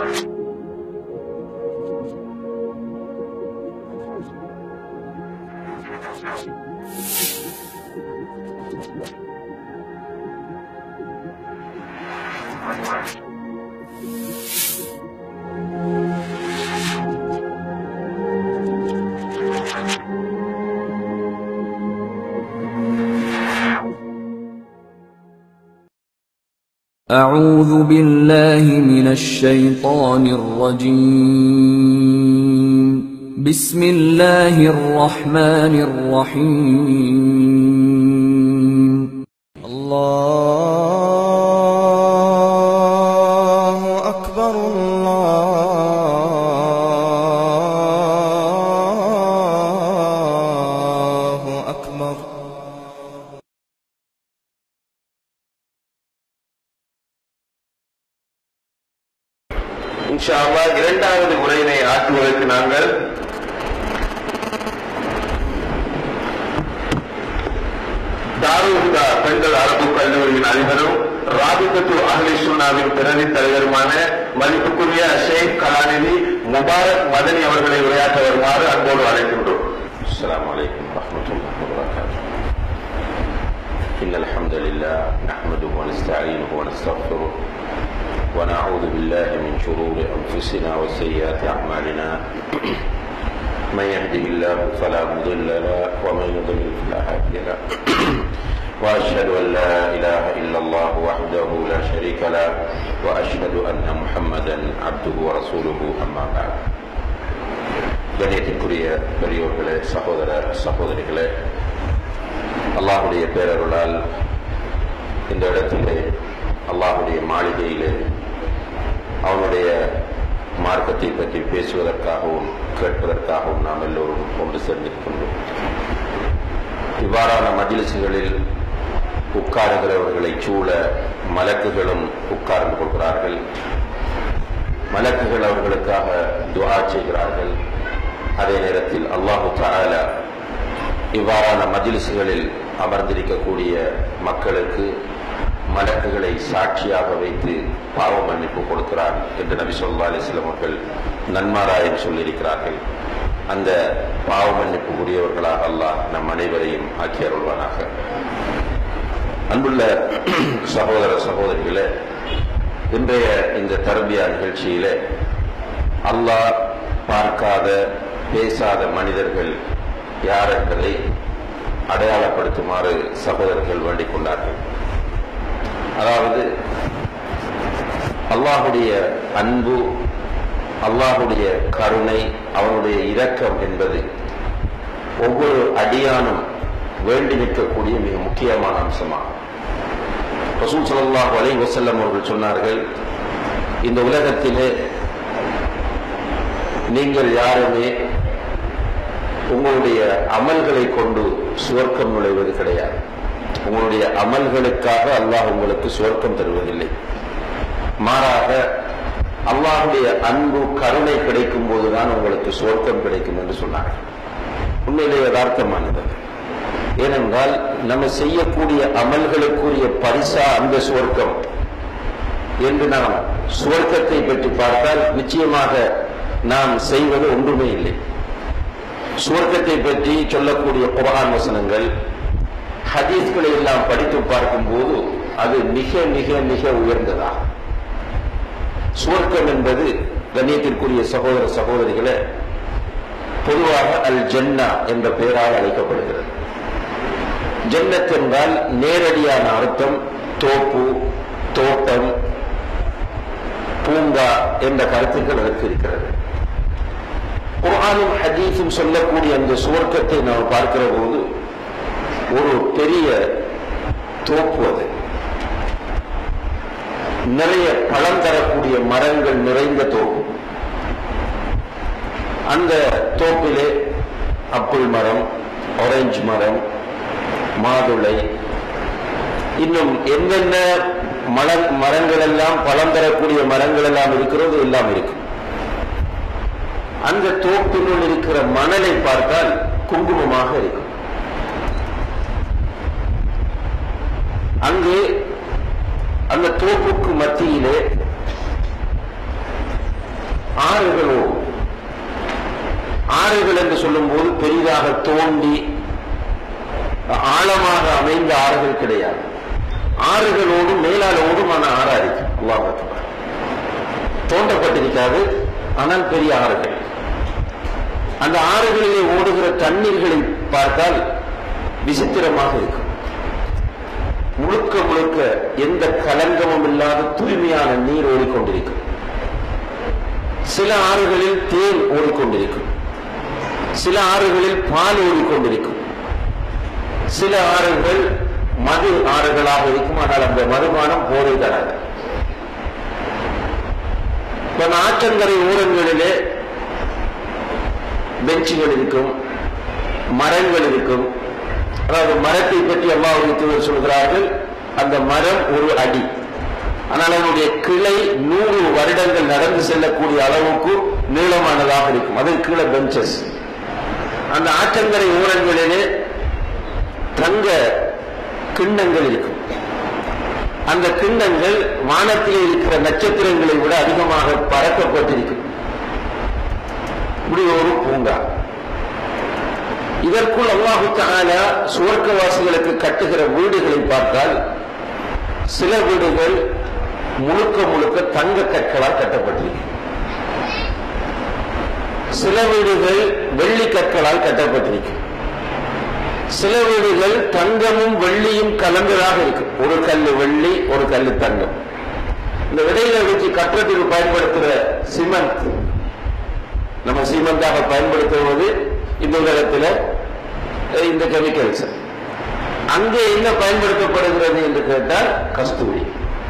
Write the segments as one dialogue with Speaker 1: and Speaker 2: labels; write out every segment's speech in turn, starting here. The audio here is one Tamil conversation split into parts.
Speaker 1: أعوذ بالله من الشيطان الرجيم بسم الله الرحمن الرحيم
Speaker 2: الله أكبر الله أكبر
Speaker 3: இன்ஷா அல்லாஹ் இரண்டாவது உரையினை ஆற்றுவதற்கு நாங்கள் தாரூஹுதா பெண்கள் அரபு கல்லூரியின் அதிபரும் ராபிகத்து அஹ்லி சுன்னாவின் பிரதி தலைவருமான மதிப்புக்குரிய ஷேக் கலாநிதி முபாரக் மதனி அவர்களை உரையாற்ற வருமாறு அன்போடு அழைக்கின்றோம்
Speaker 4: السلام عليكم ورحمة الله وبركاته إن الحمد لله نحمده ونستعينه ونستغفره ونعوذ بالله من شرور أنفسنا وسيئات أعمالنا من يهده الله فلا مضل له ومن يضلل فلا هادي له وأشهد أن لا إله إلا الله وحده لا شريك له وأشهد أن محمدا عبده ورسوله أما بعد கணியத்திற்குரிய பெரியோர்களே சகோதர சகோதரிகளே அல்லாஹுடைய பேரருளால் இந்த இடத்திலே அல்லாஹுடைய மாளிகையிலே அவனுடைய மார்க்கத்தை பற்றி பேசுவதற்காகவும் கேட்பதற்காகவும் நாம் எல்லோரும் ஒன்று சேர்ந்திருக்கின்றோம் இவ்வாறான மஜிலிசுகளில் உட்காருகிறவர்களை சூழ மலக்குகளும் உட்கார்ந்து கொள்கிறார்கள் மலக்குகள் அவர்களுக்காக துஆ செய்கிறார்கள் அதே நேரத்தில் அல்லாஹு தஆலா இவ்வாறான மஜிலிசுகளில் அமர்ந்திருக்கக்கூடிய மக்களுக்கு மலக்குகளை சாட்சியாக வைத்து பாவ மன்னிப்பு கொடுக்கிறார் என்று நபி சொல்லா அலிஸ்லாம் அவர்கள் நன்மாராயம் சொல்லியிருக்கிறார்கள் அந்த பாவ மன்னிப்பு உரியவர்களாக அல்லாஹ் நம் அனைவரையும் ஆக்கி அருள்வானாக அன்புள்ள சகோதர சகோதரிகளே இன்றைய இந்த தர்பியா நிகழ்ச்சியிலே அல்லாஹ் பார்க்காத பேசாத மனிதர்கள் யார் என்பதை அடையாளப்படுத்துமாறு சகோதரர்கள் வேண்டிக் கொண்டார்கள் அதாவது அல்லாஹுடைய அன்பு அல்லாஹுடைய கருணை அவனுடைய இரக்கம் என்பது ஒவ்வொரு அடியானும் வேண்டி நிற்கக்கூடிய மிக முக்கியமான அம்சமாகும் ரசூல் ஸல்லல்லாஹு அலைஹி வஸல்லம் அவர்கள் சொன்னார்கள் இந்த உலகத்திலே நீங்கள் யாருமே உங்களுடைய அமல்களை கொண்டு சுவர்க்கம் நுழைவது கிடையாது உங்களுடைய அமல்களுக்காக அல்லாஹ் உங்களுக்கு சுவர்க்கம் தருவதில்லை மாறாக அல்லாஹுடைய அன்பு கருணை கிடைக்கும் போதுதான் உங்களுக்கு சுவர்க்கம் கிடைக்கும் என்று சொன்னார்கள் உண்மையிலே யதார்த்தமானது ஏனென்றால் நம்ம செய்யக்கூடிய அமல்களுக்குரிய பரிசா அந்த சுவர்க்கம் என்று நாம் சுவர்க்கத்தை பற்றி பார்த்தால் நிச்சயமாக நாம் செய்வது ஒன்றுமே இல்லை சுவர்க்கத்தை பற்றி சொல்லக்கூடிய குரான் வசனங்கள் ஹதீஸ்களை எல்லாம் படித்து பார்க்கும்போது அது மிக மிக மிக உயர்ந்ததாகும் சுவர்க்கம் என்பது கண்ணியத்திற்குரிய சகோதர சகோதரிகளே பொதுவாக அல் ஜன்னா என்ற பெயரால் அழைக்கப்படுகிறது ஜன்னத் என்றால் நேரடியான அர்த்தம் தோப்பு தோட்டம் பூங்கா என்ற கருத்துக்கள் அதற்கு இருக்கிறது குர்ஆனும் ஹதீஸும் சொல்லக்கூடிய அந்த சுவர்க்கத்தை நாம் பார்க்கிற போது ஒரு பெரிய தோப்பு அது நிறைய பழம் தரக்கூடிய மரங்கள் நிறைந்த தோப்பு அந்த தோப்பிலே அப்புள் மரம் ஆரஞ்சு மரம் மாதுளை இன்னும் என்னென்ன மல மரங்கள் எல்லாம் பழம் தரக்கூடிய மரங்கள் எல்லாம் இருக்கிறதோ எல்லாம் இருக்கும் அந்த தோப்பினுள் இருக்கிற மணலை பார்த்தால் குங்குமமாக இருக்கும் அங்கே அந்த தோப்புக்கு மத்தியிலே ஆறுகள் ஓடும் ஆறுகள் என்று சொல்லும்போது பெரிதாக தோண்டி ஆழமாக அமைந்த ஆறுகள் கிடையாது ஆறுகளோடு மேலால ஓடுமான ஆறா இருக்கு அல்லாஹ் அக்பர். தோண்டப்பட்டிருக்காது ஆனால் பெரிய ஆறுகள் அந்த ஆறுகளிலே ஓடுகிற தண்ணீர்களை பார்த்தால் விசித்திரமாக இருக்கும் முழுக்க முழுக்க எந்த கலங்கமும் இல்லாத தூய்மையான நீர் ஓடிக்கொண்டிருக்கும் சில ஆறுகளில் தேன் ஓடிக்கொண்டிருக்கும் சில ஆறுகளில் பால் ஓடிக்கொண்டிருக்கும் சில ஆறுகள் மது ஆறுகளாக இருக்கும் ஆனால் அந்த மதுபானம் போதை தராது இப்ப அந்த ஆற்றங்கரை ஓரங்களிலே பெஞ்சுகள் இருக்கும் மரங்கள் இருக்கும் அதாவது மரத்தை பற்றி அல்லாஹ் தூதர் சொல்கிறார்கள் அந்த மரம் ஒரு அடி ஆனால் அதனுடைய கிளை நூறு வருடங்கள் நடந்து செல்லக்கூடிய அளவுக்கு நீளமானதாக இருக்கும் அது கீழே பெஞ்சஸ் அந்த ஆற்றங்கரை ஓரங்களிலே தங்க கிண்ணங்கள் இருக்கும் அந்த கிண்ணங்கள் வானத்திலே இருக்கிற நட்சத்திரங்களை விட அதிகமாக பறக்கப்பட்டிருக்கும் இப்படி ஒரு பூங்கா இதற்குள் அல்லாஹு தஆலா சுவர்க்கவாசிகளுக்கு கட்டுகிற வீடுகளை பார்த்தால் சில வீடுகள் முழுக்க முழுக்க தங்க கற்களால் கட்டப்பட்டிருக்கு சில வீடுகள் வெள்ளி கற்களால் கட்டப்பட்டிருக்கு சில வீடுகள் தங்கமும் வெள்ளியும் கலந்ததாக இருக்கு ஒரு கல்லு வெள்ளி ஒரு கல்லு தங்கம் இந்த விடையில வச்சு கட்டுறதுக்கு பயன்படுத்துற சிமெண்ட் நம்ம சீமெந்தாக பயன்படுத்துவது இந்த உலகத்தில் அஹ், இந்த கெமிக்கல்ஸ் அங்கே என்ன பயன்படுத்தப்படுகிறது என்று கேட்டால் கஸ்தூரி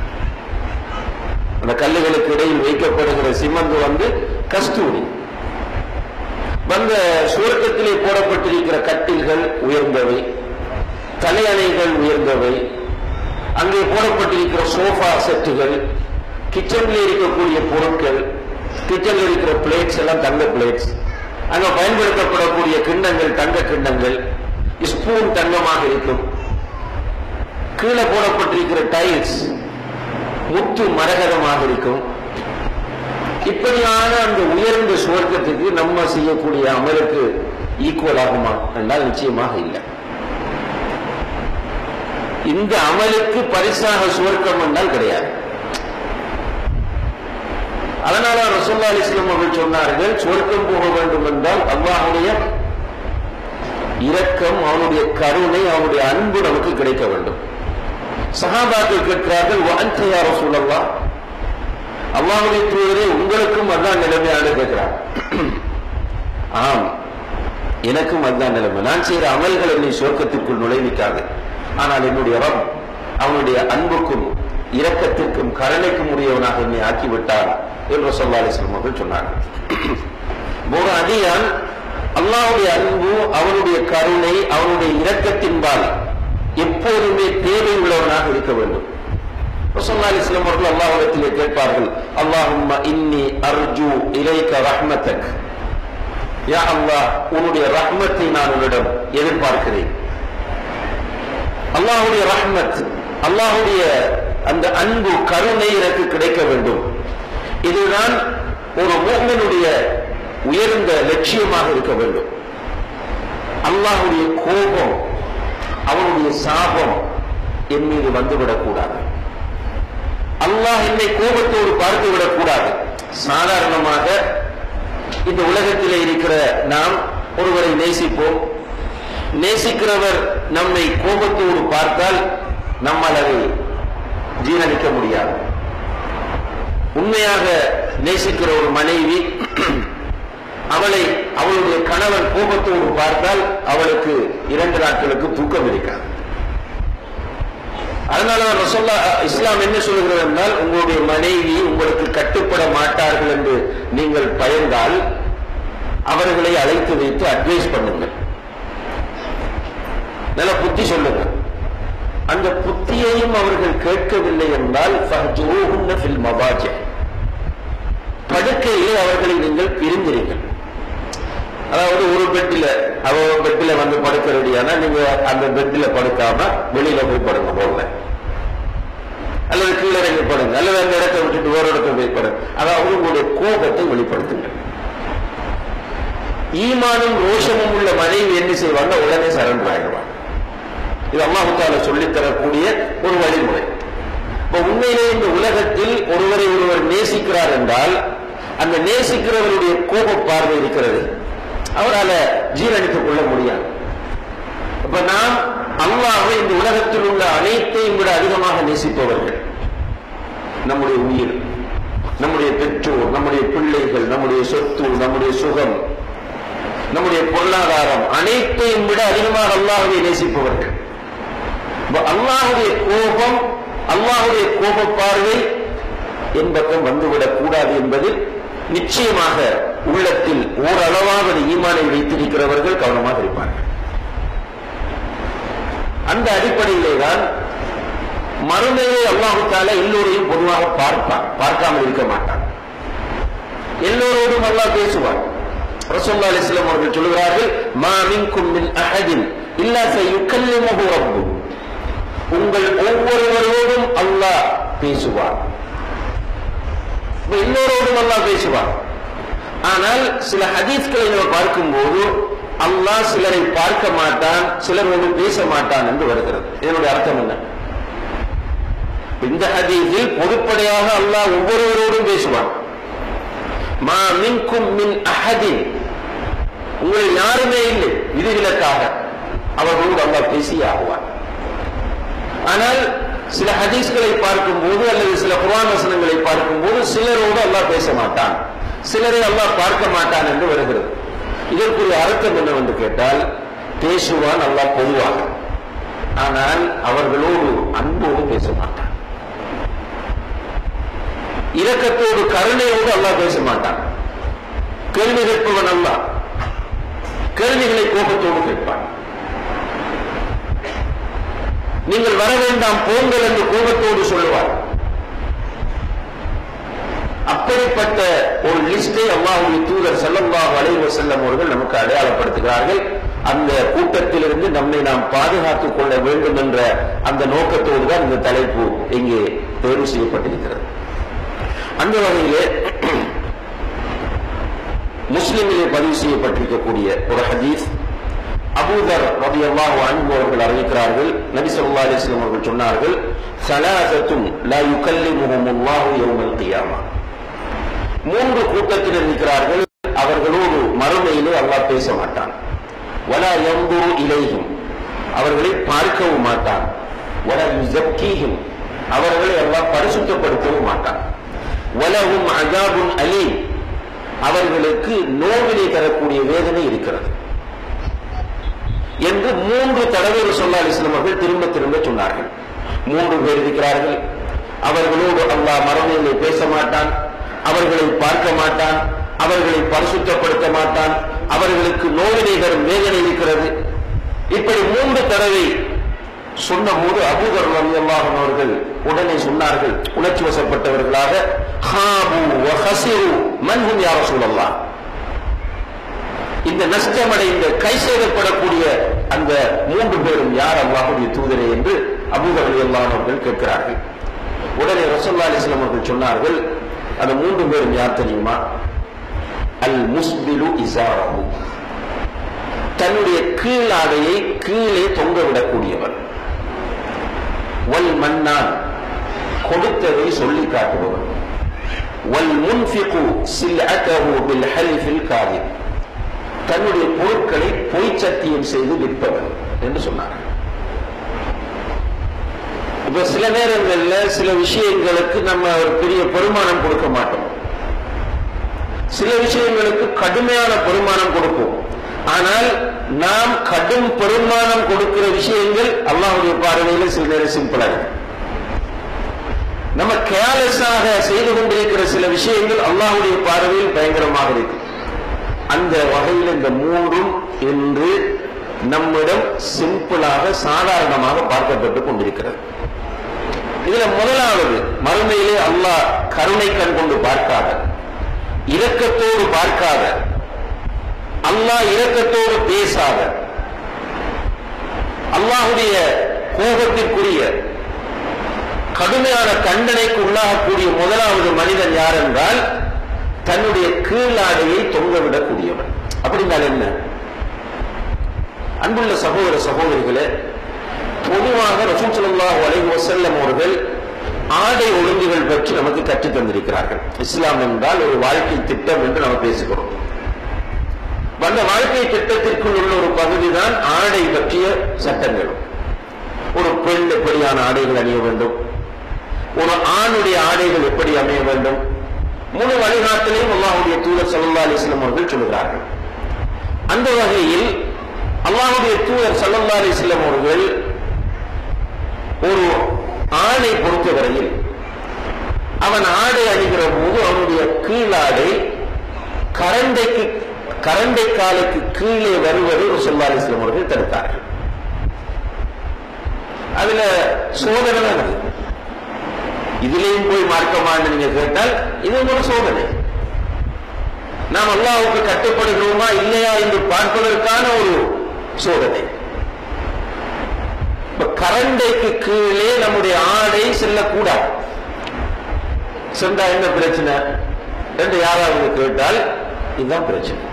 Speaker 4: அந்த கல்லுகளுக்கு இடையில் வைக்கப்படுகிற சிமெண்ட் வந்து கஸ்தூரி வந்த சுவர்க்கத்திலே போடப்பட்டிருக்கிற கட்டில்கள் உயர்ந்தவை தலையணைகள் உயர்ந்தவை அங்கே போடப்பட்டிருக்கிற சோஃபா செட்டுகள் கிச்சன்ல இருக்கக்கூடிய பொருட்கள் கிச்சன்ல இருக்கிற பிளேட்ஸ் எல்லாம் தங்க பிளேட்ஸ் அங்க பயன்படுத்தப்படக்கூடிய கிண்ணங்கள் தங்க கிண்ணங்கள் ஸ்பூன் தங்கமாக இருக்கும் கீழே போடப்பட்டிருக்கிற டைல்ஸ் முத்து மரகதமாக இருக்கும் இப்படியான அந்த உயர்ந்த சுவர்க்கத்துக்கு நம்ம செய்யக்கூடிய அமலுக்கு ஈக்குவல் ஆகுமா என்றால் நிச்சயமாக இல்லை இந்த அமலுக்கு பரிசாக சுவர்க்கம் என்றால் கிடையாது அதனால ரசூல்லா அலிஸ்லாம் அவர்கள் சொன்னார்கள் சுவர்க்கம் போக வேண்டும் என்றால் அல்லாஹுடைய இரக்கம் அவனுடைய கருணை அவனுடைய அன்பு நமக்கு கிடைக்க வேண்டும் சஹாபாக்கள் கேட்கிறார்கள் வான்தையா ரசூலல்லா அல்லாஹுடைய தூதரே உங்களுக்கும் அதான் நிலைமையானு கேட்கிறார் ஆம் எனக்கும் அதுதான் நிலைமை நான் செய்கிற அமல்கள் என்னை சுவர்க்கத்திற்குள் நுழைவிக்காது ஆனால் என்னுடைய ரப் அவனுடைய அன்புக்கும் இரக்கத்திற்கும் கருணைக்கும் உரியவனாக என்னை ஆக்கிவிட்டார் என்று சொல்லா அலிஸ்லாம் அவர்கள் சொன்னார்கள் ஒரு அடியான் அல்லாஹ்வுடைய அன்பு அவனுடைய கருணை அவனுடைய இரக்கத்தின்பால் எப்போதுமே தேவை உள்ளவனாக இருக்க வேண்டும் ரசூல்லா அலிஸ்லாம் அவர்கள் அல்லாஹ்விடத்திலே கேட்பார்கள் அல்லாஹும்ம இன்னி அர்ஜு இலைக்க ரஹ்மத்தக் யா அல்லாஹ் உன்னுடைய ரஹ்மத்தை நான் உன்னிடம் எதிர்பார்க்கிறேன் அல்லாஹுடைய ரஹ்மத் அல்லாஹுடைய அந்த அன்பு கருணை எனக்கு கிடைக்க வேண்டும் இதுதான் ஒரு மூமினுடைய உயர்ந்த லட்சியமாக இருக்க வேண்டும் அல்லாஹுடைய கோபம் அவனுடைய சாபம் என் மீது வந்துவிடக்கூடாது அல்லாஹ் என்னை கோபத்தோடு பார்த்து விடக்கூடாது சாதாரணமாக இந்த உலகத்திலே இருக்கிற நாம் ஒருவரை நேசிப்போம் நேசிக்கிறவர் நம்மை கோபத்தோடு பார்த்தால் நம்மால் அதை ஜீரணிக்க முடியாது உண்மையாக நேசிக்கிற ஒரு மனைவி அவளை அவளுடைய கணவன் கோபத்தோடு பார்த்தால் அவளுக்கு இரண்டு நாட்களுக்கு தூக்கம் இருக்காது அதனால ரசோல்லா இஸ்லாம் என்ன சொல்கிறது என்றால் உங்களுடைய மனைவி உங்களுக்கு கட்டுப்பட மாட்டார்கள் என்று நீங்கள் பயந்தால் அவர்களை அழைத்து வைத்து அட்வைஸ் பண்ணுங்கள் நல்ல புத்தி சொல்லுங்க அந்த புத்தியையும் அவர்கள் கேட்கவில்லை என்றால் ஃபஹ்ஜுருஹுன்ன ஃபில் மபாஜி படுக்கையிலே அவர்களை நீங்கள் பிரிந்திருங்கள் அதாவது ஒரு பெட்டில அவ பெட்டில வந்து படுக்க ரெடியானா நீங்க அந்த பெட்டில படுக்காம வெளியில போய் படுங்க போல அல்லது கீழிறங்கப்படுங்க அல்லது அந்த இடத்தை விட்டுட்டு வேறு இடத்தை போய் படுங்க அதாவது உங்களுடைய கோபத்தை வெளிப்படுத்துங்கள் ஈமானும் ரோஷமும் உள்ள மனைவி என்ன செய்வாங்க உடனே சரண்டர் ஆகிடுவாங்க இது அல்லாஹுத்தால சொல்லித் தரக்கூடிய ஒரு வழிமுறை இப்ப உண்மையிலே இந்த உலகத்தில் ஒருவரை ஒருவர் நேசிக்கிறார் என்றால் அந்த நேசிக்கிறவருடைய கோப பார்வை இருக்கிறது அவரால் ஜீரணித்துக் கொள்ள முடியாது அப்ப நாம் அல்லாஹை இந்த உலகத்தில் உள்ள அனைத்தையும் விட அதிகமாக நேசிப்பவர்கள் நம்முடைய உயிர் நம்முடைய பெற்றோர் நம்முடைய பிள்ளைகள் நம்முடைய சொத்து நம்முடைய சுகம் நம்முடைய பொருளாதாரம் அனைத்தையும் விட அதிகமாக அல்லாஹுவை நேசிப்பவர்கள் அப்ப அல்லாஹுடைய கோபம் அல்லாஹுடைய கோப பார்வை என் பக்கம் வந்துவிடக் கூடாது என்பதில் நிச்சயமாக உள்ளத்தில் ஓரளவாவது ஈமானை வைத்திருக்கிறவர்கள் கவனமாக இருப்பார்கள் அந்த அடிப்படையிலே தான் மறுமையை அல்லாஹு தாலா எல்லோரையும் பொதுவாக பார்ப்பான் பார்க்காமல் இருக்க மாட்டான் எல்லோரோடும் அல்லாஹ் பேசுவான் ரசூல்லா அலிஸ்லாம் அவர்கள் சொல்கிறார்கள் மா மின்கும் மின் அஹதின் இல்லா சயுக்கல்லிமுஹு ரப்பு உங்கள் ஒவ்வொருவரோடும் அல்லாஹ் பேசுவான் இப்ப எல்லோரோடும் அல்லாஹ் பேசுவான் ஆனால் சில ஹதீஸ்களை நம்ம பார்க்கும்போது அல்லாஹ் சிலரை பார்க்க மாட்டான் சிலரோடு பேச மாட்டான் என்று வருகிறது இதனுடைய அர்த்தம் என்ன இந்த ஹதீஸில் பொதுப்படையாக அல்லாஹ் ஒவ்வொருவரோடும் பேசுவான் மா மின்கும் மின் அஹதின் உங்கள் யாருமே இல்லை விதிவிலக்காக அவர்களோடு அல்லாஹ் பேசியே ஆகுவான் ஆனால் சில ஹதீஸ்களை பார்க்கும்போது அல்லது சில குர்ஆன் வசனங்களை பார்க்கும்போது சிலரோடு அல்லாஹ் பேச மாட்டான் சிலரை அல்லாஹ் பார்க்க மாட்டான் என்று வருகிறது இதற்குரிய அர்த்தம் என்னவென்று கேட்டால் பேசுவான் அல்லாஹ் பொதுவாக ஆனால் அவர்களோடு அன்போடு பேச மாட்டான் இரக்கத்தோடு கருணையோடு அல்லாஹ் பேச மாட்டான் கேள்வி கேட்பவன் அல்லாஹ் கேள்விகளை கோபத்தோடு கேட்பான் நீங்கள் வர வேண்டாம் போங்கள் என்று கோபத்தோடு சொல்லுவார் அப்படிப்பட்ட ஒரு லிஸ்டை அல்லாஹுடைய தூதர் ஸல்லல்லாஹு அலைஹி வஸல்லம் அவர்கள் நமக்கு அடையாளப்படுத்துகிறார்கள் அந்த கூட்டத்திலிருந்து நம்மை நாம் பாதுகாத்துக் கொள்ள வேண்டும் என்ற அந்த நோக்கத்தோடு தான் இந்த தலைப்பு இங்கே தேர்வு செய்யப்பட்டிருக்கிறது அந்த வகையிலே முஸ்லிமிலே பதிவு செய்யப்பட்டிருக்கக்கூடிய ஒரு ஹதீஸ் அபூதர் ரலியல்லாஹு அன்ஹு அவர்கள் அறிவிக்கிறார்கள் நபி ஸல்லல்லாஹு அலைஹி வஸல்லம் அவர்கள் சொன்னார்கள் ஸலாசத்துன் லா யுகல்லிமுஹுமுல்லாஹு யௌமல் கியாமா மூன்று கூட்டத்தினர் இருக்கிறார்கள் அவர்களோடு மறுமையிலே அல்லாஹ் பேச மாட்டான் வலா யன்துரு இலைஹிம் அவர்களை பார்க்கவும் மாட்டான் வலா யுஸக்கீஹிம் அவர்களை அல்லாஹ் பரிசுத்தப்படுத்தவும் மாட்டான் வலஹும் அஜாபுன் அலீம் அவர்களுக்கு நோவினை தரக்கூடிய வேதனை இருக்கிறது என்று மூன்று தடவை சொல்லா அலிஸ்லாம் அவர்கள் திரும்ப திரும்ப சொன்னார்கள் மூன்று பேர் இருக்கிறார்கள் அவர்களோடு அல்லாஹ் மறுமையிலே பேச மாட்டான் அவர்களை பார்க்க மாட்டான் அவர்களை பரிசுத்தப்படுத்த மாட்டான் அவர்களுக்கு நோவினை தரும் வேதனை இருக்கிறது இப்படி மூன்று தடவை சொன்னபோது அபூதர் ரலியல்லாஹு அவர்கள் உடனே சொன்னார்கள் உணர்ச்சி வசப்பட்டவர்களாக ஹாபு வ ஹஸிரு மன் ஹும் யா ரசூலல்லாஹ் இந்த நஷ்டமடைந்த கை சேதப்படக்கூடிய அந்த மூன்று பேரும் யார் அல்லாஹுடைய தூதரே என்று அபூதர் ரலியல்லாஹு அவர்கள் கேட்கிறார்கள் உடனே ரசூலுல்லாஹி அலைஹி வஸல்லம் அவர்கள் சொன்னார்கள் அந்த மூன்று பேரும் யார் தெரியுமா அல் முஸ்பிலு இசாரஹு தன்னுடைய கீழாடையை கீழே தொங்க விடக்கூடியவர் வல் மன்னான் கொடுத்ததை சொல்லி காட்டுபவர் வல் முன்ஃபிகு சில்அதஹு பில் ஹலிஃபில் காதிப் தன்னுடைய பொருட்களை பொய் சத்தியம் செய்து விற்பவர் என்று சொன்னார் இப்ப சில நேரங்கள்ல சில விஷயங்களுக்கு நம்ம ஒரு பெரிய பெருமானம் கொடுக்க மாட்டோம் சில விஷயங்களுக்கு கடுமையான பெருமானம் கொடுப்போம் ஆனால் நாம் கடும் பெருமானம் கொடுக்கிற விஷயங்கள் அல்லாஹுடைய பார்வையில சில நேரம் சிம்பிளா இருக்கு நம்ம கேர்லெஸ்ஸாக செய்து கொண்டிருக்கிற சில விஷயங்கள் அல்லாஹுடைய பார்வையில் பயங்கரமாக இருக்கு அந்த வகையில் இந்த மூன்றும் என்று நம்மிடம் சிம்பிளாக சாதாரணமாக பார்க்கப்பட்டுக் கொண்டிருக்கிறது இதுல முதலாவது மறுமையிலே அல்லாஹ் கருணை கண் கொண்டு பார்க்காத இரக்கத்தோடு பார்க்காத அல்லாஹ் இரக்கத்தோடு பேசாத அல்லாஹுடைய கோபத்திற்குரிய கடுமையான தண்டனைக்கு உள்ளாகக்கூடிய முதலாவது மனிதன் யார் என்றால் தன்னுடைய கீழாடையை தொங்கவிடக்கூடியவன் அப்படின்னால் என்ன அன்புள்ள சகோதர சகோதரிகளே பொதுவாக ரசூல் ஸல்லல்லாஹு அலைஹி வஸல்லம் அவர்கள் ஆடை ஒழுங்குகள் பற்றி நமக்கு கற்றுத் தந்திருக்கிறார்கள் இஸ்லாம் என்றால் ஒரு வாழ்க்கை திட்டம் என்று நாம் பேசுகிறோம் அந்த வாழ்க்கை திட்டத்திற்குள் உள்ள ஒரு பகுதிதான் ஆடை பற்றிய சட்டங்கள் ஒரு பெண் எப்படியான ஆடைகள் அணிய வேண்டும் ஒரு ஆணுடைய ஆடைகள் எப்படி அமைய வேண்டும் முழு வழிகாட்டிலையும் அல்லாஹுடைய தூதர் சல்லா அலிஸ்லாம் அவர்கள் சொல்கிறார்கள் அந்த வகையில் அல்லாஹுடைய தூதர் சல்லா அலிஸ்லாம் அவர்கள் ஒரு ஆணை பொறுத்தவரையில் அவன் ஆடை அணிகிற போது அவனுடைய கீழாடை கரண்டைக்கு கரண்டை காலுக்கு கீழே வருவதை சொல்லா அலிஸ்லாம் அவர்கள் தடுத்தார்கள் அதுல சோதனை தான் அது இதுலயும் போய் மார்க்கமான்னு நீங்க கேட்டால் இது ஒரு சோதனை நாம் அல்லாவுக்கு கட்டுப்படுகிறோமா இல்லையா என்று பார்ப்பதற்கான ஒரு சோதனை இப்ப கரண்டைக்கு கீழே நம்முடைய ஆடை செல்லக்கூடாது சென்றா என்ன பிரச்சனை என்று யாராவது கேட்டால் இதுதான் பிரச்சனை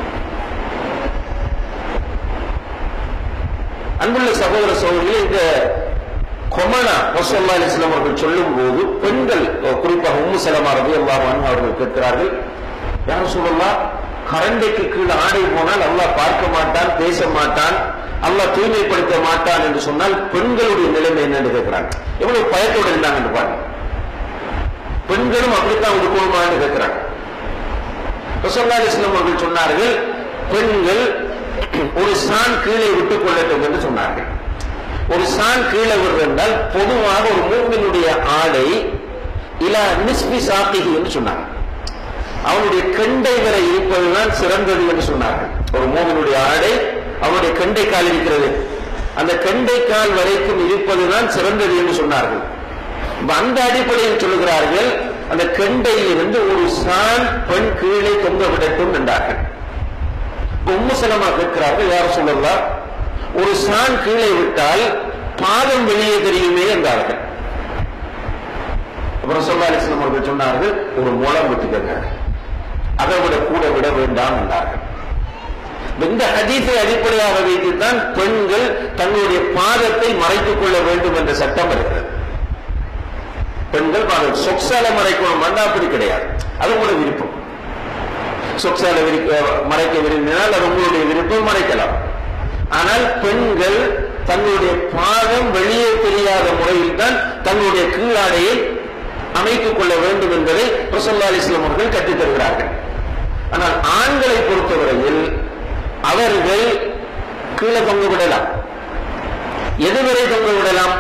Speaker 4: அன்புள்ள சகோதர சகோதரிகளே இந்த கொமனா ரசோல்லா அலிஸ்லாம் அவர்கள் சொல்லும் போது பெண்கள் குறிப்பாக உம்மு சலமா ரவி அல்லாஹ் அவர்கள் கேட்கிறார்கள் யார் சொல்லலாம் கரண்டைக்கு கீழே ஆடை போனால் அல்லாஹ் பார்க்க மாட்டான் பேச மாட்டான் அல்லாஹ் தூய்மைப்படுத்த மாட்டான் என்று சொன்னால் பெண்களுடைய நிலைமை என்னன்னு கேட்கிறாங்க எவ்வளவு பயத்தோடு இருந்தாங்க என்று பாருங்க பெண்களும் அப்படித்தான் உடுக்கணுமான்னு கேட்கிறாங்க ரசோல்லா அலிஸ்லாம் அவர்கள் சொன்னார்கள் பெண்கள் ஒரு சான் கீழே விட்டுக் கொள்ளட்டும் என்று சொன்னார்கள் ஒரு சான் கீழே விடுறதால் பொதுவாக ஒரு மூமினுடைய ஆடை இல நிஸ்பி சாத்திகி என்று சொன்னாங்க அவனுடைய கெண்டை வரை இருப்பதுதான் சிறந்தது என்று சொன்னார்கள் ஒரு மூமினுடைய ஆடை அவனுடைய கெண்டை கால் இருக்கிறது அந்த கெண்டை கால் வரைக்கும் இருப்பதுதான் சிறந்தது என்று சொன்னார்கள் அந்த அடிப்படையில் சொல்லுகிறார்கள் அந்த கெண்டையில் இருந்து ஒரு சான் பெண் கீழே தொங்க விடட்டும் என்றார்கள் உம்மு சலமா கேட்கிறார்கள் யார் சொல்லலாம் ஒரு சான் கீழே விட்டால் பாதம் வெளியே தெரியுமே என்றார்கள் அப்புறம் சொல்லா அலிஸ்லாம் அவர்கள் சொன்னார்கள் ஒரு முளம் விட்டுக்கங்க அதை விட கூட விட வேண்டாம் என்றார்கள் இந்த ஹதீஸை அடிப்படையாக வைத்துத்தான் பெண்கள் தங்களுடைய பாதத்தை மறைத்துக் கொள்ள வேண்டும் என்ற சட்டம் இருக்கிறது பெண்கள் பாதம் சொக்சால மறைக்கணும் வந்தா அப்படி கிடையாது அது உங்களோட விருப்பம் சொக்சால மறைக்க விரும்பினால் அது உங்களுடைய விருப்பம் மறைக்கலாம் ஆனால் பெண்கள் தங்களுடைய பாதம் வெளியே தெரியாத முறையில் தான் தங்களுடைய கீழாடையை அமைத்துக் கொள்ள வேண்டும் என்பதை ரசல்லா அலிஸ்லாம் அவர்கள் கற்றுத் தருகிறார்கள் ஆனால் ஆண்களை பொறுத்தவரையில் அவர்கள் கீழே தொங்க விடலாம் எதுவரை தொங்க விடலாம்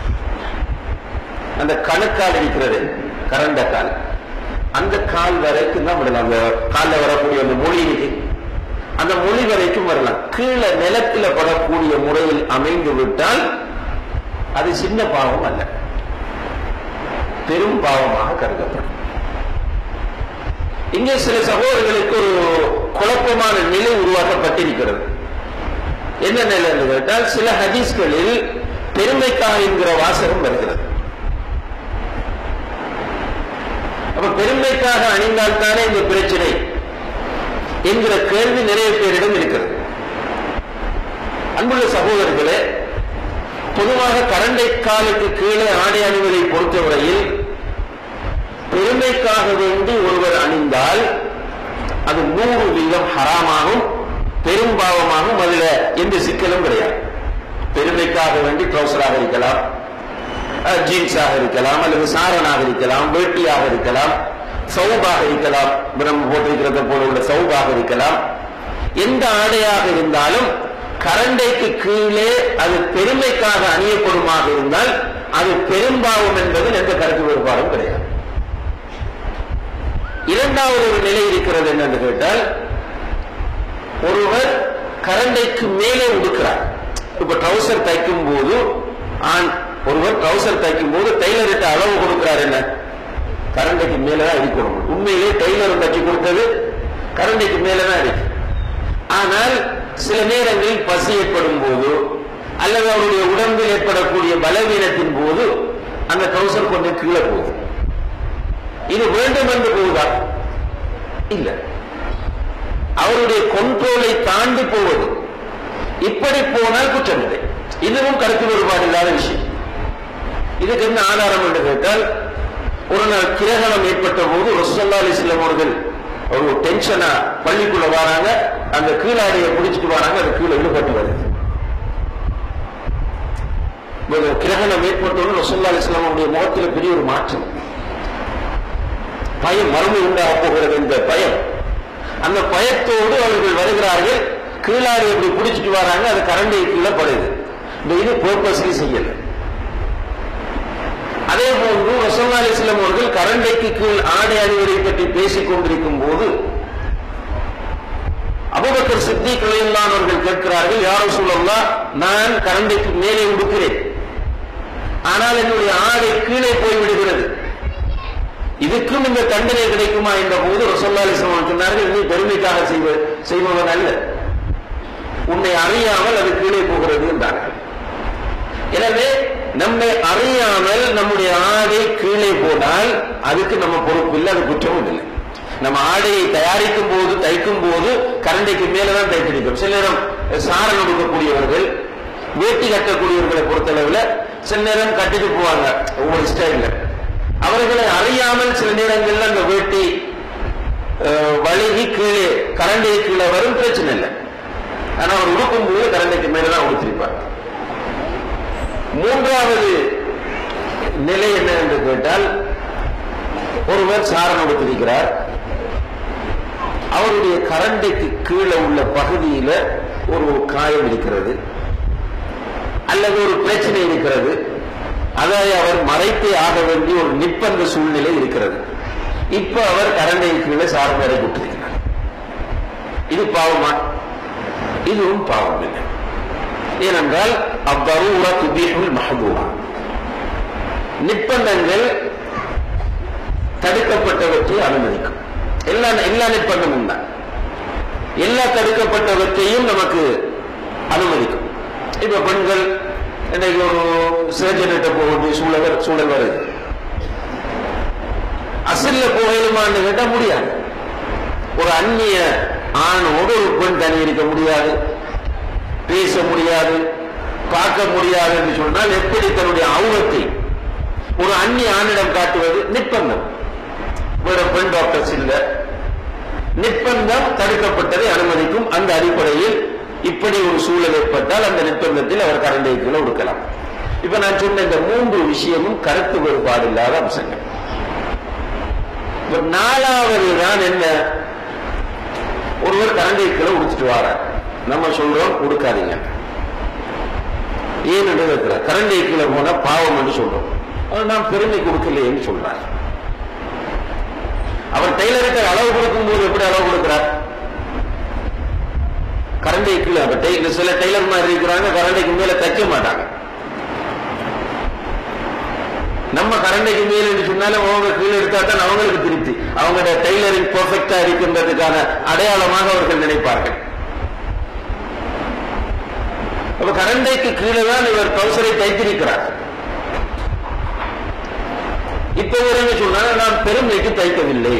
Speaker 4: அந்த கணுக்கால் இருக்கிறது கரண்ட கால் அந்த கால் வரைக்கும் தான் விடலாம் அந்த காலில் வரக்கூடிய அந்த மொழி அந்த மொழி வரைக்கும் வரலாம் கீழே நிலத்தில் படக்கூடிய முறையில் அமைந்து விட்டால் அது சின்ன பாவம் அல்ல பெரும் பாவமாக கருதப்படும் இங்கே சில சகோதரர்களுக்கு ஒரு குழப்பமான நிலை உருவாக்கப்பட்டிருக்கிறது என்ன நிலை என்று கேட்டால் சில ஹதீஸ்களில் பெருமைக்காக என்கிற வாசகம் வருகிறது அப்ப பெருமைக்காக அணிந்தால் தானே இந்த பிரச்சனை என்கிற கேள்வி நிறைய பேரிடம் இருக்கிறது அன்புள்ள சகோதரர்களே பொதுவாக கரண்டை காலுக்கு கீழே ஆடை அணிவதை பொறுத்தவரையில் பெருமைக்காக வேண்டி ஒருவர் அணிந்தால் அது நூறு வீதம் ஹராமாகும் பெரும்பாவமாகும் அதுல எந்த சிக்கலும் கிடையாது பெருமைக்காக வேண்டி ட்ரௌசராக இருக்கலாம் ஜீன்ஸாக இருக்கலாம் அல்லது சாரனாக இருக்கலாம் வேட்டியாக இருக்கலாம் சவுபாக இருக்கலாம் நம்ம போட்டிருக்கிறத போல உள்ள சவுபாக இருக்கலாம் எந்த ஆடையாக இருந்தாலும் கரண்டைக்கு கீழே அது பெருமைக்காக அணியப்படுமாக இருந்தால் அது பெரும்பாவம் என்பதில் எந்த கருத்து வேறுபாடும் கிடையாது இரண்டாவது ஒரு நிலை இருக்கிறது என்னன்னு கேட்டால் ஒருவர் கரண்டைக்கு மேலே உடுக்கிறார் இப்ப ட்ரௌசர் தைக்கும் போது ஆண் ஒருவர் ட்ரௌசர் தைக்கும் போது டெய்லர்கிட்ட அளவு கொடுக்கிறார் என்ன கரண்டைக்கு மேலதான் இருக்கணும் உண்மையிலே டெய்லர் தச்சு கொடுத்தது கரண்டைக்கு மேலதான் இருக்கு ஆனால் சில நேரங்களில் பசி ஏற்படும் போது அல்லது அவருடைய உடம்பில் ஏற்படக்கூடிய பலவீனத்தின் போது அந்த ட்ரௌசர் கொஞ்சம் கீழே போகுது இது வேண்டும் என்று போகுதா இல்ல அவருடைய கொண்ட்ரோலை தாண்டி போவது இப்படி போனால் குற்றம் இல்லை இதுவும் கருத்து வேறுபாடு இல்லாத விஷயம் இதுக்கு என்ன ஆதாரம் என்று கேட்டால் ஒரு நாள் கிரகணம் ஏற்பட்ட போது ரசல்லா அலிஸ்லாம் அவர்கள் ஒரு டென்ஷனா பள்ளிக்குள்ள வராங்க அந்த கீழாடியை பிடிச்சிட்டு வராங்க அது கீழே விடுபட்டு வருது ஒரு கிரகணம் ஏற்பட்டவுடன் ரசல்லா அலிஸ்லாம் அவருடைய முகத்தில் பெரிய ஒரு மாற்றம் பயம் மறுமை உண்டாக போகிறது என்ற பயம் அந்த பயத்தோடு அவர்கள் வருகிறார்கள் கீழாடி எப்படி பிடிச்சிட்டு வராங்க அது கரண்டை கீழே படுது இந்த இது பர்பஸ்லி செய்யல அதே போன்று ரசல்லா அலிஸ்லாம் அவர்கள் கரண்டைக்கு கீழ் ஆடை அணிவதை பற்றி பேசிக் கொண்டிருக்கும் போது அபுபக்கர் சித்திக் அவர்கள் கேட்கிறார்கள் யாரும் சொல்லலாம் நான் கரண்டைக்கு மேலே உடுக்கிறேன் ஆனால் என்னுடைய ஆடை கீழே போய் விடுகிறது இதுக்கும் இந்த தண்டனை கிடைக்குமா என்ற போது ரசல்லா அலிஸ்லாம் சொன்னார்கள் நீ பெருமைக்காக செய்வ செய்பவன் அல்ல உன்னை அறியாமல் அது கீழே போகிறது என்றார்கள் எனவே நம்மை அறியாமல் நம்முடைய ஆடை கீழே போனால் அதுக்கு நம்ம பொறுப்பு இல்லை அது குற்றமும் இல்லை நம்ம ஆடையை தயாரிக்கும் போது தைக்கும் போது கரண்டைக்கு மேலதான் தைத்திருக்கும் சில நேரம் சாரம் கொடுக்கக்கூடியவர்கள் வேட்டி கட்டக்கூடியவர்களை பொறுத்தளவுல சில நேரம் கட்டிட்டு போவாங்க ஒவ்வொரு ஸ்டைல்ல அவர்களை அறியாமல் சில நேரங்கள்ல அந்த வேட்டி அஹ், வழுகி கீழே கரண்டை கீழே வரும் பிரச்சனை இல்லை ஆனா அவர் உடுக்கும் போது கரண்டைக்கு மேலதான் உடுத்திருப்பார் மூன்றாவது நிலை என்ன என்று கேட்டால் ஒருவர் சாரம் உடுத்திருக்கிறார் அவருடைய கரண்டைக்கு கீழே உள்ள பகுதியில ஒரு காயம் இருக்கிறது அல்லது ஒரு பிரச்சனை இருக்கிறது அதை அவர் மறைத்தே ஆக வேண்டிய ஒரு நிர்பந்த சூழ்நிலை இருக்கிறது இப்ப அவர் கரண்டை கீழே சாரம் வரை விட்டிருக்கிறார் இது பாவமா இதுவும் பாவம் இல்லை ஏனென்றால் அவ்வரூரா துபீஹுல் மஹதூரா நிர்பந்தங்கள் தடுக்கப்பட்டவற்றை அனுமதிக்கும் எல்லா எல்லா நிர்பந்தமும் தான் எல்லா தடுக்கப்பட்டவற்றையும் நமக்கு அனுமதிக்கும் இப்ப பெண்கள் இன்னைக்கு ஒரு சர்ஜன்கிட்ட போக வேண்டிய சூழல் சூழல் வருது அசல்ல போகலுமான்னு கேட்டா முடியாது ஒரு அந்நிய ஆணோடு ஒரு பெண் தனி இருக்க முடியாது பேச முடியாது பார்க்க முடியாது என்று சொன்னால் எப்படி தன்னுடைய அவுரத்தை ஒரு அந்நிய ஆணிடம் காட்டுவது நிர்பந்தம் வேற பெண் டாக்டர்ஸ் இல்ல நிர்பந்தம் தடுக்கப்பட்டதை அனுமதிக்கும் அந்த அடிப்படையில் இப்படி ஒரு சூழல் ஏற்பட்டால் அந்த நிர்பந்தத்தில் அவர் கரண்டை கீழே கொடுக்கலாம் இப்ப நான் சொன்ன இந்த மூன்று விஷயமும் கருத்து வேறுபாடு இல்லாத அம்சங்கள் இப்ப நாலாவது தான் என்ன ஒருவர் கரண்டை கீழே உடுத்துட்டு வாரார் நம்ம சொல்றோம் கொடுக்காதீங்க ஏன் என்று இருக்கிறார் கரண்டை கீழே போனா பாவம் என்று சொல்றோம் அவர் நாம் பெருமை கொடுக்கலையேன்னு சொல்றார் அவர் டெய்லருக்கு அளவு கொடுக்கும் போது எப்படி அளவு கொடுக்கிறார் கரண்டை கீழே அப்ப டெய்லர் சில டெய்லர் மாதிரி இருக்கிறாங்க கரண்டைக்கு மேல தைக்க மாட்டாங்க நம்ம கரண்டைக்கு மேல் என்று சொன்னாலும் அவங்க கீழே எடுத்தா தான் அவங்களுக்கு திருப்தி அவங்களோட டெய்லரிங் பெர்ஃபெக்டா இருக்கின்றதுக்கான அடையாளமாக அவர்கள் நினைப்பார்கள் அப்ப கரண்டைக்கு கீழே தான் இவர் ட்ரௌசரை தைத்திருக்கிறார் இப்ப இவர் என்ன சொன்னார் நான் பெருமைக்கு தைக்கவில்லை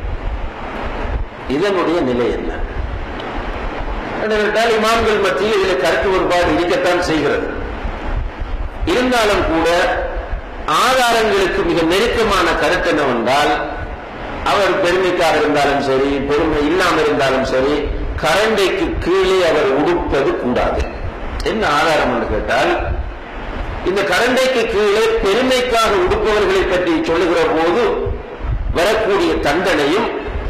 Speaker 4: இதனுடைய நிலை என்ன என்னவென்றால் இமாம்கள் மத்தியில் இதில் கருத்து ஒருபாடு இருக்கத்தான் செய்கிறது இருந்தாலும் கூட ஆதாரங்களுக்கு மிக நெருக்கமான கருத்து என்னவென்றால் அவர் பெருமைக்காக இருந்தாலும் சரி பெருமை இல்லாமல் இருந்தாலும் சரி கரண்டைக்கு கீழே அவர் உடுப்பது கூடாது என்ன ஆதாரம் என்று கேட்டால் இந்த கரண்டைக்கு கீழே பெருமைக்காக உடுப்பவர்களை பற்றி சொல்லுகிற போது வரக்கூடிய தண்டனையும்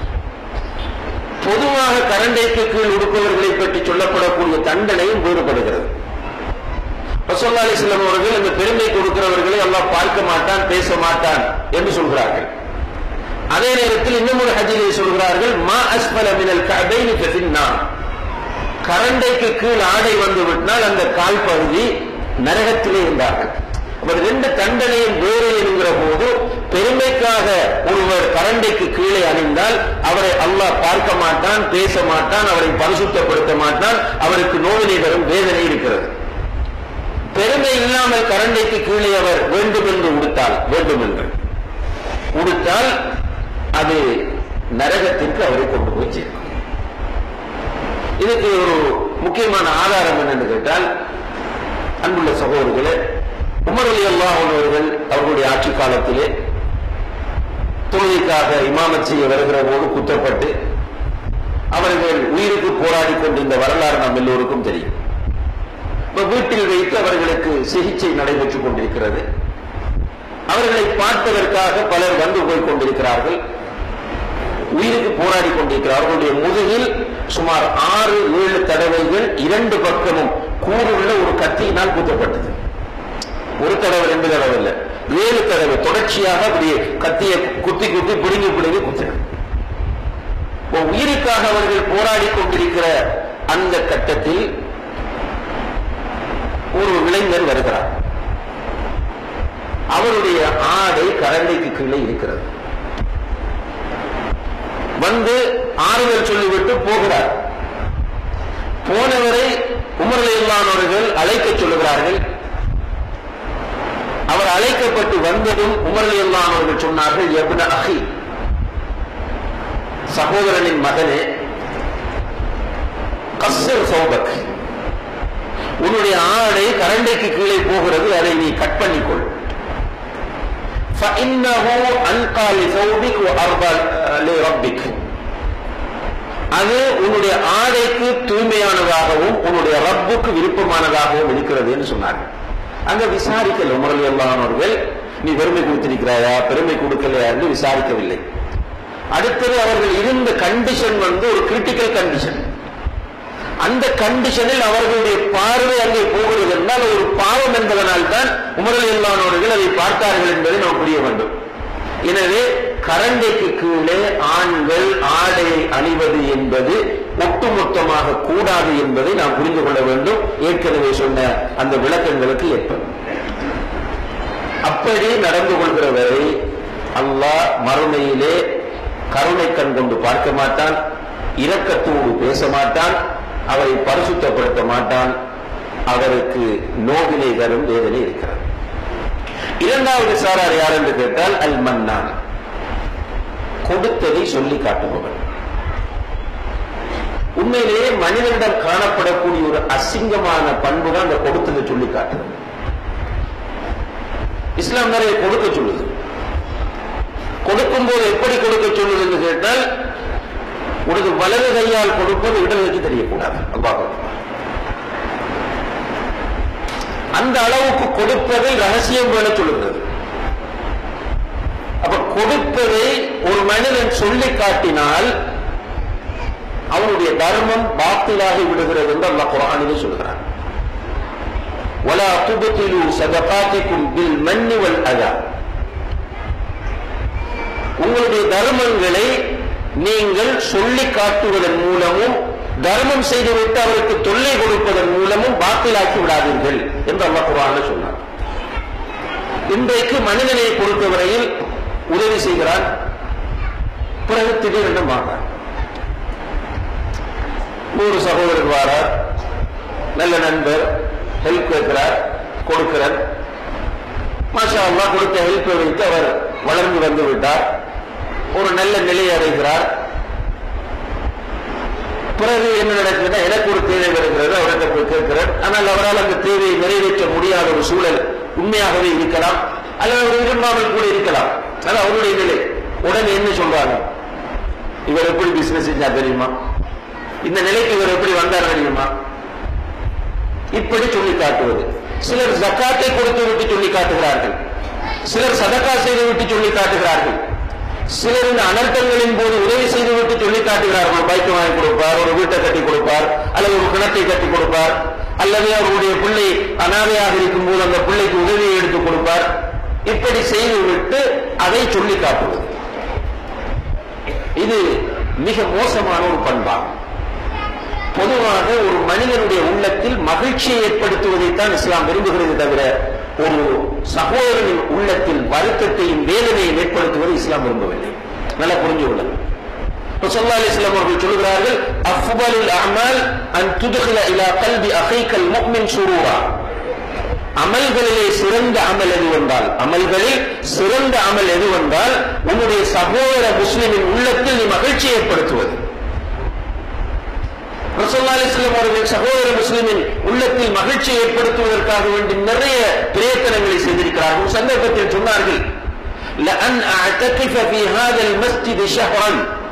Speaker 4: பொதுவாக கரண்டைக்கு கீழ் உடுப்பவர்களை பற்றி சொல்லப்படக்கூடிய தண்டனையும் வேறுபடுகிறது ரசோல்லா அலிஸ்லாம் அவர்கள் இந்த பெருமை கொடுக்கிறவர்களை அல்லாஹ் பார்க்க மாட்டான் பேச மாட்டான் என்று சொல்கிறார்கள் அதே நேரத்தில் இன்னும் ஒரு ஹஜிலே சொல்கிறார்கள் மா அஸ்மல மினல் கபைனி ஃபின்னார் கரண்டைக்கு கீழ் ஆடை வந்து விட்டால் அந்த கால் பகுதி நரகத்திலே இருந்தார்கள் அவர் ரெண்டு தண்டனையும் வேறு என்கிற போது பெருமைக்காக ஒருவர் கரண்டைக்கு கீழே அணிந்தால் அவரை அல்லாஹ் பார்க்க மாட்டான் பேச மாட்டான் அவரை பரிசுத்தப்படுத்த மாட்டான் அவருக்கு நோவினை தரும் வேதனை இருக்கிறது பெருமை இல்லாமல் கரண்டைக்கு கீழே அவர் வேண்டும் என்று உடுத்தால் வேண்டும் என்று உடுத்தால் அது நரகத்திற்கு அவரை கொண்டு போய் சேர்க்கும் இதுக்கு ஒரு முக்கியமான ஆதாரம் என்னன்னு கேட்டால் அன்புள்ள சகோதரர்களே உமர் அலி அல்லாஹ் அவர்கள் அவர்களுடைய ஆட்சி காலத்திலே தொழுகைக்காக இமாமத் செய்ய வருகிற போது குத்தப்பட்டு அவர்கள் உயிருக்கு போராடி கொண்டிருந்த வரலாறு நம் எல்லோருக்கும் தெரியும் இப்ப வீட்டில் வைத்து அவர்களுக்கு சிகிச்சை நடைபெற்றுக் கொண்டிருக்கிறது அவர்களை பார்ப்பதற்காக பலர் வந்து போய் கொண்டிருக்கிறார்கள் உயிருக்கு போராடி கொண்டிருக்கிறார் அவர்களுடைய முதுகில் சுமார் ஆறு ஏழு தடவைகள் இரண்டு பக்கமும் கூறுள்ள ஒரு கத்தியினால் குத்தப்பட்டது ஒரு தடவை ரெண்டு தடவை இல்ல ஏழு தடவை தொடர்ச்சியாக அப்படியே கத்தியை குத்தி குத்தி பிடுங்கி பிடுங்கி குத்தினார் இப்போ உயிருக்காக அவர்கள் போராடி கொண்டிருக்கிற அந்த கட்டத்தில் ஒரு இளைஞர் வருகிறார் அவருடைய ஆடை கரண்டைக்கு கீழே இருக்கிறது வந்து ஆறுதல் சொல்லிவிட்டு போகிறார் போனவரை உமரலையில்லானவர்கள் அழைக்க சொல்லுகிறார்கள் அவர் அழைக்கப்பட்டு வந்ததும் உமரலையில்லானவர்கள் சொன்னார்கள் எப்ன அஹி சகோதரனின் மகனே கஸ்ஸர் சௌபக் உன்னுடைய ஆடை கரண்டைக்கு கீழே போகிறது அதை நீ கட் பண்ணிக்கொள் فإنه أنقى لثوبك وأرضى لربك அது உன்னுடைய ஆடைக்கு தூய்மையானதாகவும் உன்னுடைய ரப்புக்கு விருப்பமானதாகவும் இருக்கிறது என்று சொன்னார்கள் அங்க விசாரிக்கல உமரலி அல்லானவர்கள் நீ பெருமை கொடுத்திருக்கிறாயா பெருமை கொடுக்கலையா என்று விசாரிக்கவில்லை அடுத்தது அவர்கள் இருந்த கண்டிஷன் வந்து ஒரு கிரிட்டிக்கல் கண்டிஷன் அந்த கண்டிஷனில் அவர்களுடைய பார்வை அங்கே போகிறது என்றால் ஒரு பாவம் என்பதனால் தான் உமரல் இல்லானவர்கள் அதை பார்த்தார்கள் என்பதை நாம் புரிய வேண்டும் எனவே கரண்டைக்கு கீழே ஆண்கள் ஆடையை அணிவது என்பது ஒட்டுமொத்தமாக கூடாது என்பதை நாம் புரிந்து கொள்ள வேண்டும் ஏற்கனவே சொன்ன அந்த விளக்கங்களுக்கு ஏற்ப அப்படி நடந்து கொள்கிறவரை அல்லாஹ் மறுமையிலே கருணை கண் கொண்டு பார்க்க மாட்டான் இரக்கத்தோடு பேச மாட்டான் அவரை பரிசுத்தப்படுத்த மாட்டான் அவருக்கு நோவினை தரும் வேதனை இருக்கிறது இரண்டாவது சாரார் யார் என்று கேட்டால் அல் மன்னான் கொடுத்ததை சொல்லி காட்டுபவன் உண்மையிலேயே மனிதனிடம் காணப்படக்கூடிய ஒரு அசிங்கமான பண்பு தான் அந்த கொடுத்ததை சொல்லி காட்டுறது இஸ்லாம் நிறைய கொடுக்க சொல்லுது கொடுக்கும் போது எப்படி கொடுக்க சொல்லுதுன்னு கேட்டால் உனது வலது கையால் கொடுப்பது இடதுக்கு தெரியக்கூடாது அல்லாஹ் அந்த அளவுக்கு கொடுப்பதை ரகசியம் வேண சொல்லுகிறது அப்ப கொடுப்பதை ஒரு மனிதன் சொல்லி காட்டினால் அவனுடைய தர்மம் பாத்திலாகி விடுகிறது என்று அல்லாஹ் குரானிலே சொல்கிறான் ولا تبطلوا صدقاتكم بالمن والأذى உங்களுடைய தர்மங்களை நீங்கள் சொல்லி காட்டுவதன் மூலமும் தர்மம் செய்துவிட்டு அவருக்கு தொல்லை கொடுப்பதன் மூலமும் பாத்திலாக்கி விடாதீர்கள் என்று அல்லாஹ் குரான் சொன்னார் இன்றைக்கு மனிதனை பொறுத்தவரையில் உதவி செய்கிறான் பிறகு திடீரென்று மாறார் நூறு சகோதரர் வாரார் நல்ல நண்பர் ஹெல்ப் கேட்கிறார் கொடுக்கிறார் மாஷா அல்லாஹ் கொடுத்த ஹெல்ப்பை வைத்து அவர் வளர்ந்து வந்து விட்டார் ஒரு நல்ல நிலையை அடைகிறார் பிறகு என்ன நடக்குதுன்னா எனக்கு ஒரு தேவை வருகிறது அவர்கிட்ட போய் கேட்கிறார் ஆனால் அவரால் அந்த தேவையை நிறைவேற்ற முடியாத ஒரு சூழல் உண்மையாகவே இருக்கலாம் அல்லது அவர் விரும்பாமல் கூட இருக்கலாம் அது அவருடைய நிலை உடனே என்ன சொல்றாங்க இவர் எப்படி பிசினஸ் செஞ்சா தெரியுமா இந்த நிலைக்கு இவர் எப்படி வந்தார் தெரியுமா இப்படி சொல்லி காட்டுவது சிலர் ஜக்காத்தை கொடுத்து விட்டு சொல்லி காட்டுகிறார்கள் சிலர் சதக்கா செய்து விட்டு சொல்லி காட்டுகிறார்கள் சிலர் இந்த அனர்த்தங்களின் போது உதவி செய்து விட்டு சொல்லி காட்டுகிறார்கள் ஒரு பைக் வாங்கி கொடுப்பார் ஒரு வீட்டை கட்டி கொடுப்பார் அல்லது ஒரு கிணத்தை கட்டி கொடுப்பார் அல்லது அவருடைய பிள்ளை அனாதையாக இருக்கும் போது அந்த பிள்ளைக்கு உதவியை எடுத்து கொடுப்பார் இப்படி செய்துவிட்டு அதை சொல்லி காட்டுவது இது மிக மோசமான ஒரு பண்பாகும் பொதுவாக ஒரு மனிதனுடைய உள்ளத்தில் மகிழ்ச்சியை ஏற்படுத்துவதைத்தான் இஸ்லாம் விரும்புகிறது தவிர ஒரு சகோதரனின் உள்ளத்தில் வருத்தத்தையும் வேதனையும் ஏற்படுத்துவதை இஸ்லாம் விரும்பவில்லை நல்லா புரிஞ்சு கொள்ளுங்க சொல்லா அலிஸ்லாம் அவர்கள் சொல்கிறார்கள் அஃபுபலுல் அமல் அன் துதுகில இலா கல்வி அகைக்கல் முக்மின் சுரூரா அமல்களிலே சிறந்த அமல் எது வந்தால் அமல்களில் சிறந்த அமல் எது வந்தால் உன்னுடைய சகோதர முஸ்லிமின் உள்ளத்தில் நீ மகிழ்ச்சி ஏற்படுத்துவது ரசல்லா அலிஸ்லாம் அவர்கள் சகோதர முஸ்லிமின் உள்ளத்தில் மகிழ்ச்சி ஏற்படுத்துவதற்காக வேண்டி நிறைய பிரயத்தனங்களை செய்திருக்கிறார்கள் ஒரு சந்தர்ப்பத்தில் சொன்னார்கள் لأن أعتكف في هذا المسجد شهرا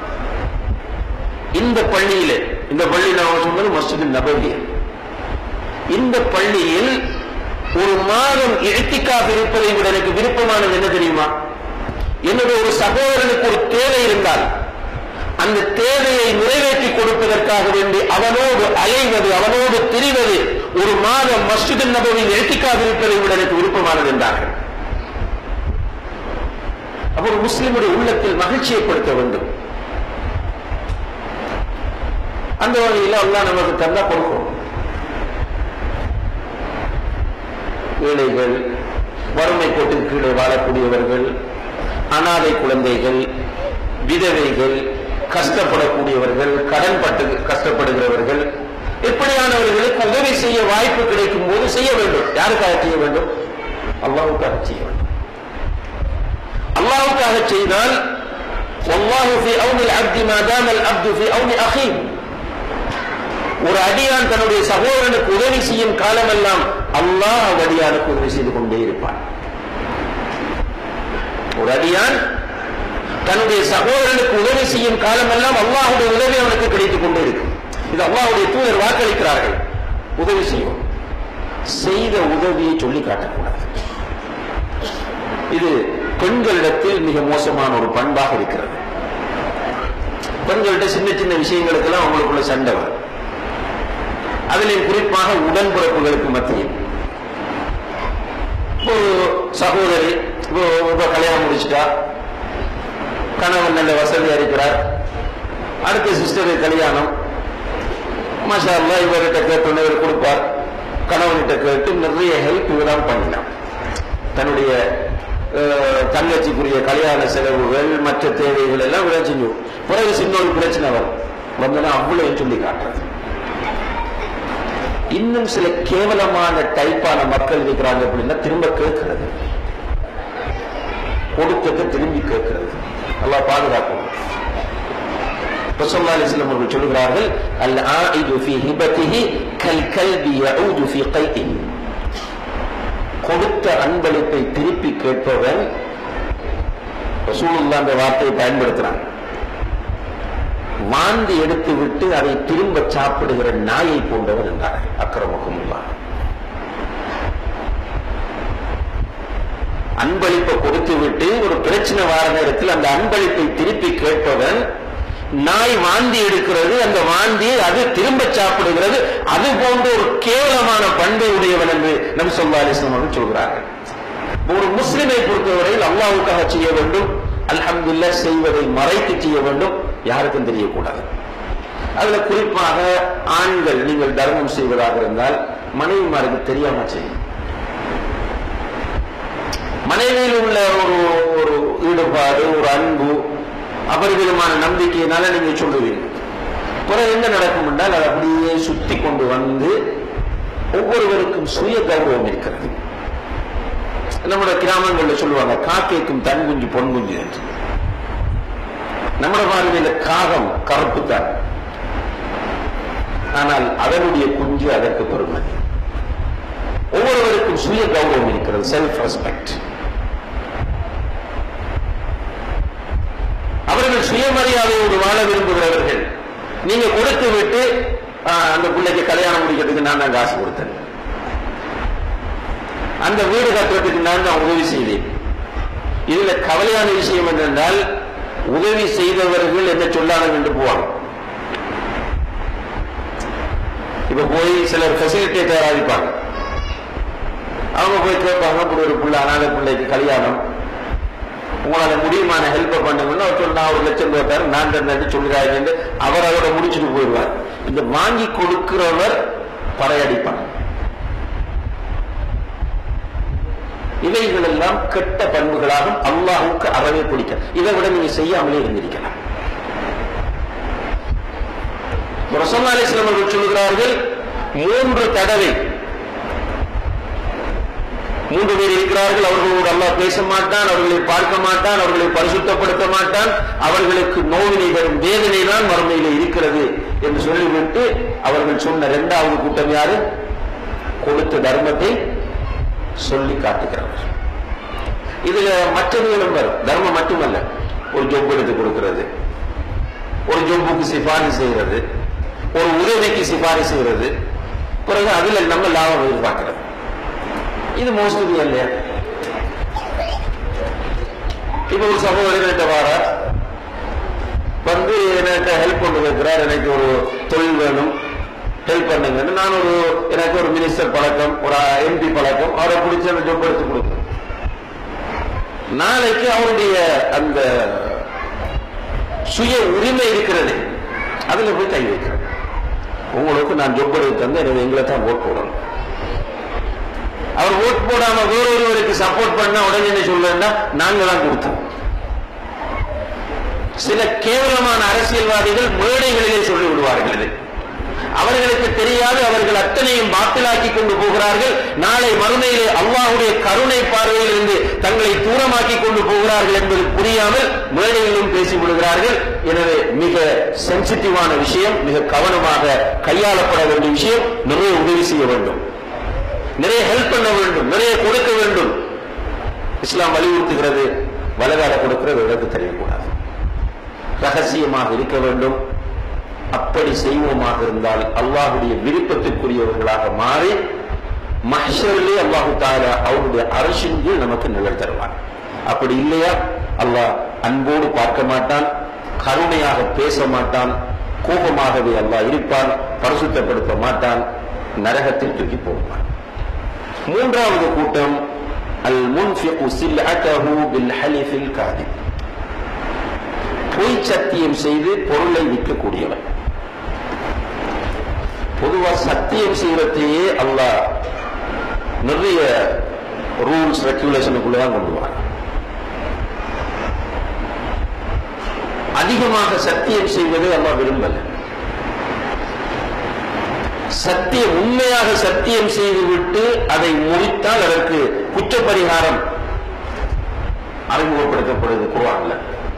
Speaker 4: இந்த பள்ளியிலே இந்த பள்ளி நான் சொன்னது மஸ்ஜித் நபவிய இந்த பள்ளியில் ஒரு மாதம் இழுத்திக்காக இருப்பதை விட எனக்கு விருப்பமானது என்ன தெரியுமா என்னுடைய ஒரு சகோதரனுக்கு ஒரு தேவை இருந்தால் அந்த தேவையை நிறைவேற்றி கொடுப்பதற்காக வேண்டி அவனோடு அலைவது அவனோடு திரிவது ஒரு மாதம் மஸ்ஜித் நபவியில் எழுத்திக்காக இருப்பதை விட எனக்கு விருப்பமானது என்றார்கள் அப்ப ஒரு முஸ்லிமுடைய உள்ளத்தில் மகிழ்ச்சி ஏற்படுத்த வேண்டும் அந்த வகையில் அல்லாஹ் நமக்கு தந்தா கொடுக்கும் ஏழைகள் வறுமை கோட்டின் கீழே வாழக்கூடியவர்கள் அனாதை குழந்தைகள் விதவைகள் கஷ்டப்படக்கூடியவர்கள் கடன் பட்டு கஷ்டப்படுகிறவர்கள் இப்படியானவர்களுக்கு உதவி செய்ய வாய்ப்பு கிடைக்கும் போது செய்ய வேண்டும் யாருக்காக செய்ய வேண்டும் அல்லாவுக்காக செய்ய வேண்டும் அல்லாவுக்காக செய்தால் والله في عون العبد ما دام العبد في عون اخيه ஒரு அடியான் தன்னுடைய சகோதரனுக்கு உதவி செய்யும் காலமெல்லாம் அல்லாஹ் அந்த அடியானுக்கு உதவி செய்து கொண்டே இருப்பான் ஒரு அடியான் தன்னுடைய சகோதரனுக்கு உதவி செய்யும் காலமெல்லாம் அல்லாஹுடைய உதவி அவனுக்கு கிடைத்துக் கொண்டே இருக்கும் இது அல்லாஹுடைய தூதர் வாக்களிக்கிறார்கள் உதவி செய்யும் செய்த உதவியை சொல்லி காட்டக்கூடாது இது பெண்களிடத்தில் மிக மோசமான ஒரு பண்பாக இருக்கிறது பெண்கள்கிட்ட சின்ன சின்ன விஷயங்களுக்கெல்லாம் அவங்களுக்குள்ள சண்டை வரும் அதிலும் குறிப்பாக உடன்பிறப்புகளுக்கு மத்தியில் ஒரு சகோதரி இப்போ இப்போ கல்யாணம் முடிச்சிட்டா கணவன் நல்ல வசதியா இருக்கிறார் அடுத்த சிஸ்டருக்கு கல்யாணம் மாஷா அல்லா இவர்கிட்ட கேட்டு இவர் கொடுப்பார் கணவன்கிட்ட கேட்டு நிறைய ஹெல்ப் இவரால் பண்ணினான் தன்னுடைய அஹ், தங்கச்சிக்குரிய கல்யாண செலவுகள் மற்ற தேவைகள் எல்லாம் இவரா செஞ்சு பிறகு சின்ன ஒரு பிரச்சனை வரும் வந்தனா அவ்வளவு சொல்லி காட்டுறது இன்னும் சில கேவலமான டைப்பான மக்கள் இருக்கிறாங்க அப்படின்னா திரும்ப கேட்கிறது கொடுத்ததை திரும்பி கேட்கிறது நல்லா பாதுகாக்கணும் ரசூலுல்லாஹி அலைஹி அவர்கள் சொல்கிறார்கள் அல் ஆயிது ஃபீ ஹிபத்திஹி கல் கல்பி யஊது ஃபீ கைதிஹி கொடுத்த அன்பளிப்பை திருப்பி கேட்பவன் ரசூலுல்லாஹ் அந்த வார்த்தையை பயன்படுத்துறாங்க வாந்தி எடுத்து விட்டு அதை திரும்ப சாப்பிடுகிற நாயை போன்றவன் என்றார்கள் அக்கிரமக்குமுல்லா அன்பளிப்பை கொடுத்து விட்டு ஒரு பிரச்சனை வார நேரத்தில் அந்த அன்பளிப்பை திருப்பி கேட்பவன் நாய் வாந்தி எடுக்கிறது அந்த வாந்தியை அது திரும்ப சாப்பிடுகிறது அது போன்ற ஒரு கேவலமான பண்பை உடையவன் என்று நபி சொல்லா அலிஸ்லாம் அவர்கள் சொல்கிறார்கள் ஒரு முஸ்லிமை பொறுத்தவரையில் அல்லாவுக்காக செய்ய வேண்டும் அல்ஹம்துல்லா செய்வதை மறைத்து செய்ய வேண்டும் யாருக்கும் தெரியக்கூடாது அதுல குறிப்பாக ஆண்கள் நீங்கள் தர்மம் செய்வதாக இருந்தால் மனைவிமாருக்கு தெரியாம செய்யும் மனைவியில் உள்ள ஒரு ஒரு ஈடுபாடு ஒரு அன்பு அபரிவிதமான நம்பிக்கையினால நீங்க சொல்லுவீங்க பிறகு என்ன நடக்கும் என்றால் அது அப்படியே சுத்தி கொண்டு வந்து ஒவ்வொருவருக்கும் சுய கௌரவம் இருக்கிறது நம்முடைய கிராமங்கள்ல சொல்லுவாங்க காக்கைக்கும் தன் குஞ்சு பொன் குஞ்சு என்று நம்முடைய பார்வையில காகம் கருப்பு தான் ஆனால் அதனுடைய குஞ்சு அதற்கு பெருமை ஒவ்வொருவருக்கும் சுய கௌரவம் இருக்கிறது செல்ஃப் ரெஸ்பெக்ட் அவர்கள் சுயமரியாதையோடு வாழ விரும்புகிறவர்கள் நீங்க கொடுத்து விட்டு "ஆ, அந்த பிள்ளைக்கு கல்யாணம் முடிக்கிறதுக்கு நான் தான் காசு கொடுத்தேன் அந்த வீடு கட்டுறதுக்கு நான் தான் உதவி செய்தேன் இதுல கவலையான விஷயம் என்னென்றால் உதவி செய்தவர்கள் என்ன சொல்லாங்க என்று போவாங்க இப்ப போய் சிலர் ஃபெசிலிட்டேட்டர் ஆகிப்பாங்க அவங்க போய் கேட்பாங்க இப்படி ஒரு பிள்ளை அனாதை பிள்ளைக்கு கல்யாணம் உங்களால முடியுமான ஹெல்ப் பண்ணுங்கன்னா அவர் சொன்னா ஒரு லட்சம் ரூபாய் தரேன் நான் தந்தேன்னு சொல்லுறாங்க அவர் அதோட முடிச்சுட்டு போயிடுவார் இந்த வாங்கி கொடுக்கிறவர் படையடிப்பார் இவைகள் எல்லாம் கெட்ட பண்புகளாகும் அல்லாஹுக்கு அறவே பிடிக்க இதை விட நீங்க செய்யாமலே இருந்திருக்கலாம் ரசோல்லா அலிஸ்லாம் அவர்கள் சொல்லுகிறார்கள் மூன்று தடவை மூன்று பேர் இருக்கிறார்கள் அவர்களோடு அல்லாஹ் பேச மாட்டான் அவர்களை பார்க்க மாட்டான் அவர்களை பரிசுத்தப்படுத்த மாட்டான் அவர்களுக்கு நோவினை வரும் வேதனை தான் மறுமையிலே இருக்கிறது என்று சொல்லிவிட்டு அவர்கள் சொன்ன இரண்டாவது கூட்டம் யாரு கொடுத்த தர்மத்தை சொல்லி காட்டுகிறார்கள் இதுல மற்றவர்களும் வரும் தர்மம் மட்டுமல்ல ஒரு ஜொப் எடுத்து கொடுக்கிறது ஒரு ஜொப்புக்கு சிபாரிசு செய்கிறது ஒரு உதவிக்கு சிபாரிசு செய்கிறது பிறகு அதுல நம்ம லாபம் எதிர்பார்க்கிறது இது மோஸ்ட்லி இல்லையா இப்ப ஒரு சகோதரர் என்கிட்ட வாரார் வந்து எனக்கு ஹெல்ப் பண்ண வைக்கிறார் எனக்கு ஒரு தொழில் வேணும் ஹெல்ப் பண்ணுங்கன்னு நான் ஒரு எனக்கு ஒரு மினிஸ்டர் பழக்கம் ஒரு எம்பி பழக்கம் அவரை பிடிச்ச அந்த ஜொப் எடுத்து கொடுக்குறேன் நாளைக்கு அவருடைய அந்த சுய உரிமை இருக்கிறது அதுல போய் கை வைக்கிறேன் உங்களுக்கு நான் ஜொப் எடுத்து தந்து எனக்கு எங்களை தான் ஓட் போடணும் அவர் ஓட் போடாம வேறொருவருக்கு சப்போர்ட் பண்ண உடனே என்ன சொல்லுன்னா நாங்க தான் கொடுத்தோம் சில கேவலமான அரசியல்வாதிகள் மேடைகளிலே சொல்லி விடுவார்கள் இது அவர்களுக்கு தெரியாது அவர்கள் அத்தனையும் பாத்திலாக்கி கொண்டு போகிறார்கள் நாளை மறுமையிலே அல்லாஹுடைய கருணை பார்வையில் இருந்து தங்களை தூரமாக்கி கொண்டு போகிறார்கள் என்பது புரியாமல் மேடையிலும் பேசி விடுகிறார்கள் எனவே மிக சென்சிட்டிவான விஷயம் மிக கவனமாக கையாளப்பட வேண்டிய விஷயம் நிறைய உதவி செய்ய வேண்டும் நிறைய ஹெல்ப் பண்ண வேண்டும் நிறைய கொடுக்க வேண்டும் இஸ்லாம் வலியுறுத்துகிறது வலகால கொடுக்கிறது எனக்கு தெரியக்கூடாது ரகசியமாக இருக்க வேண்டும் அப்படி செய்வோமாக இருந்தால் அல்லாஹுடைய விருப்பத்திற்குரியவர்களாக மாறி மஹ்ஷரிலே அல்லாஹு தாலா அவருடைய அரசின் கீழ் நமக்கு நிழல் தருவார் அப்படி இல்லையா அல்லாஹ் அன்போடு பார்க்க மாட்டான் கருணையாக பேச மாட்டான் கோபமாகவே அல்லாஹ் இருப்பான் பரிசுத்தப்படுத்த மாட்டான் நரகத்தில் தூக்கி போவான் மூன்றாவது கூட்டம் அல் முன்ஃபிகு சில்அதஹு பில் ஹலிஃபில் காதிப் பொய் சத்தியம் செய்து பொருளை விற்கக்கூடியவன் பொதுவா சத்தியம் செய்யறதையே அல்லாஹ் நிறைய ரூல்ஸ் ரெகுலேஷனுக்குள்ள தான் கொண்டு வரான் அதிகமாக சத்தியம் செய்வதை அல்லாஹ் விரும்பல சத்தியம் உண்மையாக சத்தியம் செய்துவிட்டு அதை முடித்தால் அதற்கு குற்றப்பரிகாரம் அறிமுகப்படுத்தப்படுது குர்ஆன்ல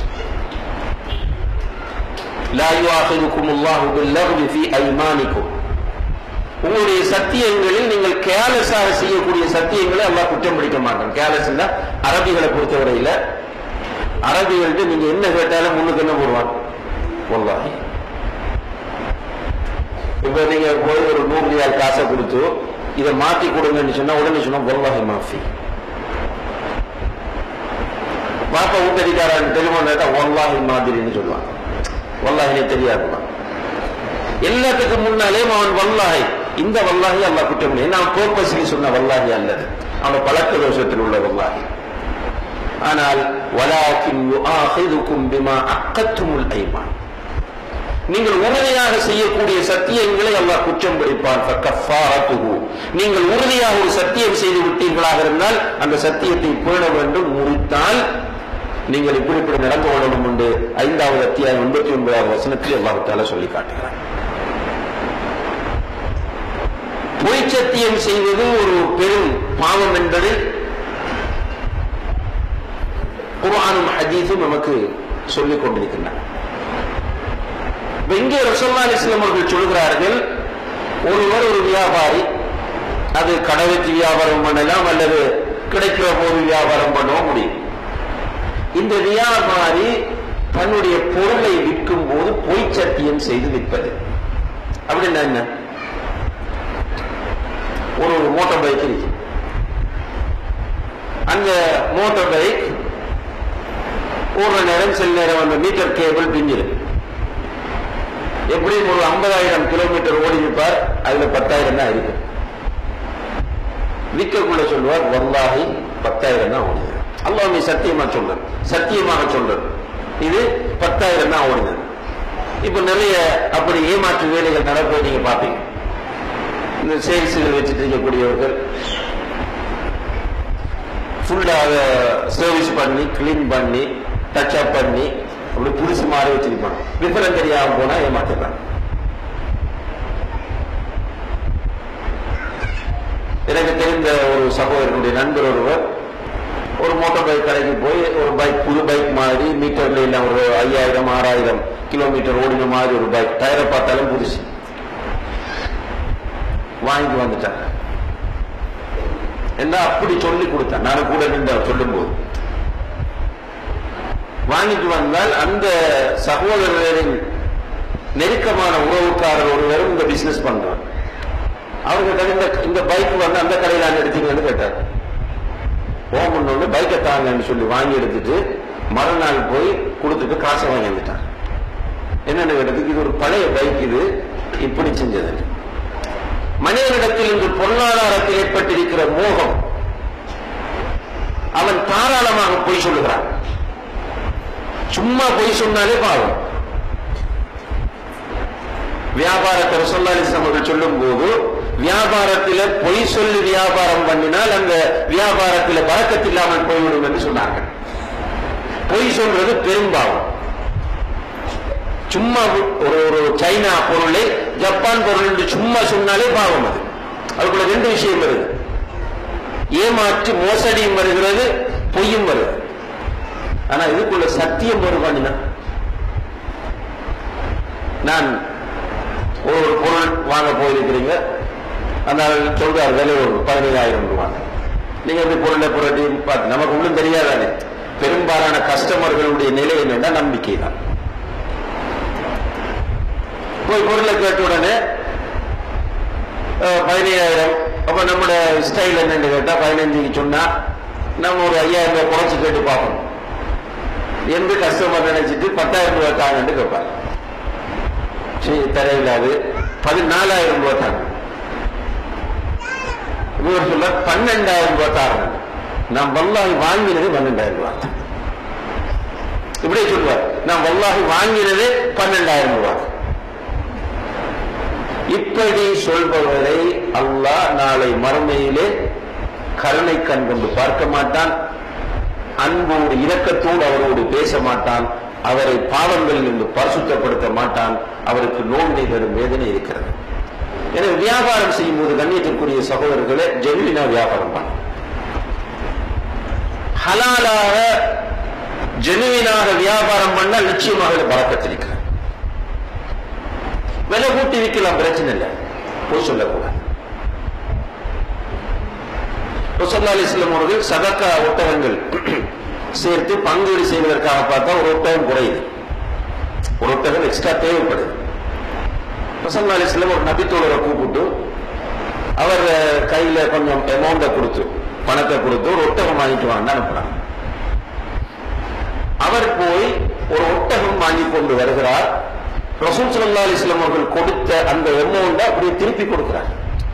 Speaker 4: லா யுஆஹிதுக்கும் அல்லாஹு பில்லஹ்வி ஃபீ ஐமானிக்கும் உங்களுடைய சத்தியங்களில் நீங்கள் கேலஸாக செய்யக்கூடிய சத்தியங்களை அல்லாஹ் குற்றம் பிடிக்க மாட்டான் கேலஸ் இல்ல அரபிகளை பொறுத்தவரையில அரபிகள்கிட்ட நீங்க என்ன கேட்டாலும் முன்னுக்கு என்ன போடுவான் வல்லாஹி இப்ப நீங்க போய் ஒரு நூறு ரியால் காசை கொடுத்து இதை மாத்தி கொடுங்கன்னு சொன்னா உடனே சொன்னா வல்லாஹி மாஃபி பாப்பா ஊத்தடிக்காரன் டெலிபோன் கேட்டா வல்லாஹி மாதிரின்னு சொல்லுவான் வல்லாஹினே தெரியாதுமா எல்லாத்துக்கும் முன்னாலே அவன் வல்லாஹி இந்த வல்லாஹி அல்லாஹ் குற்றம் இல்லை நான் பர்பஸ்லி சொன்ன வல்லாஹி அல்லது அவன் பழக்க தோஷத்தில் உள்ள வல்லாஹி ஆனால் வலாக்கின் யுஆஹிதுக்கும் பிமா அக்கத்துமுல் ஐமான் நீங்கள் உறுதியாக செய்யக்கூடிய சத்தியங்களை அல்லாஹ் குற்றம் பிடிப்பான் ஃபக்கஃபாரத்துஹு. நீங்கள் உறுதியாக ஒரு சத்தியம் செய்து விட்டீர்களாக இருந்தால் அந்த சத்தியத்தை பேண வேண்டும் முறித்தால் நீங்கள் இப்படி இப்படி நடந்து கொள்ளணும் என்று ஐந்தாவது அத்தியாயம் எண்பத்தி ஒன்பதாவது வசனத்தில் அல்லாஹ் தால சொல்லி காட்டுகிறார் பொய் சத்தியம் செய்வது ஒரு பெரும் பாவம் என்பதை குர்ஆனும் ஹதீஸும் நமக்கு சொல்லிக் கொண்டிருக்கின்றன இப்ப இங்கே ரசல்லா அலிஸ்லாம் அவர்கள் சொல்கிறார்கள் ஒருவர் ஒரு வியாபாரி அது கடை வச்சு வியாபாரம் பண்ணலாம் அல்லது கிடைக்கிற போது வியாபாரம் பண்ணவும் முடியும் இந்த வியாபாரி தன்னுடைய பொருளை விற்கும் போது பொய் சத்தியம் செய்து விற்பது அப்படின்னா என்ன ஒரு மோட்டார் பைக் இருக்கு அந்த மோட்டார் பைக் ஒரு நேரம் சில நேரம் அந்த மீட்டர் கேபிள் பிஞ்சிருக்கு எப்படியும் ஒரு ஐம்பதாயிரம் கிலோமீட்டர் ஓடி இருப்பார் அதுல பத்தாயிரம் தான் இருக்கு விற்கக்குள்ள சொல்லுவார் வல்லாஹி பத்தாயிரம் தான் ஓடுது அல்லாஹ் சத்தியமா சொல்றார் சத்தியமாக சொல்றார் இது பத்தாயிரம் தான் ஓடுது இப்ப நிறைய அப்படி ஏமாற்று வேலைகள் நடப்பதை நீங்க பாப்பீங்க இந்த சேல்ஸுகள் வச்சுட்டு இருக்கக்கூடியவர்கள் ஃபுல்லாக சர்வீஸ் பண்ணி கிளீன் பண்ணி டச் அப் பண்ணி அப்படி புதுசு மாறி வச்சிருப்பாங்க விவரம் தெரியாம போனா ஏமாத்திடுறாங்க எனக்கு தெரிந்த ஒரு சகோதரனுடைய நண்பர் ஒருவர் ஒரு மோட்டார் பைக் கடைக்கு போய் ஒரு பைக் புது பைக் மாதிரி மீட்டர்ல இல்லை ஒரு ஐயாயிரம் ஆறாயிரம் கிலோமீட்டர் ஓடின மாதிரி ஒரு பைக் டயரை பார்த்தாலும் புதுசு வாங்கிட்டு வந்துட்டாங்க என்ன அப்படி சொல்லி கொடுத்தேன் நான் கூட நின்று சொல்லும் போது வாங்கிட்டு வந்தால் அந்த சகோதரரின் நெருக்கமான உறவுக்காரர் ஒருவரும் இந்த பிசினஸ் பண்றார் அவர்கிட்ட இந்த இந்த பைக் வந்து அந்த கடையில் நான் எடுத்தீங்கன்னு கேட்டார் போகணுன்னு பைக்கை தாங்கன்னு சொல்லி வாங்கி எடுத்துட்டு மறுநாள் போய் கொடுத்துட்டு காசை வாங்கி வந்துட்டார் என்னென்ன கேட்டதுக்கு இது ஒரு பழைய பைக் இது இப்படி செஞ்சது மனிதனிடத்தில் இன்று பொருளாதாரத்தில் ஏற்பட்டிருக்கிற மோகம் அவன் தாராளமாக பொய் சொல்லுகிறான் சும்மா பொய் சொன்னாலே பாவம் வியாபாரத்தை ரசோல்லாலிசம் அவர்கள் சொல்லும் போது வியாபாரத்தில பொய் சொல்லி வியாபாரம் பண்ணினால் அந்த வியாபாரத்தில பறக்கத்தில்லாமல் போய்விடும் என்று சொன்னார்கள் பொய் சொல்றது பெரும்பாவம் சும்மா ஒரு ஒரு சைனா பொருளை ஜப்பான் பொருள் என்று சும்மா சொன்னாலே பாவம் அது அதுக்குள்ள ரெண்டு விஷயம் வருது ஏமாற்றி மோசடியும் வருகிறது பொய்யும் வருது ஆனா இதுக்குள்ள சத்தியம் ஒரு பண்ணினா நான் ஒரு பொருள் வாங்க போயிருக்கிறீங்க அந்த ஆள் சொல்றார் விலை ஒரு பதினைந்தாயிரம் ரூபாய் நீங்க எப்படி பொருளை புரட்டி பார்த்து நமக்கு ஒன்றும் தெரியாதானே பெரும்பாலான கஸ்டமர்களுடைய நிலை என்னன்னா நம்பிக்கை தான் போய் பொருளை கேட்ட உடனே அஹ், பதினையாயிரம் அப்ப நம்மளோட ஸ்டைல் என்னன்னு கேட்டா பதினஞ்சுக்கு சொன்னா நம்ம ஒரு ஐயாயிரம் ரூபாய் குறைச்சு கேட்டு பார்க்கணும் என்று கஸ்டமர் நினைச்சிட்டு பத்தாயிரம் ரூபாய் தாங்கன்னு கேட்பாங்க சரி தரையில்லாது பதினாலாயிரம் ரூபாய் தாங்க இவர் சொல்ல பன்னெண்டாயிரம் ரூபாய் தாங்க நான் வல்லாஹி வாங்கினது பன்னெண்டாயிரம் ரூபாய் இப்படியே சொல்லுவார் நான் வல்லாஹி வாங்கினது பன்னெண்டாயிரம் ரூபாய் இப்படி சொல்பவரை அல்லாஹ் நாளை மறுமையிலே கருணை கண் கொண்டு பார்க்க மாட்டான் அன்போடு இரக்கத்தோடு அவரோடு பேச மாட்டான் அவரை பாவங்களில் இருந்து பரிசுத்தப்படுத்த மாட்டான் அவருக்கு நோவினை தரும் வேதனை இருக்கிறது எனவே வியாபாரம் செய்யும் போது கண்ணியத்திற்குரிய சகோதரர்களே ஜெமினா வியாபாரம் பண்ண ஹலாலாக ஜெனுவினாக வியாபாரம் பண்ணால் நிச்சயமாக இதுல பறக்கத்து இருக்கிறது விலை கூட்டி விற்கலாம் பிரச்சனை இல்லை போய் சொல்லக்கூடாது ரசல்லா அலிஸ்லாம் அவர்கள் சதக்கா ஒட்டகங்கள் சேர்த்து பங்கீடு செய்வதற்காக பார்த்தா ஒரு ஒட்டகம் குறையுது ஒரு ஒட்டகம் எக்ஸ்ட்ரா தேவைப்படுது ரசல்லா அலிஸ்லாம் ஒரு நபித்தோழரை கூப்பிட்டு அவர் அஹ், கையில கொஞ்சம் அமௌண்ட்டை கொடுத்து பணத்தை கொடுத்து ஒரு ஒட்டகம் வாங்கிட்டு வாங்க அனுப்புறாங்க அவர் போய் ஒரு ஒட்டகம் வாங்கி கொண்டு வருகிறார் ரசூல் சல்லா அலிஸ்லாம் அவர்கள் கொடுத்த அந்த அமௌண்ட்டை அப்படியே திருப்பி கொடுக்கிறார்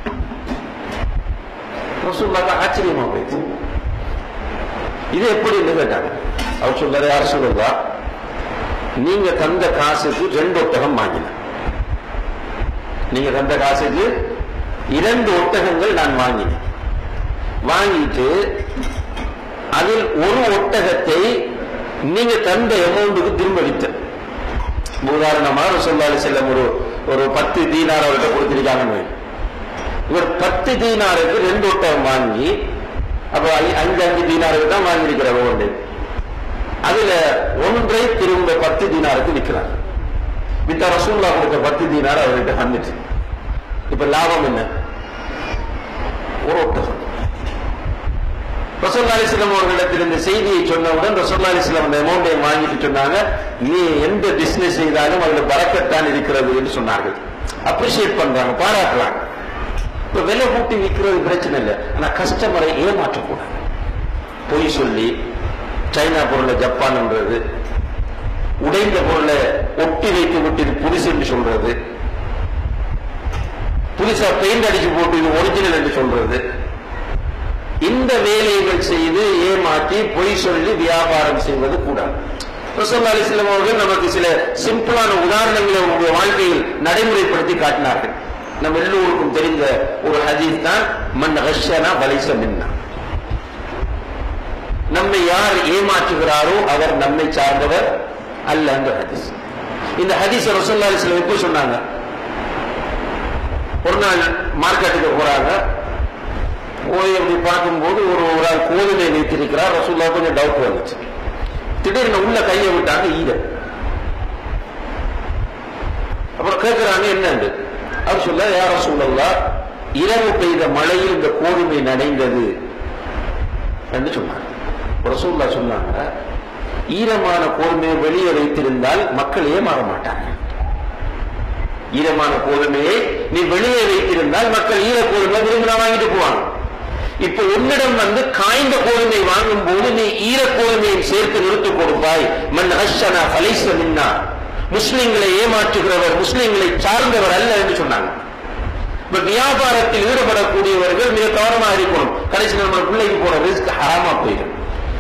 Speaker 4: ரசூல்லாக்கு ஆச்சரியமா போயிடுச்சு இது எப்படின்னு கேட்டாங்க அவர் சொல்றாரு யார் சொல்றதா நீங்க தந்த காசுக்கு ரெண்டு ஒட்டகம் வாங்கின நீங்க தந்த காசுக்கு இரண்டு ஒட்டகங்கள் நான் வாங்கினேன் வாங்கிட்டு அதில் ஒரு ஒட்டகத்தை நீங்க தந்த அமௌண்ட்டுக்கு திரும்ப வித்த உதாரணமா சொல்லாலி செல்லம் ஒரு ஒரு பத்து தீனார் அவர்கிட்ட கொடுத்திருக்காங்கன்னு வை. இவர் பத்து தீனாருக்கு ரெண்டு ஒட்டகம் வாங்கி அப்ப ஐ- அஞ்சு அஞ்சு தீனாருக்கு தான் வாங்கியிருக்கிறார் ஒன்று அதுல ஒன்றை திரும்ப பத்து தீனாருக்கு விற்கிறார் வித்த ரசூல்லா கொடுத்த பத்து தீனார் அவர்கிட்ட வந்துச்சு இப்ப லாபம் என்ன ஒரு ஒட்டகம் ரசோல்லா அலிஸ்லாம் அவர்களிடத்தில் இந்த செய்தியை சொன்னவுடன் ரசோல்லா அலிஸ்லாம் அந்த அமௌண்டை வாங்கிட்டு சொன்னாங்க நீ எந்த பிசினஸ் செய்தாலும் அதுல பறக்கத்தான் இருக்கிறது என்று சொன்னார்கள் அப்ரிஷியேட் பண்றாங்க பாராட்டுறாங்க இப்ப விலை கூட்டி விற்கிறது பிரச்சனை இல்லை ஆனா கஸ்டமரை ஏமாற்றக்கூடாது பொய் சொல்லி சைனா பொருளை ஜப்பான்ன்றது உடைந்த பொருளை ஒட்டி வைத்து விட்டு இது புதுசு என்று சொல்றது புதுசா பெயிண்ட் அடிச்சு போட்டு இது ஒரிஜினல் என்று சொல்றது இந்த வேலைகள் செய்து ஏமாற்றி பொய் சொல்லி வியாபாரம் செய்வது கூடாது ரசோல்லா அலிஸ்லாம் அவர்கள் நமக்கு சில சிம்பிளான உதாரணங்களை உங்களுடைய வாழ்க்கையில் நடைமுறைப்படுத்தி காட்டினார்கள் நம்ம எல்லோருக்கும் தெரிந்த ஒரு ஹதீஸ் தான் மன் ரஷ்யனா வலைச மின்னா நம்மை யார் ஏமாற்றுகிறாரோ அவர் நம்மை சார்ந்தவர் அல்ல அந்த ஹதீஸ் இந்த ஹதீஸ் ரசோல்லா அலிஸ்லாம் எப்படி சொன்னாங்க ஒரு நாள் மார்க்கெட்டுக்கு போறாங்க போய் அப்படி பார்க்கும்போது ஒரு ஒரு ஆள் கோதுமை வைத்திருக்கிறார் ரசூல்லா கொஞ்சம் டவுட் வந்துச்சு திடீர்னு உள்ள கையை விட்டாங்க ஈர அப்புறம் கேட்கிறாங்க என்னன்னு அவர் சொல்ல யார சூழல்லா இரவு பெய்த மழையில் இந்த கோதுமை நனைந்தது என்று சொன்னாங்க ரசூல்லா சொன்னாங்க ஈரமான கோதுமையை வெளியே வைத்திருந்தால் மக்கள் ஏமாற மாட்டாங்க ஈரமான கோதுமையை நீ வெளியே வைத்திருந்தால் மக்கள் ஈர கோதுமை விரும்பினா வாங்கிட்டு போவாங்க இப்ப உன்னிடம் வந்து காய்ந்த கோதுமை வாங்கும் போது நீ ஈர கோதுமையை சேர்த்து நிறுத்து கொடுப்பாய் மன் ஹஷனா ஃபலைஸ மின்னா முஸ்லிம்களை ஏமாற்றுகிறவர் முஸ்லிம்களை சார்ந்தவர் அல்ல என்று சொன்னாங்க இப்ப வியாபாரத்தில் ஈடுபடக்கூடியவர்கள் மிக கவனமா இருக்கணும் கடைசி நம்ம பிள்ளைக்கு போற ரிஸ்க் ஹராமா போயிடும்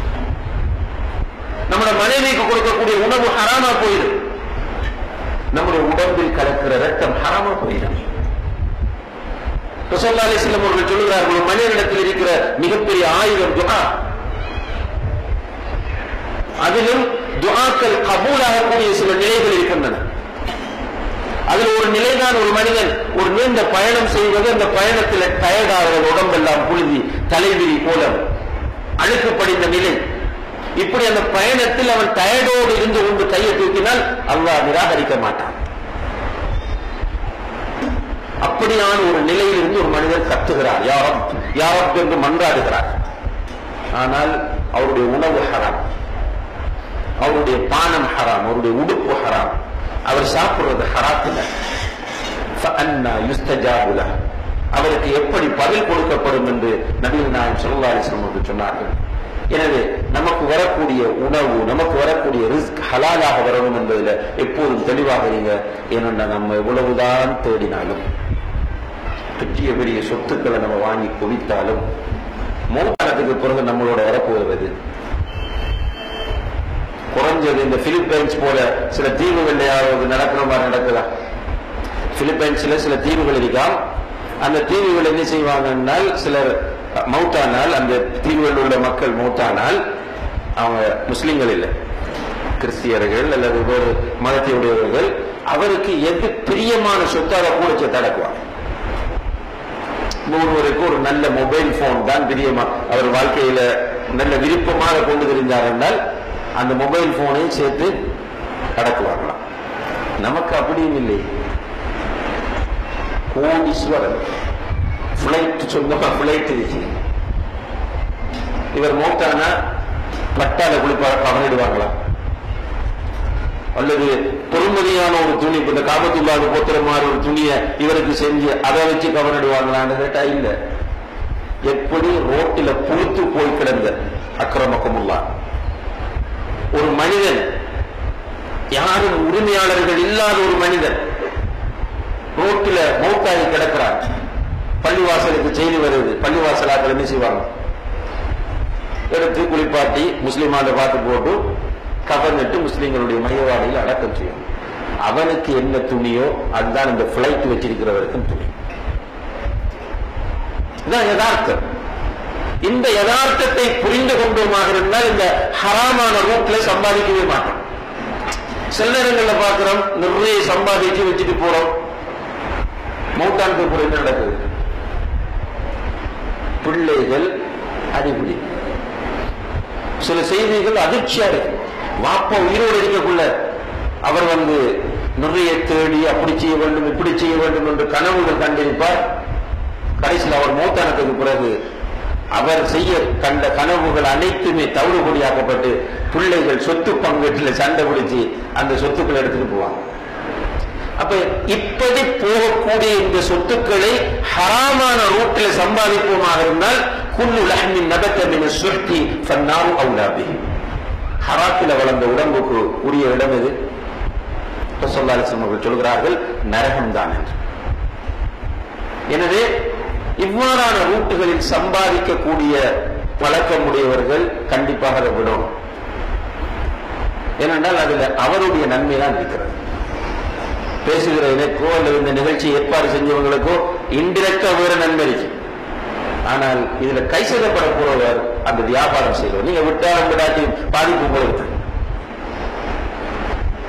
Speaker 4: நம்மளோட மனைவிக்கு கொடுக்கக்கூடிய உணவு ஹராமா போயிடும் நம்முடைய உடம்பில் கலக்கிற ரத்தம் ஹராமா போயிடும் ரசோல்லா அலிஸ்லாம் அவர்கள் சொல்லுகிறார்கள் ஒரு மனிதனிடத்தில் இருக்கிற மிகப்பெரிய ஆயுதம் துஆ அதிலும் துஆக்கள் கபூலாகக்கூடிய சில நிலைகள் இருக்கின்றன அதில் ஒரு நிலைதான் ஒரு மனிதன் ஒரு நீண்ட பயணம் செய்வது அந்த பயணத்தில் டயர்டாகிறது உடம்பெல்லாம் புழுதி தலைவிரி போல அழுக்கு படிந்த நிலை இப்படி அந்த பயணத்தில் அவன் டயர்டோடு இருந்து கொண்டு கையை தூக்கினால் அல்லாஹ் நிராகரிக்க மாட்டான் அப்படியான ஒரு நிலையில் இருந்து ஒரு மனிதர் கத்துகிறார் யாரம் யாரப் என்று மன்றாடுகிறார் ஆனால் அவருடைய உணவு ஹராம் அவருடைய பானம் ஹராம் அவருடைய உடுப்பு ஹராம் அவர் சாப்பிடுறது ஹராத்துல فأنا يستجاب له அவருக்கு எப்படி பதில் கொடுக்கப்படும் என்று நபிகள் நாயம் ஸல்லல்லாஹு அலைஹி வஸல்லம் அவர்கள் சொன்னார்கள் எனவே நமக்கு வரக்கூடிய உணவு நமக்கு வரக்கூடிய ரிஸ்க் ஹலாலாக வரணும் என்பதில் எப்போதும் தெளிவாக இருங்க ஏனென்றா நம்ம எவ்வளவுதான் தேடினாலும் பெரிய பெரிய சொத்துக்களை நம்ம வாங்கி குவித்தாலும் மூலத்துக்கு பிறகு நம்மளோட வரப்போகிறது குறைஞ்சது இந்த பிலிப்பைன்ஸ் போல சில தீவுகள்லையாவது நடக்கிற மாதிரி நடக்குதா பிலிப்பைன்ஸ்ல சில தீவுகள் இருக்காம் அந்த தீவுகள் என்ன செய்வாங்கன்னால் சிலர் மௌத்தானால் அந்த தீவுகளில் உள்ள மக்கள் மௌத்தானால் அவங்க முஸ்லிம்கள் இல்லை கிறிஸ்தியர்கள் அல்லது வேறு மதத்தை உடையவர்கள் அவருக்கு எது பிரியமான சொத்தாக கூட தடக்குவாங்க ஒருவருக்கு ஒரு நல்ல மொபைல் போன் தான் பிரியமா அவர் வாழ்க்கையில நல்ல விருப்பமாக கொண்டு தெரிஞ்சார் என்றால் அந்த மொபைல் போனையும் சேர்த்து அடக்குவாங்களாம் நமக்கு அப்படியும் இல்லை கோடீஸ்வரன் பிளைட் சொந்தமா பிளைட் இருக்கு இவர் மோட்டானா பட்டால குளிப்பா கவனிடுவாங்களா அல்லது பொறுமதியான ஒரு துணி இப்ப இந்த காபத்துள்ளாக போத்துற மாதிரி ஒரு துணியை இவருக்கு செஞ்சு அதை வச்சு கவனிடுவாங்களான்னு கேட்டா இல்ல எப்படி ரோட்டில புழுத்து போய் கிடந்த அக்கிரமக்கமுல்லா ஒரு மனிதன் யாரும் உரிமையாளர்கள் இல்லாத ஒரு மனிதன் ரோட்டில மௌத்தாகி கிடக்கிறார் பள்ளிவாசலுக்கு செய்தி வருது பள்ளிவாசலாக்கள் என்ன செய்வாங்க எடுத்து குளிப்பாட்டி முஸ்லிமான பார்த்து போட்டு கவர்னிட்டு முஸ்லிம்களுடைய மையவாடியில் அடக்கம் செய்யும் அவனுக்கு என்ன துணியோ அதுதான் இந்த பிளைட் வச்சிருக்கிறவருக்கும் துணி இதுதான் யதார்த்தம் இந்த யதார்த்தத்தை புரிந்து கொண்டோமாக இருந்தால் இந்த ஹராமான ரூட்ல சம்பாதிக்கவே மாட்டோம் சில நேரங்கள்ல பாக்குறோம் நிறைய சம்பாதிச்சு வச்சுட்டு போறோம் மௌட்டானுக்கு கூட என்ன நடக்குது பிள்ளைகள் அடிப்படி சில செய்திகள் அதிர்ச்சியா இருக்கு வாப்பா உயிரோடு இருக்கக்குள்ள அவர் வந்து நிறைய தேடி அப்படி செய்ய வேண்டும் இப்படி செய்ய வேண்டும் என்று கனவுகள் கண்டிருப்பார் கடைசியில் அவர் மூத்தானத்துக்கு பிறகு அவர் செய்ய கண்ட கனவுகள் அனைத்துமே தவிடுபடியாக்கப்பட்டு பிள்ளைகள் சொத்து பங்கீட்டில் சண்டை பிடிச்சு அந்த சொத்துக்களை எடுத்துட்டு போவாங்க அப்ப இப்படி போகக்கூடிய இந்த சொத்துக்களை ஹராமான ரூட்டில் சம்பாதிப்போமாக இருந்தால் குல்லு லஹ்மின் நபத்தமின் சுருட்டி ஃபன்னாரு அவுலாபி ஹராத்தில் வளர்ந்த உடம்புக்கு உரிய இடம் எது ரசோல்லாலிசம் அவர்கள் சொல்கிறார்கள் நரகம் தான் என்று எனவே இவ்வாறான ரூட்டுகளில் சம்பாதிக்கக்கூடிய பழக்கமுடையவர்கள் கண்டிப்பாக அதை விடணும் ஏனென்றால் அதுல அவருடைய நன்மை தான் இருக்கிறது பேசுகிற எனக்கோ அல்லது இந்த நிகழ்ச்சி ஏற்பாடு செஞ்சவங்களுக்கோ இன்டிரெக்டா வேற நன்மை இருக்கு ஆனால் இதுல கை செய்யப்பட போறவர் அந்த வியாபாரம் செய்கிறவர் நீங்க விட்டாலும் விடாட்டி பாதிப்பு போல இருக்கு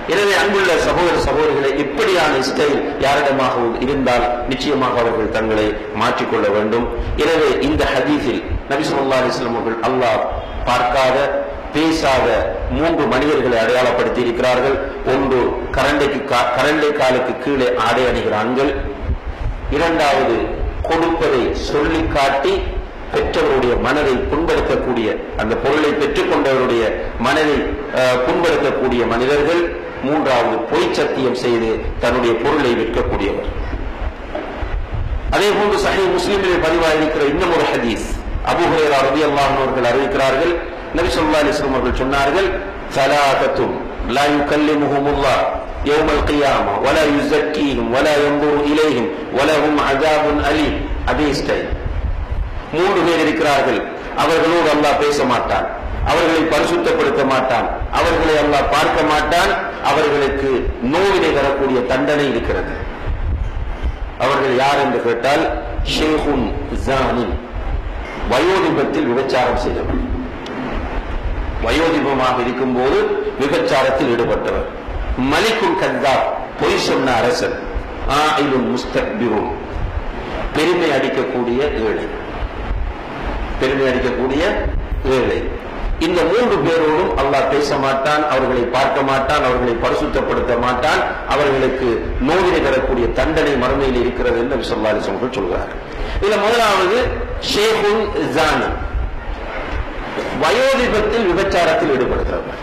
Speaker 4: எனவே அன்புள்ள சகோதர சகோதரிகளை இப்படியான ஸ்டைல் யாரிடமாக இருந்தால் நிச்சயமாக அவர்கள் தங்களை மாற்றிக்கொள்ள வேண்டும் எனவே இந்த ஹதீஸில் நபி ஸல்லல்லாஹு அலைஹி வஸல்லம் அவர்கள் அல்லாஹ் பார்க்காத பேசாத மூன்று மனிதர்களை அடையாளப்படுத்தி இருக்கிறார்கள் ஒன்று கரண்டைக்கு கா- கரண்டை காலுக்கு கீழே ஆடை அணிகிற ஆண்கள் இரண்டாவது கொடுப்பதை சொல்லி காட்டி பெற்றவருடைய மனதை புண்படுத்தக்கூடிய அந்த பொருளை பெற்றுக்கொண்டவருடைய மனதை அஹ், புண்படுத்தக்கூடிய மனிதர்கள் மூன்றாவது பொய் சத்தியம் செய்து தன்னுடைய பொருளை விற்கக்கூடியவர் அதே போன்று சஹீஹ் முஸ்லிமிலே பதிவாயிருக்கிற இன்னும் ஒரு ஹதீஸ் அபூ ஹுரைரா ரலியல்லாஹு அவர்கள் அறிவிக்கிறார்கள் நபி ஸல்லல்லாஹு அலைஹி வஸல்லம் அவர்கள் சொன்னார்கள் ஸலாத்தத்தும் லா யுகல்லிமுஹுமுல்லாஹ் يوم القيامة ولا يزكيهم ولا ينظر إليهم ولهم عذاب أليم அதே ஸ்டைல் மூன்று பேர் இருக்கிறார்கள் அவர்களோடு அல்லாஹ் பேச மாட்டான் அவர்களை பரிசுத்தப்படுத்த மாட்டான் அவர்களை அல்லாஹ் பார்க்க மாட்டான் அவர்களுக்கு நோவினை வரக்கூடிய தண்டனை இருக்கிறது அவர்கள் யார் என்று கேட்டால் ஷேகுன் ஜானின் வயோதிபத்தில் விபச்சாரம் செய்தவர் வயோதிபமாக இருக்கும்போது விபச்சாரத்தில் ஈடுபட்டவர் மலிக்குன் கத்தா பொய் சொன்ன அரசன் ஆயிலும் முஸ்தக்பிரும் பெருமை அடிக்கக்கூடிய ஏழை பெருமை அடிக்கக்கூடிய ஏழை இந்த மூன்று பேரோடும் அல்லாஹ் பேச மாட்டான் அவர்களை பார்க்க மாட்டான் அவர்களை பரிசுத்தப்படுத்த மாட்டான் அவர்களுக்கு நோவினை தரக்கூடிய தண்டனை மறுமையில் இருக்கிறது என்று நபி ஸல்லல்லாஹு அலைஹி வஸல்லம் சொல்கிறார் இதுல முதலாவது ஷேகுன் ஜானி வயோதிபத்தில் விபச்சாரத்தில் ஈடுபடுகிறவர்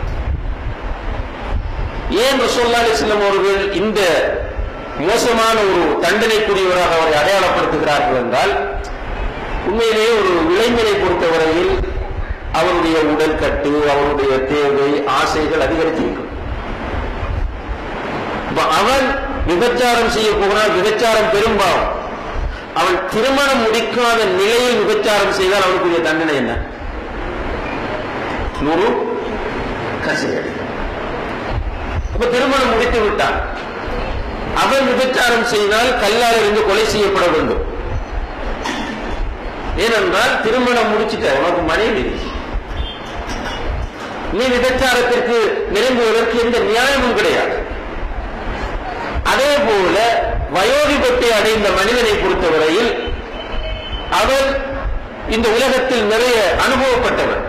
Speaker 4: ஏன் ரசூலுல்லாஹி அலைஹி வஸல்லம் அவர்கள் இந்த மோசமான ஒரு தண்டனைக்குரியவராக அவரை அடையாளப்படுத்துகிறார்கள் என்றால் உண்மையிலேயே ஒரு இளைஞரை பொறுத்தவரையில் அவருடைய உடல் கட்டு அவருடைய தேவை ஆசைகள் அதிகரித்திருக்கும் இப்ப அவன் விபச்சாரம் செய்ய போகிறான் விபச்சாரம் பெரும்பாவம் அவன் திருமணம் முடிக்காத நிலையில் விபச்சாரம் செய்தால் அவனுக்குரிய தண்டனை என்ன நூறு கசையடி அப்ப திருமணம் முடித்து விட்டான் அவன் விபச்சாரம் செய்தால் கல்லால் இருந்து கொலை செய்யப்பட வேண்டும் ஏனென்றால் திருமணம் முடிச்சிட்ட உனக்கு மனைவி இருக்கு. நீ விபச்சாரத்திற்கு நெருங்குவதற்கு எந்த நியாயமும் கிடையாது அதே போல வயோதிபத்தை அடைந்த மனிதனை பொறுத்தவரையில் அவன் இந்த உலகத்தில் நிறைய அனுபவப்பட்டவன்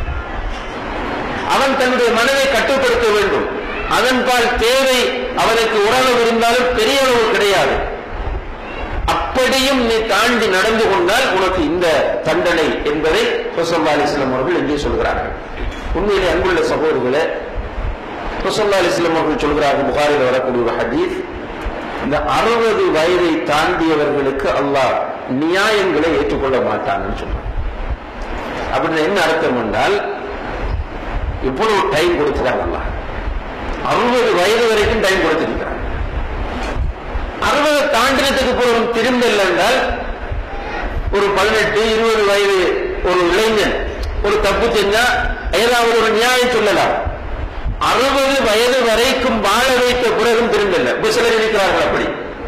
Speaker 4: அவன் தன்னுடைய மனதை கட்டுப்படுத்த வேண்டும் அதன்பால் தேவை அவனுக்கு ஓரளவு இருந்தாலும் பெரிய அளவு கிடையாது அப்படியும் நீ தாண்டி நடந்து கொண்டால் உனக்கு இந்த தண்டனை என்பதை ரசோல்லா அலிஸ்லாம் அவர்கள் இங்கே சொல்கிறார்கள் உண்மையிலே அன்புள்ள சகோதரர்களே ரசோல்லா அலிஸ்லாம் அவர்கள் சொல்கிறார்கள் புகாரில் வரக்கூடிய ஒரு ஹதீஸ் இந்த அறுபது வயதை தாண்டியவர்களுக்கு அல்லாஹ் நியாயங்களை ஏற்றுக்கொள்ள மாட்டான்னு சொன்னான் அப்படின்னு என்ன அர்த்தம் என்றால் இவ்வளவு டைம் கொடுத்துட்டாங்க அல்லாஹ் அறுபது வயது வரைக்கும் டைம் கொடுத்திருக்கிறாங்க அறுபது தாண்டினத்துக்கு பிறகு திரும்பல என்றால் ஒரு பதினெட்டு இருபது வயது ஒரு இளைஞன் ஒரு தப்பு செஞ்சா ஏதாவது ஒரு நியாயம் சொல்லலாம் அறுபது வயது வரைக்கும் வாழ வைத்த பிறகும் திரும்பல இப்ப சிலர் இருக்கிறார்கள் அப்படி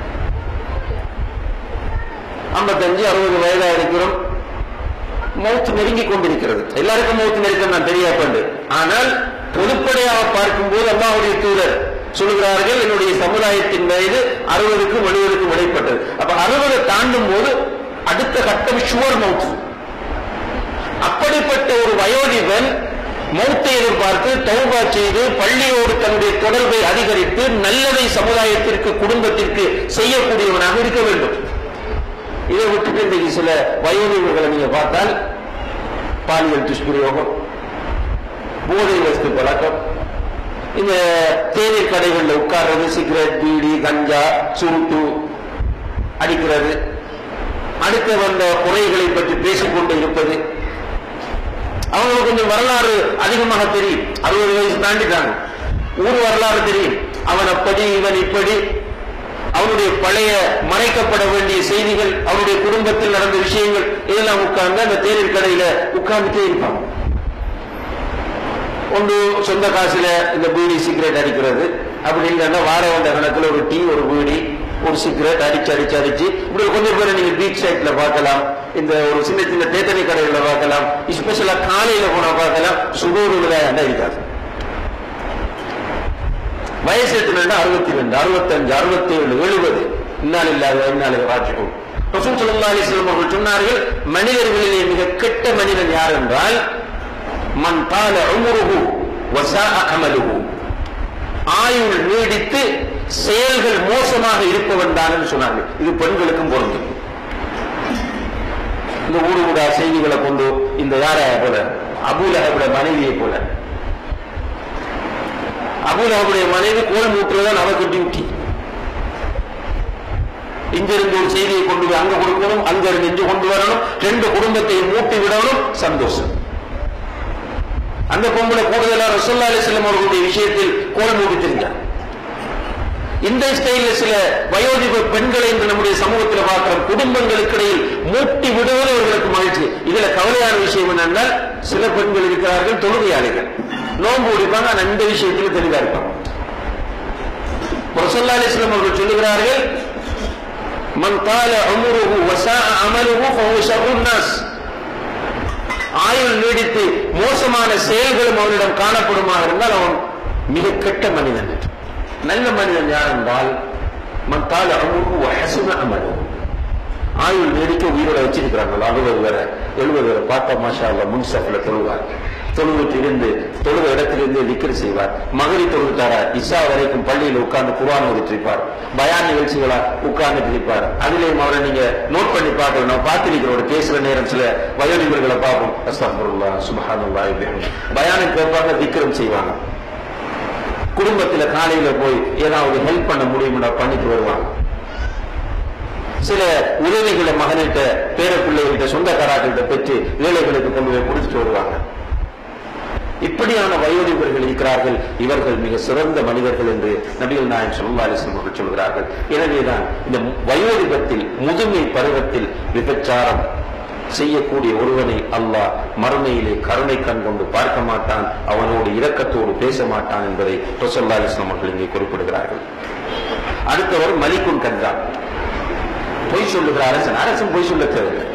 Speaker 4: ஐம்பத்தஞ்சு அறுபது வயதா இருக்கிறோம் மௌத்து நெருங்கி கொண்டிருக்கிறது எல்லாருக்கும் மௌத்து நெருக்கம் நான் தெரியா பண்ணு ஆனால் பொதுப்படையாக பார்க்கும்போது அல்லாவுடைய தூதர் சொல்கிறார்கள் என்னுடைய சமுதாயத்தின் வயது அறுபதுக்கும் எழுபதுக்கும் இடைப்பட்டது அப்ப அறுபதை தாண்டும் போது அடுத்த கட்டம் ஷுவர் மவுத் அப்படிப்பட்ட ஒரு வயோதிபன் மௌத்தை எதிர்பார்த்து தௌபா செய்து பள்ளியோடு தன்னுடைய தொடர்பை அதிகரித்து நல்லதை சமுதாயத்திற்கு குடும்பத்திற்கு செய்யக்கூடியவனாக இருக்க வேண்டும் இதை விட்டுட்டு இன்றைக்கு சில வயோதிபர்களை நீங்க பார்த்தால் பாலியல் துஷ்பிரயோகம் போதை வஸ்து பழக்கம் இந்த தேநீர் கடைகளில் உட்கார்றது சிகரெட் பீடி கஞ்சா சுருட்டு அடிக்கிறது அடுத்த வந்த குறைகளை பற்றி பேசிக்கொண்டு இருப்பது அவங்களுக்கு கொஞ்சம் வரலாறு அதிகமாக தெரியும் அறுபது வயசு தாண்டிட்டாங்க ஊர் வரலாறு தெரியும் அவன் அப்படி இவன் இப்படி அவனுடைய பழைய மறைக்கப்பட வேண்டிய செய்திகள் அவனுடைய குடும்பத்தில் நடந்த விஷயங்கள் இதெல்லாம் உட்கார்ந்து அந்த தேநீர் கடையில உட்கார்ந்துட்டே இருப்பாங்க ஒன்று சொந்த காசுல இந்த பீடி சிகரெட் அடிக்கிறது அப்படி இல்லைன்னா வார வந்த கணக்குல ஒரு டீ ஒரு பீடி ஒரு சிகரெட் அடிச்சு அடிச்சு அடிச்சு இப்படி கொஞ்சம் பேரை நீங்க பீச் சைட்ல பார்க்கலாம் இந்த ஒரு சின்ன சின்ன தேத்தனை கடைகளை பார்க்கலாம் ஸ்பெஷலா காலையில போனா பார்க்கலாம் சுகூர் இருக்காது வயசு எத்தனை அறுபத்தி ரெண்டு அறுபத்தஞ்சு அறுபத்தி ஏழு எழுபது இன்னால் இல்லாத இன்னால் ராஜ்யம் ரசூல் ஸல்லல்லாஹு அலைஹி வஸல்லம் அவர்கள் சொன்னார்கள் மனிதர்களிலே மிக கெட்ட மனிதன் யார் என்றால் மன் தால உம்ருஹு வஸாஅ அமலுஹு ஆயுள் நீடித்து செயல்கள் மோசமாக இருப்பவன் தான் சொன்னார்கள் இது பெண்களுக்கும் பொருந்தும் இந்த ஊடு ஊடா செய்திகளை கொண்டு இந்த யார போல அபுலஹபுட மனைவியை போல அபுலஹபுடைய மனைவி கோல் மூட்டுறதான் அவருக்கு டியூட்டி இங்கிருந்து ஒரு செய்தியை கொண்டு போய் அங்க கொடுக்கணும் அங்க இருந்து இங்கு கொண்டு வரணும் ரெண்டு குடும்பத்தை மூட்டி விடணும் சந்தோஷம் அந்த பொம்பளை கூடுதலா ரசோல்லா அலிஸ்லாம் அவர்களுடைய விஷயத்தில் கோல் மூடி தெரிஞ்சார் இந்த ஸ்டைல சில வயோதிப பெண்களை இன்று நம்முடைய சமூகத்தில் பார்க்கிறோம் குடும்பங்களுக்கு இடையில் மூட்டி விடுவது அவர்களுக்கு மகிழ்ச்சி இதுல கவலையான விஷயம் என்னென்னால் சில பெண்கள் இருக்கிறார்கள் தொழுகையாளிகள் நோன்பு குடிப்பாங்க ஆனா இந்த விஷயத்தில் தெளிவா இருப்பாங்க ரசோல்லா அலிஸ்லாம் அவர்கள் சொல்லுகிறார்கள் மன் கால அமுருஹு வசா அமலுஹு ஃபஹு ஷர்ருன் நாஸ் ஆயுள் நீடித்து மோசமான செயல்களும் அவனிடம் காணப்படுமாக இருந்தால் அவன் மிக கெட்ட மனிதன் என்று. நல்ல மனிதன் யார் என்றால் மன் கால அமுருஹு வஹசுன அமலுஹு ஆயுள் நீடிக்க உயிரோட வச்சிருக்கிறாங்க அறுபது வரை எழுபது வரை பார்த்தா மாஷா அல்லா முன்சஃப்ல தொழுவார் தொழுவிட்டு இருந்து தொழுத இடத்திலிருந்து திக்கர் செய்வார் மகரி தொழுவிட்டாரா இஷா வரைக்கும் பள்ளியில் உட்கார்ந்து குர்ஆன் ஓதிட்டு இருப்பார் பயான் நிகழ்ச்சிகளா உட்கார்ந்துட்டு இருப்பார் அதுலயும் அவரை நீங்க நோட் பண்ணி பார்க்கணும் நான் பார்த்திருக்கிறோம் ஒரு பேசுற நேரம் சில வயோதிபர்களை பார்ப்போம் அஸ்தக்ஃபிருல்லா சுப்ஹானல்லாஹி பிஹம்தி பயானுக்கு கேட்பாங்க திக்கரம் செய்வாங்க குடும்பத்துல காலையில போய் ஏதாவது ஹெல்ப் பண்ண முடியும்னா பண்ணிட்டு வருவாங்க சில உதவிகளை மகனிட்ட பேர பிள்ளைகிட்ட சொந்தக்காராக்கிட்ட பெற்று ஏழைகளுக்கு கொண்டு போய் கொடுத்துட்டு வருவாங்க இப்படியான வயோதிபர்கள் இருக்கிறார்கள் இவர்கள் மிக சிறந்த மனிதர்கள் என்று நபிகள் நாயன் சொல்லா அலிஸ்லம் அவர்கள் சொல்கிறார்கள் எனவேதான் இந்த வயோதிபத்தில் முதுமை பருவத்தில் விபச்சாரம் செய்யக்கூடிய ஒருவனை அல்லாஹ் மறுமையிலே கருணை கண் கொண்டு பார்க்க மாட்டான் அவனோடு இரக்கத்தோடு பேச மாட்டான் என்பதை ரசல்லா அலிஸ்லாம் அவர்கள் இங்கே குறிப்பிடுகிறார்கள் அடுத்தவர் மலிக்குன் கன்றான் பொய் சொல்லுகிற அரசன் அரசன் பொய் சொல்ல தேவையில்லை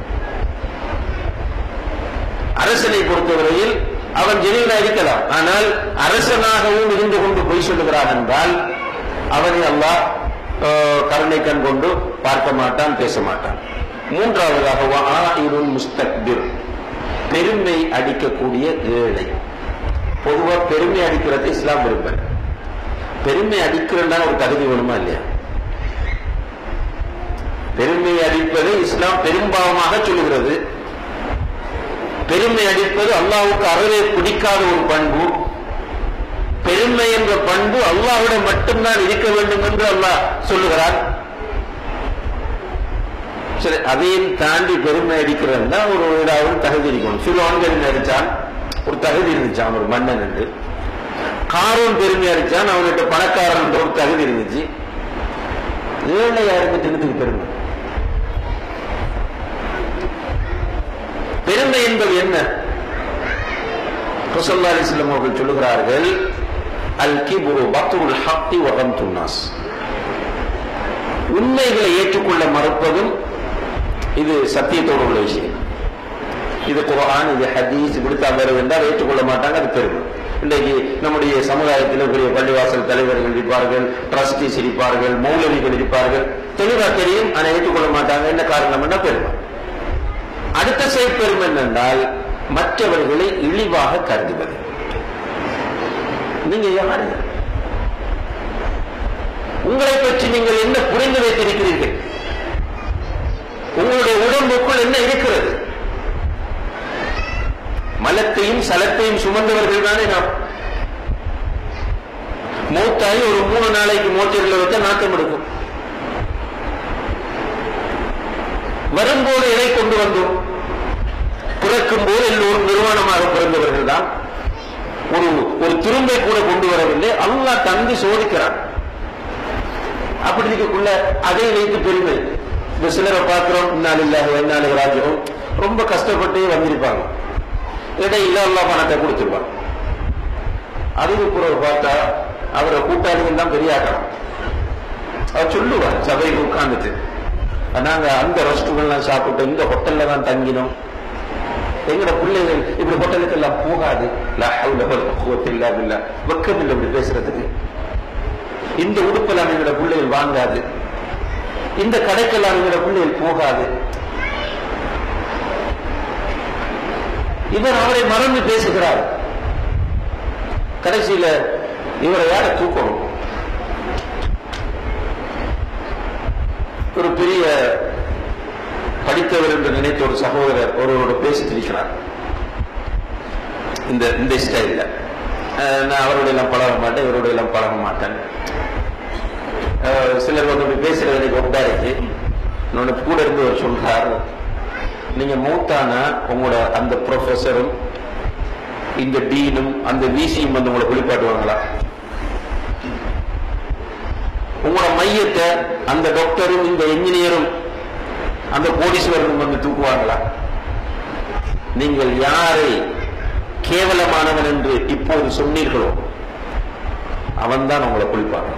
Speaker 4: அரசனை பொறுத்தவரையில் அவன் ஜெனீவனா இருக்கலாம் ஆனால் அரசனாகவும் இருந்து கொண்டு பொய் சொல்லுகிறான் என்றால் அவனை அல்லாஹ் அஹ், கருணை கண் கொண்டு பார்க்க மாட்டான் பேச மாட்டான் மூன்றாவதாக ஆயிரும் முஸ்தக்பிர் பெருமை அடிக்கக்கூடிய ஏழை பொதுவா பெருமை அடிக்கிறது இஸ்லாம் விரும்பல பெருமை அடிக்கிறன்னா ஒரு தகுதி வேணுமா இல்லையா பெருமை அடிப்பது இஸ்லாம் பெரும்பாவமாக சொல்லுகிறது பெருமை அடிப்பது அல்லாஹ்வுக்கு அறவே பிடிக்காத ஒரு பண்பு பெருமை என்ற பண்பு அல்லாஹ்விடம் மட்டும்தான் இருக்க வேண்டும் என்று அல்லாஹ் சொல்லுகிறார் சரி அதையும் தாண்டி பெருமை அடிக்கிறதுனா ஒரு ஏதாவது தகுதி இருக்கணும் சிலோன்கள் அடிச்சான் ஒரு தகுதி இருந்துச்சான் ஒரு மன்னன் என்று காரூன் பெருமை அடிச்சான் அவன்கிட்ட பணக்காரன் என்ற ஒரு தகுதி இருந்துச்சு ஏழையா இருந்துட்டு என்னத்துக்கு பெருமை பெருமை என்பது என்ன ரசல்லா அலிஸ்லாம் அவர்கள் சொல்லுகிறார்கள் அல் கிபுரு பத்துல் ஹக்தி வகம் துன்னாஸ் உண்மைகளை ஏற்றுக்கொள்ள மறுப்பதும் இது சத்தியத்தோடு உள்ள விஷயம் இது குரான் இது ஹதீஸ் இப்படித்தான் வருது என்றால் ஏற்றுக்கொள்ள மாட்டாங்க அது பெருமை இன்றைக்கு நம்முடைய சமுதாயத்தில் பெரிய பள்ளிவாசல் தலைவர்கள் இருப்பார்கள் ட்ரஸ்டிஸ் இருப்பார்கள் மௌலவிகள் இருப்பார்கள் தெளிவா தெரியும் ஆனால் ஏற்றுக்கொள்ள மாட்டாங்க என்ன காரணம் என்ன பெருமை அடுத்த செயற்பெருமை என்னென்றால் மற்றவர்களை இழிவாக கருதுவது நீங்க யாரு உங்களை பற்றி நீங்கள் என்ன புரிந்து வைத்திருக்கிறீர்கள் உங்களுடைய உடம்புக்குள் என்ன இருக்கிறது மலத்தையும் சலத்தையும் சுமந்தவர்கள் தானே நாம் மூத்தாகி ஒரு மூணு நாளைக்கு மோச்சரில் வச்சா நாட்டம் எடுக்கும் வரும்போது எதை கொண்டு வந்தோம் பிறக்கும் போது எல்லோரும் நிர்வாணமாக பிறந்தவர்கள் தான் ஒரு ஒரு திரும்பை கூட கொண்டு வரவில்லை அல்லாஹ் தந்து சோதிக்கிறான் அப்படி இருக்கக்குள்ள அதை வைத்து பெருமை இந்த சிலரை பார்க்கிறோம் இன்னாலில்லாஹி என்னாலே ராஜ்யம் ரொம்ப கஷ்டப்பட்டு வந்திருப்பாங்க இடையில அல்லா பணத்தை கொடுத்துருவான் அதுக்கு பிறகு பார்த்தா அவரை கூட்டாளிகள் தான் பெரிய ஆட்டம் அவர் சொல்லுவார் சபையில் உட்கார்ந்துட்டு நாங்க அந்த ரெஸ்டாரண்ட்லாம் சாப்பிட்டு இந்த ஹோட்டல்ல தான் தங்கினோம் எங்கட பிள்ளைகள் இப்படி ஹோட்டலுக்கு எல்லாம் போகாது லா ஹவ்ல வலா குவத்த இல்லா பில்லா வெக்கம் இல்லை இப்படி பேசுறதுக்கு இந்த உடுப்பெல்லாம் எங்களோட பிள்ளைகள் வாங்காது இந்த கடைக்கெல்லாம் எங்களோட பிள்ளைகள் போகாது இவர் அவரை மறந்து பேசுகிறார் கடைசியில இவரை யார தூக்கணும் ஒரு பெரிய படித்தவர் என்று நினைத்த ஒரு சகோதரர் ஒருவரோட பேசிட்டு இருக்கிறார் இந்த இந்த ஸ்டைல்ல அஹ் நான் அவரோட எல்லாம் பழக மாட்டேன் இவரோட எல்லாம் பழக மாட்டேன் அஹ் சிலர் வந்து இப்படி பேசுறது எனக்கு ஒட்டா இருக்கு இன்னொன்னு கூட இருந்து அவர் சொல்றார் நீங்க மூத்தானா உங்களோட அந்த ப்ரொஃபஸரும் இந்த டீனும் அந்த விசியும் வந்து உங்களை குளிப்பாட்டுவாங்களா உங்களோட மையத்தை அந்த டாக்டரும் இந்த என்ஜினியரும் அந்த கோடீஸ்வரரும் வந்து தூக்குவாங்களா நீங்கள் யாரை கேவலமானவன் என்று இப்போது சொன்னீர்களோ அவன்தான் உங்களை குளிப்பாங்க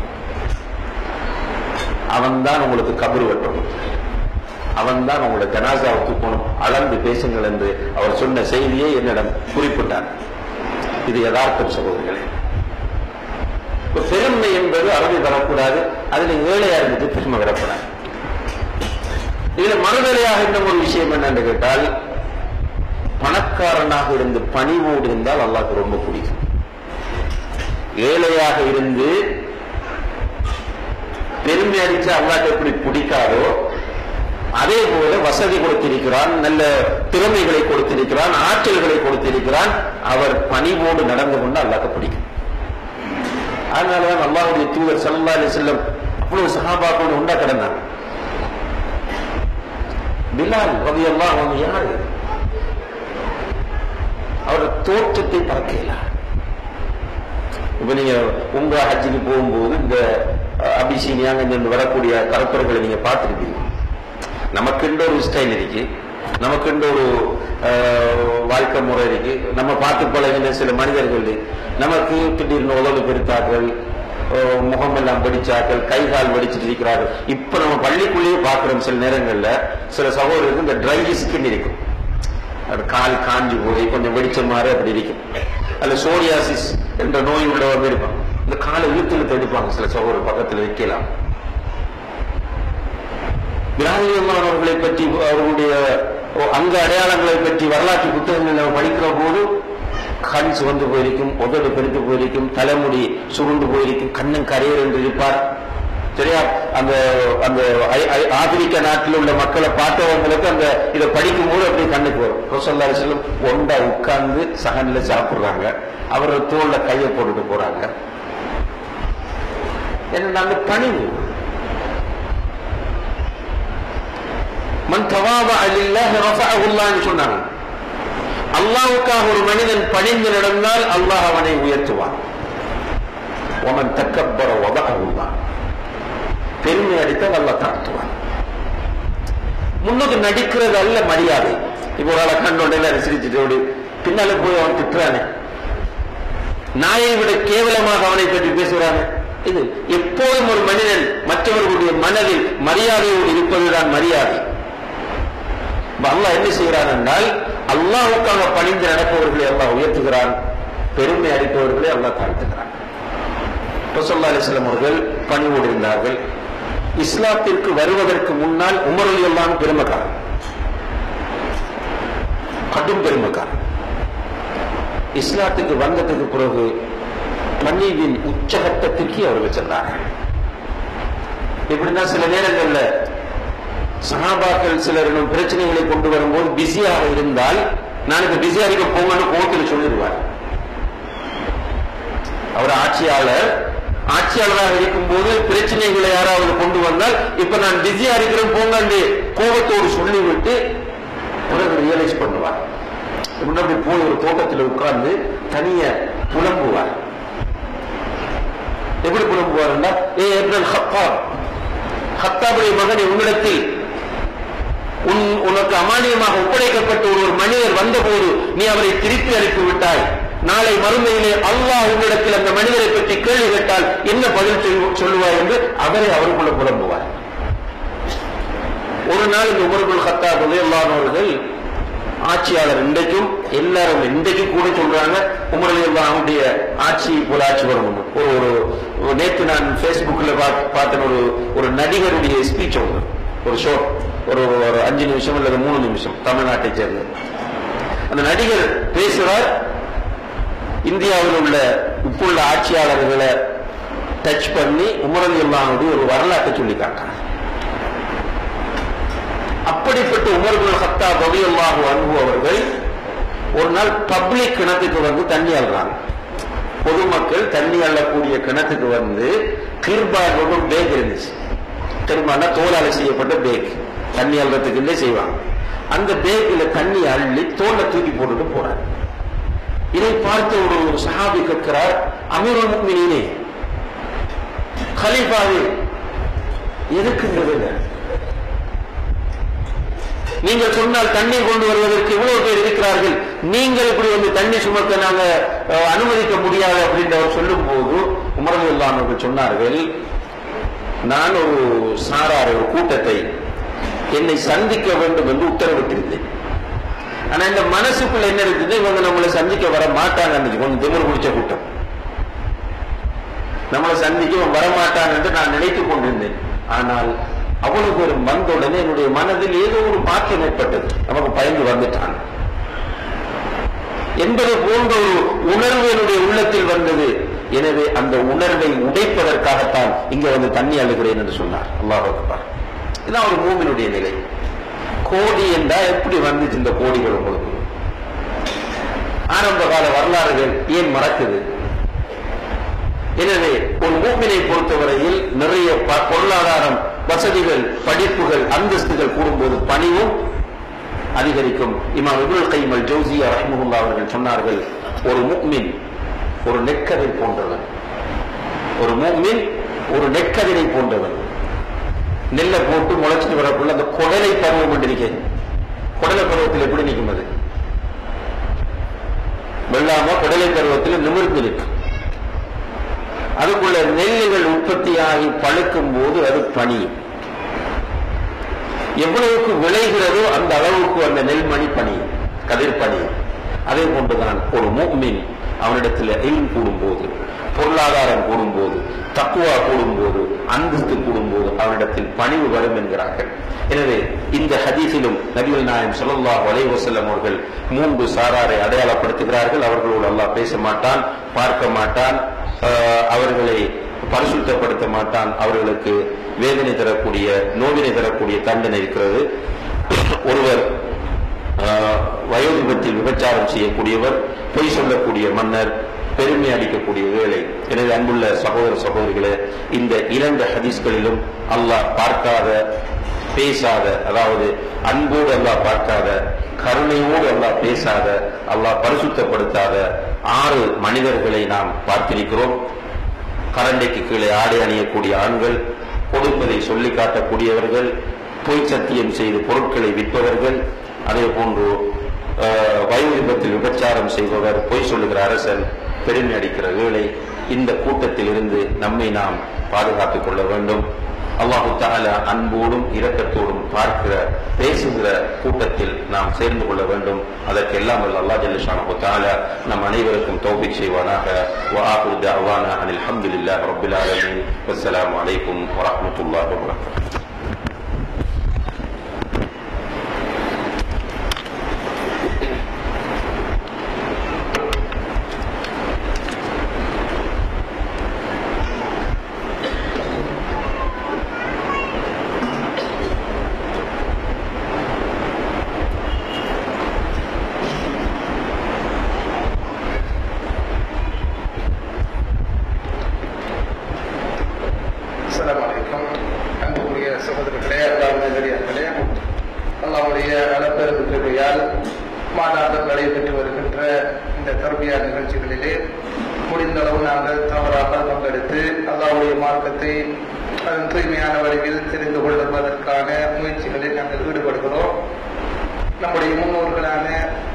Speaker 4: அவன்தான் உங்களுக்கு கபரு வெட்டணும் அவன்தான் உங்களோட ஜனாசாவை தூக்கணும் அளந்து பேசுங்கள் என்று அவர் சொன்ன செய்தியை என்னிடம் குறிப்பிட்டார் இது யதார்த்தம் சகோதரிகளே இப்ப பெருமை என்பது அறவை வரக்கூடாது அதுல ஏழையா இருந்துட்டு பெருமை வரக்கூடாது இதுல மறுதலையாக இருந்த ஒரு விஷயம் என்னன்னு கேட்டால் பணக்காரனாக இருந்து பணிவோடு இருந்தால் அல்லாஹ்க்கு ரொம்ப பிடிக்கும் ஏழையாக இருந்து பெருமை அடிச்சு அல்லாஹ் எப்படி பிடிக்காதோ அதே போல வசதி கொடுத்திருக்கிறான் நல்ல திறமைகளை கொடுத்திருக்கிறான் ஆற்றல்களை கொடுத்திருக்கிறான் அவர் பணிவோடு நடந்து கொண்டு அல்லாஹ்க்கு பிடிக்கும் அதனாலதான் அல்லாஹ்வுடைய தூதர் ஸல்லல்லாஹு அலைஹி வஸல்லம் அவ்வளவு சஹாபாக்களோடு உண்டா கிடந்தாங்க பிலால் ரலியல்லாஹு அன்ஹு யாரு அவர் தோற்றத்தை பார்க்கலாம் இப்ப நீங்க உங்க ஹஜ்ஜுக்கு போகும்போது இந்த அபிசீனியாங்க இருந்து வரக்கூடிய கருப்பர்களை நீங்க பார்த்திருப்பீங்க நமக்குன்ற ஒரு ஸ்டைல் இருக்கு நமக்குன்ற ஒரு அஹ், வாழ்க்கை முறை இருக்கு நம்ம பார்த்து பழகின சில மனிதர்கள் நமக்கு திடீர்னு உதவி பெருத்தாக்கள் அஹ், முகமெல்லாம் வெடிச்சாக்கள் கை கால் வெடிச்சிட்டு இருக்கிறார்கள் இப்ப நம்ம பள்ளிக்குள்ளேயே பார்க்கிறோம் சில நேரங்கள்ல சில சகோதரருக்கு இந்த ட்ரை ஸ்கின் இருக்கும் அது கால் காஞ்சி போய் கொஞ்சம் வெடிச்ச மாதிரி அப்படி இருக்கும் அதுல சோரியாசிஸ் என்ற நோய் உள்ளவங்க இருப்பாங்க இந்த காலை இழுத்துல எடுப்பாங்க சில சகோதரர் பக்கத்துல வைக்கலாம் விராஜமானவர்களை பற்றி அவர்களுடைய அங்க அடையாளங்களை பற்றி வரலாற்று புத்தகங்கள் நம்ம படிக்கிற போது கண் சிவந்து போயிருக்கும் உதடு பெருத்து போயிருக்கும் தலைமுடி சுருண்டு போயிருக்கும் கண்ணன் கரையர் என்று இருப்பார் சரியா அந்த அந்த ஐ- ஐ- ஆப்பிரிக்க நாட்டில் உள்ள மக்களை பார்த்தவங்களுக்கு அந்த இதை படிக்கும் போது அப்படி கண்ணுக்கு வரும் ரோசல்லா செல்லும் ஒண்டா உட்கார்ந்து சகன்ல சாப்பிடுறாங்க அவர் தோல்ல கையை போட்டுட்டு போறாங்க என்ன அந்த பணிவு மன் தவாபா லில்லாஹி ரஃபஅஹு அல்லாஹ்னு சொன்னாங்க அல்லாஹ்வுக்காக ஒரு மனிதன் பணிந்து நடந்தால் அல்லாஹ் அவனை உயர்த்துவான் ஒமன் தக்கப்பர வதஅஹு அல்லாஹ் பெருமை அடித்தால் அல்லாஹ் தாழ்த்துவான் முன்னுக்கு நடிக்கிறது அல்ல மரியாதை இப்போ ஒரு ஆளை கண்டோடையில சிரிச்சுட்டு ஓடி பின்னால போய் அவன் திட்டுறானே நாயை விட கேவலமாக அவனை பற்றி பேசுகிறானே இது எப்போதும் ஒரு மனிதன் மற்றவர்களுடைய மனதில் மரியாதையோடு இருப்பதுதான் மரியாதை இப்ப அல்லாஹ் என்ன செய்கிறான் என்றால் அல்லாஹுக்காக பணிந்து நடப்பவர்களை அல்லாஹ் உயர்த்துகிறான் பெருமை அடிப்பவர்களை அல்லாஹ் தாழ்த்துகிறான் ரசல்லா அலிஸ்லாம் அவர்கள் பணிவோடு இருந்தார்கள் இஸ்லாத்திற்கு வருவதற்கு முன்னால் உமர் அலி அல்லாஹ் பெருமைக்காரன் கடும் பெருமைக்காரன் இஸ்லாத்துக்கு வந்ததுக்கு பிறகு மன்னிவின் உச்சகட்டத்திற்கு அவர்கள் சென்றார்கள் இப்படின்னா சில நேரங்கள்ல சகாபாக்கள் சிலர் இன்னும் பிரச்சனைகளை கொண்டு வரும்போது பிஸியாக இருந்தால் நாளைக்கு பிஸியா இருக்க போங்கன்னு கோர்ட்டில் சொல்லிடுவார் அவர் ஆட்சியாளர் ஆட்சியாளராக இருக்கும்போது பிரச்சனைகளை யாராவது கொண்டு வந்தால் இப்ப நான் பிஸியா இருக்கிறேன் போங்க கோபத்தோடு சொல்லிவிட்டு பிறகு ரியலைஸ் பண்ணுவார் முன்னாடி போய் ஒரு தோட்டத்தில் உட்கார்ந்து தனிய புலம்புவார் எப்படி புலம்புவார்னா ஏ எப்ரல் ஹத்தாப் ஹத்தாபுடைய மகனை உன்னிடத்தில் உன் உனக்கு அமானியமாக ஒப்படைக்கப்பட்ட ஒரு ஒரு மனிதர் வந்தபோது நீ அவரை திருப்பி அனுப்பி விட்டாய் நாளை மறுமையிலே அல்லாஹ் உன்னிடத்தில் அந்த மனிதரை பற்றி கேள்வி கேட்டால் என்ன பதில் சொல்லு- சொல்லுவாய் என்று அவரை அவருக்குள்ள புலம்புவார் ஒரு நாள் இந்த உமர்குல் ஹத்தா அவர்கள் ஆட்சியாளர் இன்றைக்கும் எல்லாரும் இன்றைக்கு கூட சொல்றாங்க உமரலியல்லா அவனுடைய ஆட்சி போல ஆட்சி வரணும் ஒரு ஒரு ஒரு நேத்து நான் Facebookல பார்த்த பார்த்த ஒரு ஒரு நடிகருடைய ஸ்பீச் ஒன்று ஒரு ஷோ ஒரு ஒரு அஞ்சு நிமிஷம் அல்லது மூணு நிமிஷம் தமிழ்நாட்டை சேர்ந்த அந்த நடிகர் பேசுறார் இந்தியாவில் உள்ள இப்புள்ள ஆட்சியாளர்களை டச் பண்ணி உமரலி அல்லானுடைய ஒரு வரலாற்றை சொல்லி காட்டுறார் அப்படிப்பட்ட உமர்கள் ஹத்தா ரலியல்லாஹு அன்ஹு அவர்கள் ஒரு நாள் பப்ளிக் கிணத்துக்கு வந்து தண்ணி அள்ளுறாங்க பொதுமக்கள் தண்ணி அள்ளக்கூடிய கிணத்துக்கு வந்து கிர்பாக் ஒரு பேக் இருந்துச்சு கிர்பானா தோலால செய்யப்பட்ட பேக் தண்ணி அள்ளுறதுக்குள்ளே செய்வாங்க அந்த பேக்கில் தண்ணி அள்ளி தோலை தூக்கி போட்டுட்டு போறாங்க இதை பார்த்த ஒரு சஹாபி கேட்கிறார் அமீருல் முக்மினீனே கலீஃபாவே எதுக்குங்கிறது இல்லை. நீங்கள் சொன்னால் தண்ணீர் கொண்டு வருவதற்கு இவ்வளவு பேர் இருக்கிறார்கள் நீங்கள் இப்படி வந்து தண்ணி சுமக்க நாங்க அஹ், அனுமதிக்க முடியாது அப்படின்னு அவர் சொல்லும் போது உமரல்லான் அவர்கள் சொன்னார்கள் நான் ஒரு சாரார் ஒரு கூட்டத்தை என்னை சந்திக்க வேண்டும் என்று உத்தரவிட்டிருந்தேன் ஆனா இந்த மனசுக்குள்ள என்ன இருக்குது இவங்க நம்மளை சந்திக்க வர மாட்டாங்க அன்னைக்கு கொஞ்சம் திமிரு பிடிச்ச கூட்டம் நம்மளை சந்திக்க இவன் வரமாட்டான் என்று நான் நினைத்துக் கொண்டிருந்தேன் ஆனால் அவ்வளவு பேரும் வந்த உடனே என்னுடைய மனதில் ஏதோ ஒரு மாற்றம் ஏற்பட்டது நமக்கு பயந்து வந்துட்டான் என்பது போன்ற ஒரு உணர்வு என்னுடைய உள்ளத்தில் வந்தது எனவே அந்த உணர்வை உடைப்பதற்காகத்தான் இங்க வந்து தண்ணி அழுகிறேன் என்று சொன்னார் அல்லாஹ் அக்பர் இதான் ஒரு மூமினுடைய நிலை கோடி என்றா எப்படி வந்துச்சு இந்த கோடிகள் உங்களுக்கு ஆரம்ப கால வரலாறுகள் ஏன் மறக்குது எனவே ஒரு மூமினை பொறுத்தவரையில் நிறைய ப- பொருளாதாரம் வசதிகள் படிப்புகள் அந்தஸ்துகள் கூடும்போது பணிவும் அதிகரிக்கும் இமாம் இப்னுல் கைம் அல் ஜௌசியா ரஹ்மஹுல்லா அவர்கள் சொன்னார்கள் ஒரு முக்மின் ஒரு நெற்கதை போன்றவன் ஒரு முக்மின் ஒரு நெற்கதிரை போன்றவன் நெல்லை போட்டு முளைச்சிட்டு வரக்குள்ள அந்த குடலை பருவம் என்று நிற்கிறது குடலை பருவத்தில் எப்படி நிற்கும் அது வெள்ளாம குடலை பருவத்தில் நிமிர்ந்து நிற்கும் அதுக்குள்ள நெல்லுகள் உற்பத்தியாகி பழுக்கும் போது அது பனியும் எவ்வளவுக்கு விளைகிறதோ அந்த அளவுக்கு அந்த நெல்மணி பணியும் கதிர் பணியும் அதே போன்றுதான் ஒரு முக்மின் அவனிடத்தில் எயில் கூடும்போது பொருளாதாரம் கூடும்போது தக்குவா கூடும்போது அந்தஸ்து கூடும்போது அவனிடத்தில் பணிவு வரும் என்கிறார்கள் எனவே இந்த ஹதீஸிலும் நபிகள் நாயம் ஸல்லல்லாஹு அலைஹி வஸல்லம் அவர்கள் மூன்று சாராரை அடையாளப்படுத்துகிறார்கள் அவர்களோடு அல்லாஹ் பேச மாட்டான் பார்க்க மாட்டான் ஆஹ், அவர்களை பரிசுத்தப்படுத்த மாட்டான் அவர்களுக்கு வேதனை தரக்கூடிய நோவினை தரக்கூடிய தண்டனை இருக்கிறது ஒருவர் ஆஹ், வயோதிபத்தில் விபச்சாரம் செய்யக்கூடியவர் பொய் சொல்லக்கூடிய மன்னர் பெருமை அளிக்கக்கூடிய வேலை எனவே அன்புள்ள சகோதர சகோதரிகளே இந்த இரண்டு ஹதீஸ்களிலும் அல்லாஹ் பார்க்காத பேசாத அதாவது அன்போடு அல்லாஹ் பார்க்காத கருணையோடு அல்லாஹ் பேசாத அல்லாஹ் பரிசுத்தப்படுத்தாத ஆறு மனிதர்களை நாம் பார்த்திருக்கிறோம் கரண்டைக்கு கீழே ஆடை அணியக்கூடிய ஆண்கள் கொடுப்பதை சொல்லி காட்டக்கூடியவர்கள் பொய் சத்தியம் செய்து பொருட்களை விற்பவர்கள் அதே போன்று அஹ், வயோதிபத்தில் விபச்சாரம் செய்பவர் பொய் சொல்லுகிற அரசன் பெருமை அடிக்கிற வேளை இந்த கூட்டத்தில் இருந்து நம்மை நாம் பாதுகாத்துக் கொள்ள வேண்டும் அல்லாஹு தஆலா அன்போடும் இரக்கத்தோடும் பார்க்கிற பேசுகிற கூட்டத்தில் நாம் சேர்ந்து கொள்ள வேண்டும் அதற்கு எல்லாம் வல்ல அல்லாஹ் ஜல்லஷானு தஆலா நம் அனைவருக்கும் தௌஃபீக் செய்வானாக وآخر دعوانا أن الحمد لله رب العالمين والسلام عليكم ورحمة الله وبركاته
Speaker 2: அஸ்ஸலாமு அலைக்கும் அன்புக்குரிய சகோதரர்களே அல்லாஹ் நல்லடியார்களே அல்லாஹ்வுடைய அளப்பெருமையால் மாநாட்டம் நடைபெற்று வருகின்ற இந்த தர்பியா நிகழ்ச்சிகளிலே முடிந்த அளவு நாங்கள் தவறாமல் பங்கெடுத்து அல்லாஹ்வுடைய மார்க்கத்தை அதன் தூய்மையான வழியில் தெரிந்து கொள்வதற்கான முயற்சிகளில் நாங்கள் ஈடுபடுகிறோம் நம்முடைய முன்னோர்களான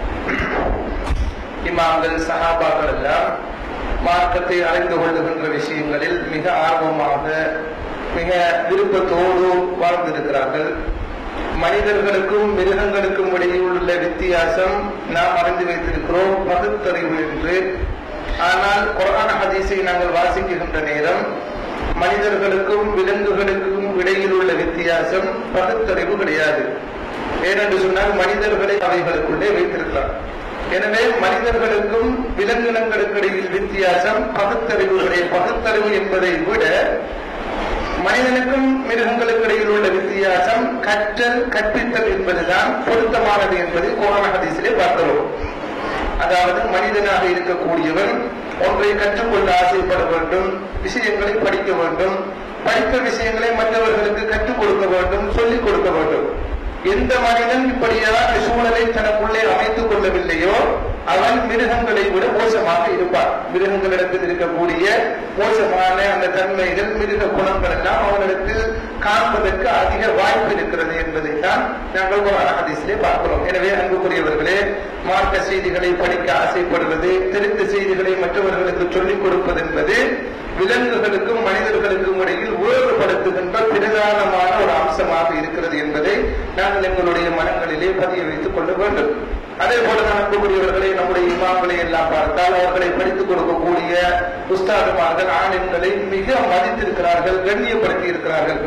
Speaker 2: இமாம்கள் சஹாபாக்கள் எல்லாம் மார்க்கத்தை அறிந்து கொள்ளுகின்ற விஷயங்களில் மிக ஆர்வமாக மிக விருப்பத்தோடு வாழ்ந்திருக்கிறார்கள் மனிதர்களுக்கும் மிருகங்களுக்கும் இடையில் உள்ள வித்தியாசம் நாம் அறிந்து வைத்திருக்கிறோம் பகுத்தறிவு என்று ஆனால் குரான் ஹதீஸை நாங்கள் வாசிக்கின்ற நேரம் மனிதர்களுக்கும் விலங்குகளுக்கும் இடையில் உள்ள வித்தியாசம் பகுத்தறிவு கிடையாது ஏனென்று சொன்னால் மனிதர்களை அவைகளுக்குள்ளே வைத்திருக்கிறார் எனவே மனிதர்களுக்கும் விலங்கினங்களுக்கு இடையில் வித்தியாசம் பகுத்தறிவு கிடையாது பகுத்தறிவு என்பதை விட மனிதனுக்கும் மிருகங்களுக்கு இடையில் உள்ள வித்தியாசம் கற்றல் கற்பித்தல் என்பதுதான் பொருத்தமானது என்பதை கோரண ஹதீஸிலே பார்க்கிறோம் அதாவது மனிதனாக இருக்கக்கூடியவன் ஒன்றை கற்றுக்கொள்ள ஆசைப்பட வேண்டும் விஷயங்களை படிக்க வேண்டும் படித்த விஷயங்களை மற்றவர்களுக்கு கற்றுக் கொடுக்க வேண்டும் சொல்லிக் கொடுக்க வேண்டும் எந்த மனிதன் இப்படியான சூழலை தனக்குள்ளே அமைத்துக் கொள்ளவில்லையோ அவன் மிருகங்களை விட மோசமாக இருப்பான் மிருகங்களிடத்தில் இருக்கக்கூடிய மோசமான அந்த தன்மைகள் மிருக குணங்கள் எல்லாம் அவனிடத்தில் காண்பதற்கு அதிக வாய்ப்பு இருக்கிறது என்பதை தான் நாங்கள் குரான் ஹதீஸிலே பார்க்கிறோம் எனவே அன்புக்குரியவர்களே மார்க்க செய்திகளை படிக்க ஆசைப்படுவது தெரிந்த செய்திகளை மற்றவர்களுக்கு சொல்லிக் கொடுப்பது என்பது விலங்குகளுக்கும் மனிதர்களுக்கும் இடையில் வேறுபடுத்துகின்ற பிரதானமான ஒரு அம்சமாக இருக்கிறது என்பதை நாங்கள் எங்களுடைய மனங்களிலே பதிய வைத்துக் கொள்ள வேண்டும் அதே போல அன்புக்குரியவர்களை நம்முடைய இமாம்களை எல்லாம் பார்த்தால் அவர்களை படித்துக் கொடுக்கக்கூடிய உஸ்தாதுமார்கள் ஆணின்களை மிக மதித்திருக்கிறார்கள் கண்ணியப்படுத்தி இருக்கிறார்கள்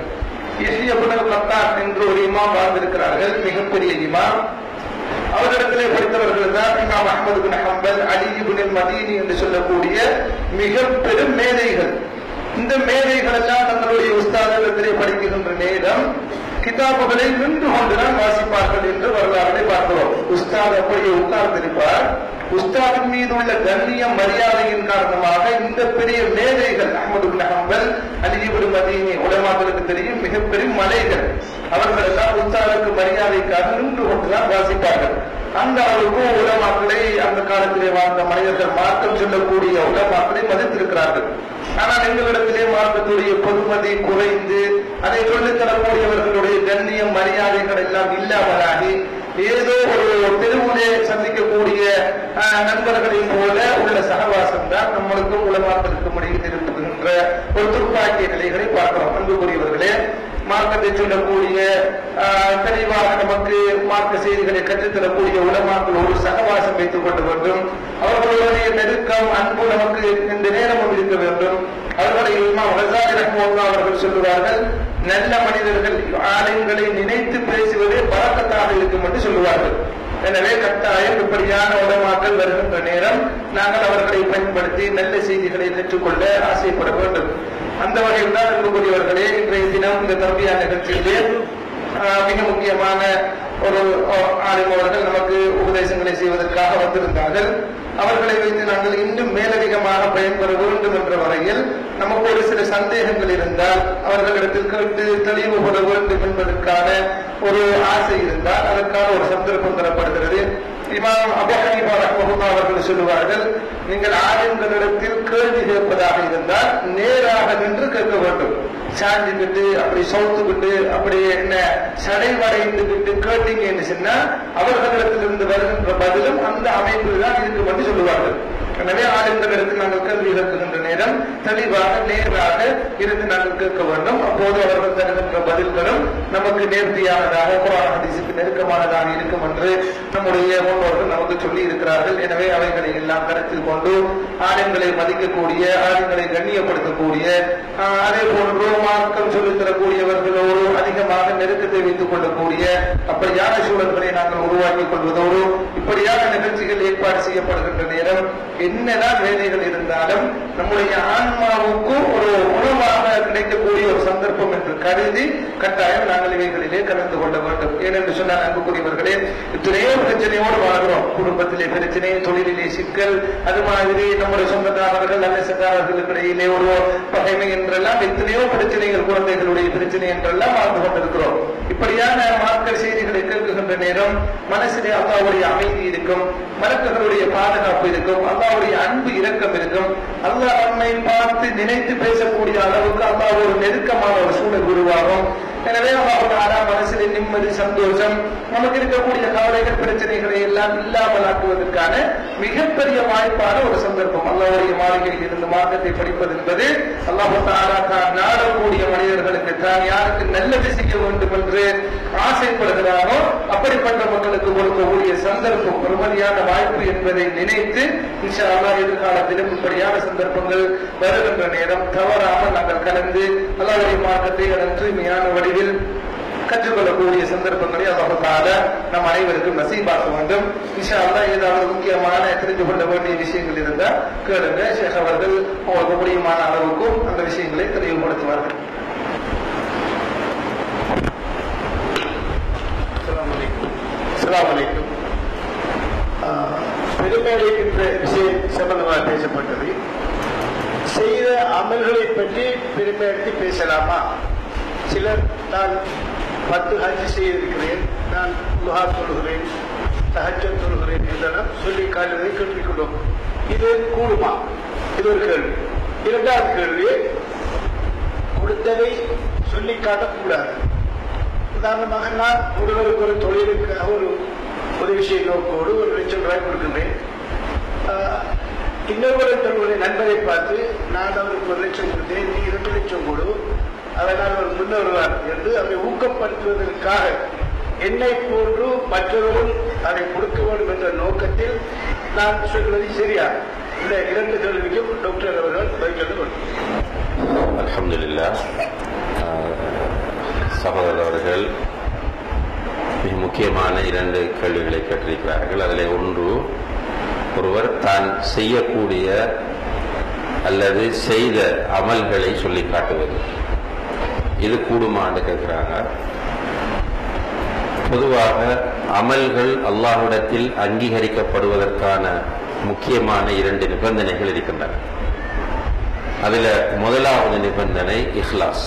Speaker 2: புனல் கத்தான் என்று ஒரு இமாம் வாழ்ந்திருக்கிறார்கள் மிகப்பெரிய இமாம் அவரிடத்திலே படித்தவர்கள் தான் இமாம் அஹமது பின் ஹம்பல் அலி இப்னுல் மதீனி என்று சொல்லக்கூடிய மிக பெரும் மேதைகள் இந்த மேதைகள் எல்லாம் தங்களுடைய உஸ்தாதத்திலே படிக்கின்ற நேரம் கிதாபுகளை நின்று கொண்டுதான் வாசிப்பார்கள் என்று வரலாறுகளை பார்க்கிறோம் உஸ்தாத் அப்படியே உட்கார்ந்திருப்பார் உஸ்தாதின் மீது உள்ள கண்ணியம் மரியாதையின் காரணமாக இந்த பெரிய மேதைகள் அஹமது பின் ஹம்பல் அலிபுல் மதீனி உலமாக்களுக்கு தெரியும் மிகப்பெரிய மலைகள் அவர்கள் எல்லாம் உஸ்தாதுக்கு மரியாதைக்காக நின்று கொண்டுதான் வாசிப்பார்கள் அந்த அளவுக்கு உலமாக்களை அந்த காலத்திலே வாழ்ந்த மனிதர்கள் மார்க்கம் சொல்லக்கூடிய உலமாக்களை மதித்திருக்கிறார்கள் ஆனால் எங்களிடத்திலே மார்க்கத்துடைய பொதுமதி குறைந்து அதை சொல்லித் தரக்கூடியவர்களுடைய கண்ணியம் மரியாதைகள் எல்லாம் இல்லாமலாகி ஏதோ ஒரு தெருவிலே சந்திக்கக்கூடிய அஹ், நண்பர்களைப் போல உள்ள சகவாசம் தான் நம்மளுக்கும் உலமாக்களுக்கும் இடையில் இருப்புகின்ற ஒரு துப்பாக்கிய நிலைகளை பார்க்கிறோம் அன்புக்குரியவர்களே மார்க்கத்தை சொல்லக்கூடிய ஆஹ், தெளிவாக நமக்கு மார்க்க செய்திகளை கற்றுத்தரக்கூடிய உலமாக்களோடு சகவாசம் வைத்துக் கொள்ள வேண்டும் அவர்களுடைய நெருக்கம் அன்பு நமக்கு இந்த நேரமும் இருக்க வேண்டும் அவர்களை இமாம் ஹசாரி ரஹ்மத்துல்லாஹ் அவர்கள் சொல்லுவார்கள் நல்ல மனிதர்கள் ஆலயங்களை நினைத்து பேசுவதே பழக்கத்தாக இருக்கும் என்று சொல்லுவார்கள் எனவே கட்டாயம் இப்படியான உலமாக்கள் வருகின்ற நேரம் நாங்கள் அவர்களை பயன்படுத்தி நல்ல செய்திகளை பெற்றுக்கொள்ள ஆசைப்பட வேண்டும் அந்த வகையில் தான் அன்புக்குரியவர்களே இன்றைய தினம் இந்த தம்பியா நிகழ்ச்சியிலே ஆஹ், மிக முக்கியமான ஒரு ஆஹ், ஆலிம் அவர்கள் நமக்கு உபதேசங்களை செய்வதற்காக வந்திருந்தார்கள் அவர்களை வைத்து நாங்கள் இன்னும் மேலதிகமாக பயன்பெற வேண்டும் என்ற வகையில் நமக்கு ஒரு சில சந்தேகங்கள் இருந்தால் அவர்களிடத்தில் கேட்டு தெளிவு பெற வேண்டும் என்பதற்கான ஒரு ஆசை இருந்தால் அதற்கான ஒரு சந்தர்ப்பம் தரப்படுகிறது இமாம் அபு ஹனீஃபா ரஹ்மஹுல்லாஹ் அவர்கள் சொல்லுவார்கள் நீங்கள் ஆலிம்களிடத்தில் கேள்வி கேட்பதாக இருந்தால் நேராக நின்று கேட்க வேண்டும் சாஞ்சுக்கிட்டு அப்படி சவுத்துக்கிட்டு அப்படி என்ன சடைவடைந்துக்கிட்டு கேட்டீங்கன்னு சொன்னா அவர்களிடத்திலிருந்து வருகின்ற பதிலும் அந்த அமைப்பில் தான் இருக்கும் என்று சொல்லுவார்கள் எனவே ஆளுங்களிடத்தில் நாங்கள் கேள்வி கேட்கின்ற நேரம் தெளிவாக நேராக இருந்து நாங்கள் கேட்க வேண்டும் அப்போது அவர்கள் தருகின்ற பதில்களும் நமக்கு நேர்த்தியானதாக குரான் ஹதீஸுக்கு நெருக்கமானதாக இருக்கும் என்று நம்முடைய முன்னோர்கள் நமக்கு சொல்லி இருக்கிறார்கள் எனவே அவைகளை எல்லாம் கருத்தில் கொண்டு ஆலயங்களை மதிக்கக்கூடிய ஆலயங்களை கண்ணியப்படுத்தக்கூடிய ஆஹ், அதே போன்று மார்க்கம் சொல்லித் தரக்கூடியவர்களோடு அதிகமாக நெருக்கத்தை வைத்துக் கொள்ளக்கூடிய அப்படியான சூழல்களை நாங்கள் உருவாக்கிக் கொள்வதோடு இப்படியான நிகழ்ச்சிகள் ஏற்பாடு செய்யப்படுகின்ற நேரம் என்னதான் வேலைகள் இருந்தாலும் நம்முடைய ஆன்மாவுக்கு ஒரு உணவாக கிடைக்கக்கூடிய ஒரு சந்தர்ப்பம் என்று கருதி கட்டாயம் நாங்கள் இவைகளிலே கலந்து கொள்ள வேண்டும் ஏனென்று சொன்னால் அன்புக்குரியவர்களே எத்தனையோ பிரச்சனையோடு வாழ்கிறோம் குடும்பத்திலே பிரச்சனை தொழிலிலே சிக்கல் அது மாதிரி நம்முடைய சொந்தக்காரர்கள் நல்ல சக்காரர்களுக்கு இடையிலே ஒரு பகைமை என்றெல்லாம் எத்தனையோ பிரச்சனைகள் குழந்தைகளுடைய பிரச்சனை என்றெல்லாம் வாழ்ந்து கொண்டிருக்கிறோம் இப்படியான மார்க்க செய்திகளை கேட்குகின்ற நேரம் மனசிலே அல்லாவுடைய அமைதி இருக்கும் மலக்குகளுடைய பாதுகாப்பு இருக்கும் அல்லாவுடைய அன்பு இரக்கம் இருக்கும் அல்லாஹ் நம்மை பார்த்து நினைத்து பேசக்கூடிய அளவுக்கு அல்லாஹ் ஒரு நெருக்கமான ஒரு சூழல் உருவாகும் எனவே அல்லாஹ் மனசிலே நிம்மதி சந்தோஷம் நமக்கு இருக்கக்கூடிய கவலைகள் பிரச்சனைகளை எல்லாம் இல்லாமல் ஆக்குவதற்கான மிகப்பெரிய வாய்ப்பான ஒரு சந்தர்ப்பம் அல்லாவுடைய மாளிகையில் இருந்து மார்க்கத்தை படிப்பது என்பது அல்லாஹு தாலா தான் நாடக்கூடிய மனிதர்களுக்கு தான் யாருக்கு நல்லது செய்ய வேண்டும் என்று ஆசைப்படுகிறானோ அப்படிப்பட்ட மக்களுக்கு கொடுக்கக்கூடிய சந்தர்ப்பம் பெருமதியான வாய்ப்பு என்பதை நினைத்து இன்ஷா அல்லாஹ் எதிர்காலத்திலும் இப்படியான சந்தர்ப்பங்கள் வருகின்ற நேரம் தவறாமல் நாங்கள் கலந்து அல்லாஹ்வுடைய மார்க்கத்தை அதன் தூய்மையான வடிவில் கற்றுக்கொள்ளக்கூடிய சந்தர்ப்பங்களை அல்லாஹால நம் அனைவருக்கும் நசீபாக்க வேண்டும் இன்ஷா அல்லாஹ் ஏதாவது முக்கியமான தெரிந்து கொள்ள வேண்டிய விஷயங்கள் இருந்தால் கேளுங்க ஷேக் அவர்கள் உங்களுக்கு முடியுமான அளவுக்கும் அந்த விஷயங்களை தெளிவுபடுத்துவார்கள்
Speaker 5: அஸ்ஸலாமு அலைக்கும் பெருமை அளிக்கின்ற விஷயம் சம்பந்தமாக பேசப்பட்டது செய்த அமல்களை பற்றி பெருமை அளித்து பேசலாமா சிலர் நான் பத்து ஹஜ் செய்திருக்கிறேன் நான் லுஹா தொழுகிறேன் தஹஜத் தொழுகிறேன் என்றெல்லாம் சொல்லி காட்டுவதை கேள்விக்கொள்ளும் இது கூடுமா இது ஒரு கேள்வி இரண்டாவது கேள்வி கொடுத்ததை சொல்லி காட்டக்கூடாது உதாரணமாக நான் ஒருவருக்கு ஒரு தொழிலுக்காக ஒரு உதவி செய்ய நோக்கோடு ஒரு லட்சம் ரூபாய் கொடுக்கின்றேன் ஆஹ், இன்னொருவர் தன்னுடைய நண்பரை பார்த்து நான் அவருக்கு ஒரு லட்சம் கொடுத்தேன் நீ இரண்டு லட்சம் கொடு அதனால் அவர் முன்னேறுவார் என்று அவரை ஊக்கப்படுத்துவதற்காக என்னை போன்று மற்றவரும் அதை கொடுக்க வேண்டும் என்ற நோக்கத்தில் நான் சொல்வது சரியா இந்த இரண்டு கேள்விக்கும் டாக்டர் அவர்கள் பதில் சொல்ல வேண்டும்
Speaker 4: அல்ஹம்துலில்லா ஆஹ், சகோதரர் அவர்கள் மிக முக்கியமான இரண்டு கேள்விகளை கேட்டிருக்கிறார்கள் அதில் ஒன்று ஒருவர் தான் செய்யக்கூடிய அல்லது செய்த அமல்களை சொல்லி காட்டுவது இது கூடுமான்னு கேட்கிறாங்க பொதுவாக அமல்கள் அல்லாஹ்விடத்தில் அங்கீகரிக்கப்படுவதற்கான முக்கியமான இரண்டு நிபந்தனைகள் இருக்கின்றன அதுல முதலாவது நிபந்தனை இஹ்லாஸ்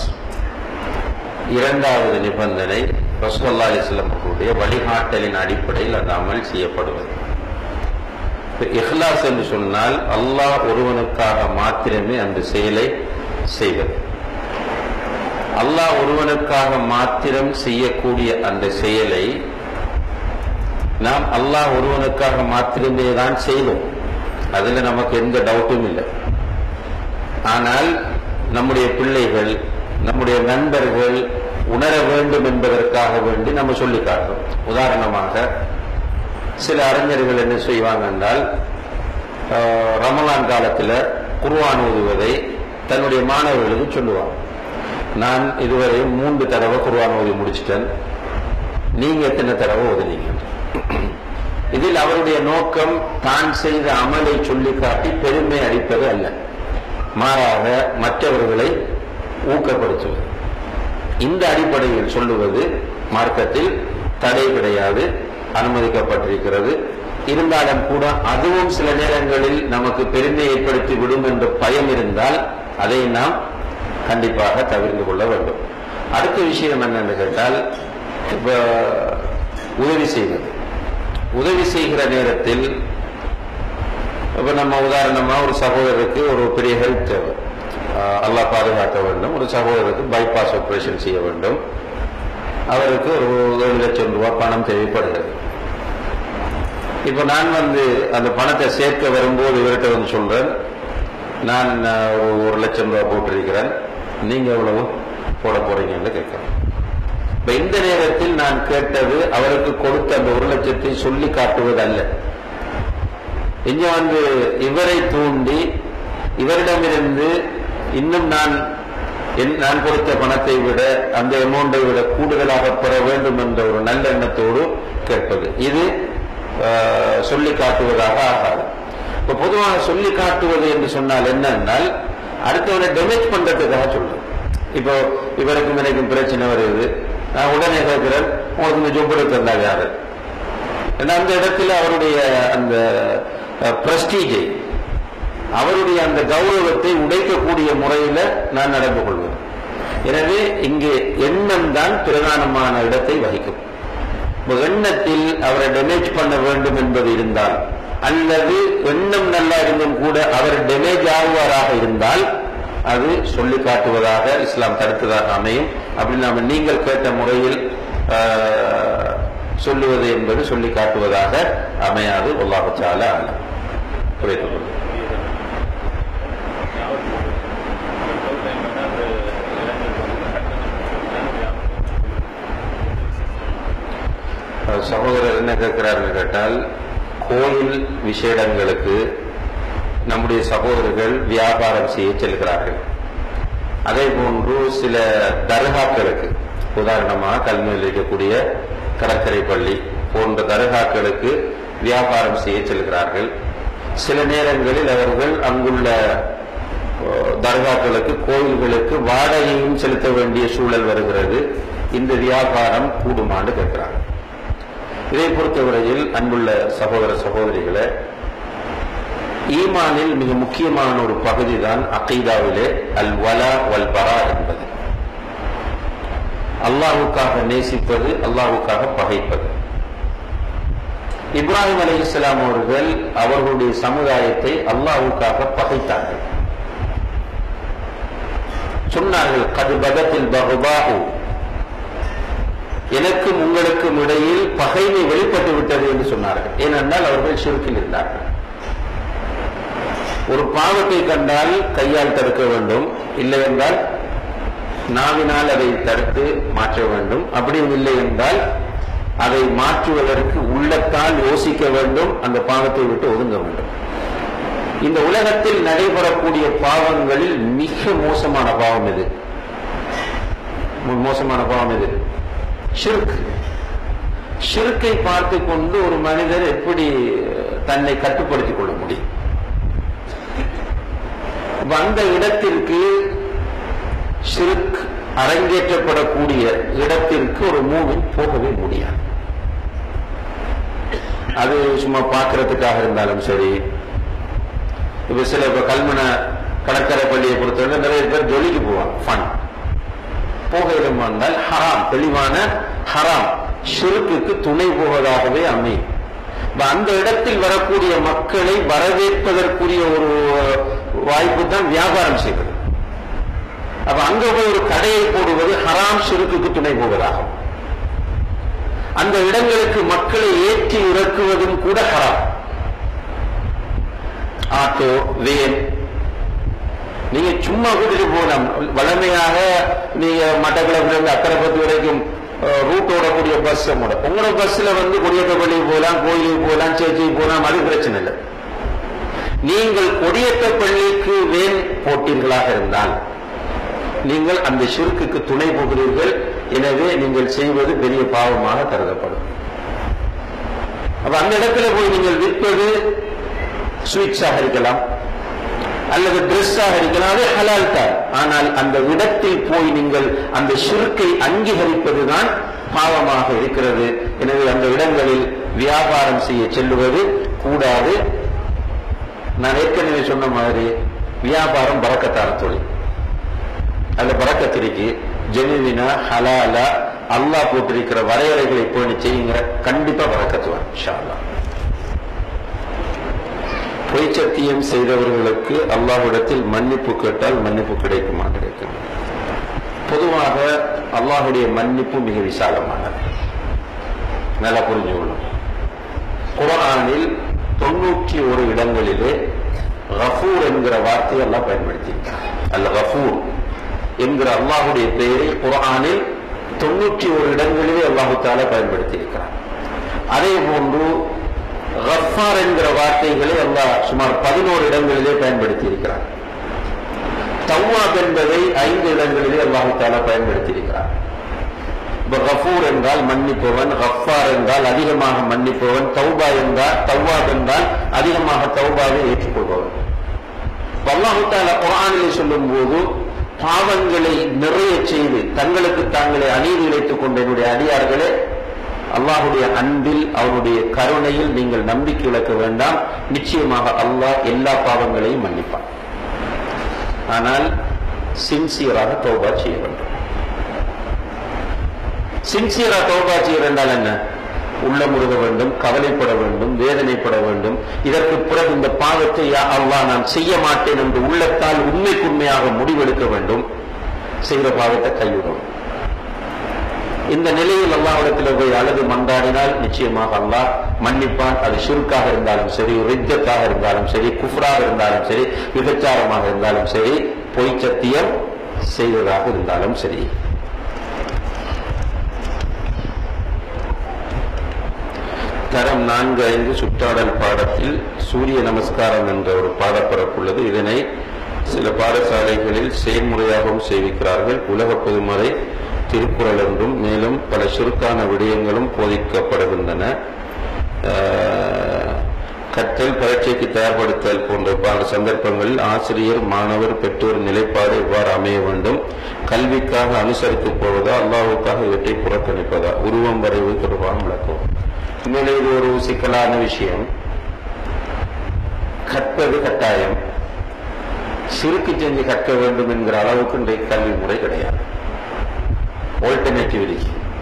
Speaker 4: இரண்டாவது நிபந்தனை ரசூல்லா அலிஸ்லாம் அவர்களுடைய வழிகாட்டலின் அடிப்படையில் அந்த அமல் செய்யப்படுவது இப்ப இஹ்லாஸ் என்று சொன்னால் அல்லாஹ் ஒருவனுக்காக மாத்திரமே அந்த செயலை செய்வது அல்லாஹ் ஒருவனுக்காக மாத்திரம் செய்யக்கூடிய அந்த செயலை நாம் அல்லாஹ் ஒருவனுக்காக மாத்திரமே தான் செய்வோம் அதுல நமக்கு எந்த டவுட்டும் இல்லை ஆனால் நம்முடைய பிள்ளைகள் நம்முடைய நண்பர்கள் உணர வேண்டும் என்பதற்காக வேண்டி நம்ம சொல்லி காட்டுறோம் உதாரணமாக சில அறிஞர்கள் என்ன செய்வாங்க என்றால் ஆஹ், ரமலான் காலத்தில் குர்ஆன் ஓதுவதை தன்னுடைய மாணவர்களுக்கு சொல்லுவாங்க நான் இதுவரை மூன்று தடவை குர்ஆன் ஓதி முடிச்சிட்டேன் நீங்க எத்தனை தடவை ஓதுனீங்க இதில் அவருடைய நோக்கம் தான் செய்த அமலை சொல்லி காட்டி பெருமை அளிப்பது அல்ல மாறாக மற்றவர்களை ஊக்கப்படுத்துவது இந்த அடிப்படையில் சொல்லுவது மார்க்கத்தில் தடை கிடையாது அனுமதிக்கப்பட்டிருக்கிறது இருந்தாலும் கூட அதுவும் சில நேரங்களில் நமக்கு பெருமை ஏற்படுத்தி விடும் என்ற பயம் இருந்தால் அதை நாம் கண்டிப்பாக தவிர்த்து கொள்ள வேண்டும் அடுத்த விஷயம் என்னன்னு கேட்டால் இப்ப உதவி செய்வது உதவி செய்கிற நேரத்தில் இப்ப நம்ம உதாரணமா ஒரு சகோதரருக்கு ஒரு பெரிய ஹெல்ப் தேவை ஆஹ் அல்லாஹ் பாதுகாக்க வேண்டும் ஒரு சகோதரருக்கு பைபாஸ் ஆபரேஷன் செய்ய வேண்டும் அவருக்கு ஒரு ஏழு லட்சம் ரூபாய் பணம் தேவைப்படுகிறது இப்ப நான் வந்து அந்த பணத்தை சேர்க்க வரும்போது இவர்கிட்ட வந்து சொல்றேன் நான் ஆஹ், ஒரு ஒரு லட்சம் ரூபாய் போட்டிருக்கிறேன் நீங்க எவ்வளவு போட போறீங்கன்னு கேட்கிறேன் இப்ப இந்த நேரத்தில் நான் கேட்டது அவருக்கு கொடுத்த அந்த ஒரு லட்சத்தை சொல்லி காட்டுவது அல்ல இங்க வந்து இவரை தூண்டி இவரிடமிருந்து இன்னும் நான் என்- நான் கொடுத்த பணத்தை விட அந்த அமௌண்டை விட கூடுதலாக பெற வேண்டும் என்ற ஒரு நல்லெண்ணத்தோடு கேட்பது இது ஆஹ், சொல்லி காட்டுவதாக ஆகாது இப்ப பொதுவாக சொல்லி காட்டுவது என்று சொன்னால் என்னன்னால் அடுத்தவரை டெமேஜ் பண்றதுக்காக சொல்றேன் இப்போ இவருக்கும் எனக்கும் பிரச்சனை வருது நான் உடனே கேட்கிறேன் உங்களுக்கு இந்த ஜொப்படு தந்தாங்க யாரு ஏன்னா அந்த இடத்துல அவருடைய அந்த பிரஸ்டீஜை அவருடைய அந்த கௌரவத்தை உடைக்கக்கூடிய முறையில நான் நடந்து கொள்வேன் எனவே இங்கே எண்ணம் தான் பிரதானமான இடத்தை வகிக்கும் இப்ப எண்ணத்தில் அவரை டேமேஜ் பண்ண வேண்டும் என்பது இருந்தால் அல்லது எண்ணம் நல்லா இருந்தும் கூட அவர் டேமேஜ் ஆகுவாராக இருந்தால் அது சொல்லி காட்டுவதாக இஸ்லாம் தடுத்ததாக அமையும் அப்படி நாம நீங்கள் கேட்ட முறையில் ஆஹ், சொல்லுவது என்பது சொல்லி காட்டுவதாக அமையாது ஒல்லாஹால அல்ல குறைத்துக் கொள்ளும் அஹ் சகோதரர் என்ன கேட்கிறாருன்னு கேட்டால் கோயில் விசேடங்களுக்கு நம்முடைய சகோதரர்கள் வியாபாரம் செய்ய செல்கிறார்கள் அதே போன்று சில தர்காக்களுக்கு உதாரணமாக கல்வியில் இருக்கக்கூடிய கடற்கரை பள்ளி போன்ற தர்காக்களுக்கு வியாபாரம் செய்ய செல்கிறார்கள் சில நேரங்களில் அவர்கள் அங்குள்ள அஹ், தர்காக்களுக்கு கோயில்களுக்கு வாடகையும் செலுத்த வேண்டிய சூழல் வருகிறது இந்த வியாபாரம் கூடுமான்னு கேட்கிறாங்க இதை பொறுத்தவரையில் அன்புள்ள சகோதர சகோதரிகளை ஈமானில் மிக முக்கியமான ஒரு பகுதி தான் அகைதாவிலே அல் வலா வல் பரா என்பது அல்லாஹுக்காக நேசிப்பது அல்லாஹுக்காக பகைப்பது இப்ராஹிம் அலி இஸ்லாம் அவர்கள் அவர்களுடைய சமுதாயத்தை அல்லாஹுக்காக பகைத்தார்கள் சொன்னார்கள் கது பகத்தில் பகுபாஹு எனக்கும் உங்களுக்கும் இடையில் பகைமை வெளிப்பட்டு விட்டது என்று சொன்னார்கள் ஏனென்றால் அவர்கள் சுருக்கில் இருந்தார்கள் ஒரு பாவத்தை கண்டால் கையால் தடுக்க வேண்டும் இல்லை என்றால் நாவினால் அதை தடுத்து மாற்ற வேண்டும் அப்படியும் இல்லை என்றால் அதை மாற்றுவதற்கு உள்ளத்தால் யோசிக்க வேண்டும் அந்த பாவத்தை விட்டு ஒதுங்க வேண்டும் இந்த உலகத்தில் நடைபெறக்கூடிய பாவங்களில் மிக மோசமான பாவம் இது மோ- மோசமான பாவம் இது ஷிர்க் ஷிர்க்கை பார்த்து கொண்டு ஒரு மனிதர் எப்படி தன்னை கட்டுப்படுத்திக் கொள்ள முடியும் வந்த இடத்திற்கு ஷிர்க் அரங்கேற்றப்படக்கூடிய இடத்திற்கு ஒரு மூவின் போகவே முடியாது அது சும்மா பார்க்கறதுக்காக இருந்தாலும் சரி இப்ப சில இப்ப கல்மன கடற்கரை பள்ளியை பொறுத்தவரை நிறைய பேர் ஜொலிக்கு போவாங்க ஃபன் போக இடம் வந்தால் ஹராம் தெளிவான ஹராம் ஷிருக்குக்கு துணை போவதாகவே அமையும் இப்ப அந்த இடத்தில் வரக்கூடிய மக்களை வரவேற்பதற்குரிய ஒரு வாய்ப்பு தான் வியாபாரம் செய்வது அப்ப அங்க போய் ஒரு கடையை போடுவது ஹராம் ஷிருக்குக்கு துணை போவதாகும் அந்த இடங்களுக்கு மக்களை ஏற்றி இறக்குவதும் கூட ஹராம் ஆட்டோ வேன் நீங்க சும்மா கூட்டிட்டு போகலாம் வளமையாக நீங்க மட்டக்களப்புல இருந்து அக்கரைப்பத்து வரைக்கும் அஹ், ரூட் ஓடக்கூடிய பஸ் உங்களோட பஸ்ல வந்து கொடியேற்றப்பள்ளி போகலாம் கோயிலுக்கு போகலாம் சேர்ச்சிக்கு போகலாம் அது பிரச்சனை இல்லை நீங்கள் கொடியேற்றப்பள்ளிக்கு வேன் போட்டீர்களாக இருந்தால் நீங்கள் அந்த ஷிர்க்குக்கு துணை போகிறீர்கள் எனவே நீங்கள் செய்வது பெரிய பாவமாக கருதப்படும் அப்ப அந்த இடத்துல போய் நீங்கள் விற்பது ஸ்வீட்ஸாக இருக்கலாம் அல்லது ட்ரெஸ்ஸாக இருக்கலாம் அது ஹலால் தான் ஆனால் அந்த இடத்தில் போய் நீங்கள் அந்த ஷிர்க்கை அங்கீகரிப்பதுதான் பாவமாக இருக்கிறது எனவே அந்த இடங்களில் வியாபாரம் செய்ய செல்லுவது கூடாது நான் ஏற்கனவே சொன்ன மாதிரி வியாபாரம் பறக்கத்தான தொழில் அதுல பறக்கத்திற்கு ஜெனுவினா ஹலாலா அல்லாஹ் போட்டிருக்கிற வரையறைகளை பேணி செய்யுங்க கண்டிப்பா பறக்கத்துவான் இன்ஷா அல்லாஹ் பொய் சத்தியம் செய்தவர்களுக்கு அல்லாஹ்விடத்தில் மன்னிப்பு கேட்டால் மன்னிப்பு கிடைக்குமா கிடைக்கும் பொதுவாக அல்லாஹுடைய மன்னிப்பு மிக விசாலமானது நல்லா புரிஞ்சுக்கணும் குரானில் தொண்ணூற்றி ஒரு இடங்களிலே கஃபூர் என்கிற வார்த்தையை எல்லாம் பயன்படுத்தியிருக்கார் அல்ல கஃபூர் என்கிற அல்லாஹுடைய பெயரை குரானில் தொண்ணூற்றி ஒரு இடங்களிலே அல்லாஹு தாலா பயன்படுத்தியிருக்கிறார் அதே போன்று கஃபார் என்கிற வார்த்தைகளை அல்லாஹ் சுமார் பதினோரு இடங்களிலே பயன்படுத்தி இருக்கிறார் தவ்வாப் என்பதை ஐந்து இடங்களிலே அல்லாஹு தாலா பயன்படுத்தி இருக்கிறார் இப்ப கஃபூர் என்றால் மன்னிப்பவன் கஃபார் என்றால் அதிகமாக மன்னிப்பவன் தௌபா என்றால் தவ்வாப் என்றால் அதிகமாக தௌபாவை ஏற்றுக்கொள்பவன் இப்ப அல்லாஹு தாலா குரானிலே சொல்லும் போது பாவங்களை நிறைய செய்து தங்களுக்கு தாங்களே அநீதி இழைத்துக் கொண்ட என்னுடைய அடியார்களே அல்லாஹுடைய அன்பில் அவனுடைய கருணையில் நீங்கள் நம்பிக்கை இழக்க வேண்டாம் நிச்சயமாக அல்லாஹ் எல்லா பாவங்களையும் மன்னிப்பான் ஆனால் சின்சியராக தௌபா செய்ய வேண்டும் சின்சியரா தௌபா செய்ய என்றால் என்ன உள்ளமுருக வேண்டும் கவலைப்பட வேண்டும் வேதனைப்பட வேண்டும் இதற்கு பிறகு இந்த பாவத்தை யா அல்லாஹ் நான் செய்ய மாட்டேன் என்று உள்ளத்தால் உண்மைக்குண்மையாக முடிவெடுக்க வேண்டும் செய்கிற பாவத்தை கைவிடும் இந்த நிலையில் அல்லாஹ்விடத்தில் போய் அழுது மன்றாடினால் நிச்சயமாக அல்லாஹ் மன்னிப்பான் அது ஷிர்காக இருந்தாலும் சரி ரித்தத்தாக இருந்தாலும் சரி குஃப்ராக இருந்தாலும் சரி விபச்சாரமாக இருந்தாலும் சரி பொய் சத்தியம் செய்வதாக இருந்தாலும் சரி தரம் நான்கு ஐந்து சுற்றாடல் பாடத்தில் சூரிய நமஸ்காரம் என்ற ஒரு பாடப்பரப்பு உள்ளது இதனை சில பாடசாலைகளில் செயல்முறையாகவும் செய்விக்கிறார்கள் உலக பொதுமறை திருக்குறள் என்றும் மேலும் பல சுருக்கான விடயங்களும் போதிக்கப்படுகின்றன ஆஹ், கற்றல் பரீட்சைக்கு தயார்படுத்தல் போன்ற பல சந்தர்ப்பங்களில் ஆசிரியர் மாணவர் பெற்றோர் நிலைப்பாடு எவ்வாறு அமைய வேண்டும் கல்விக்காக அனுசரித்து போவதா அல்லாவுக்காக இவற்றை புறக்கணிப்பதா உருவம் வரைவு தொடர்பான விளக்கம் உண்மையிலே இது ஒரு சிக்கலான விஷயம் கற்பது கட்டாயம் சிறுக்கு செஞ்சு கற்க வேண்டும் என்கிற அளவுக்கு இன்றைக்கு கல்வி முறை கிடையாது ஆல்டர்னேட்டிவ்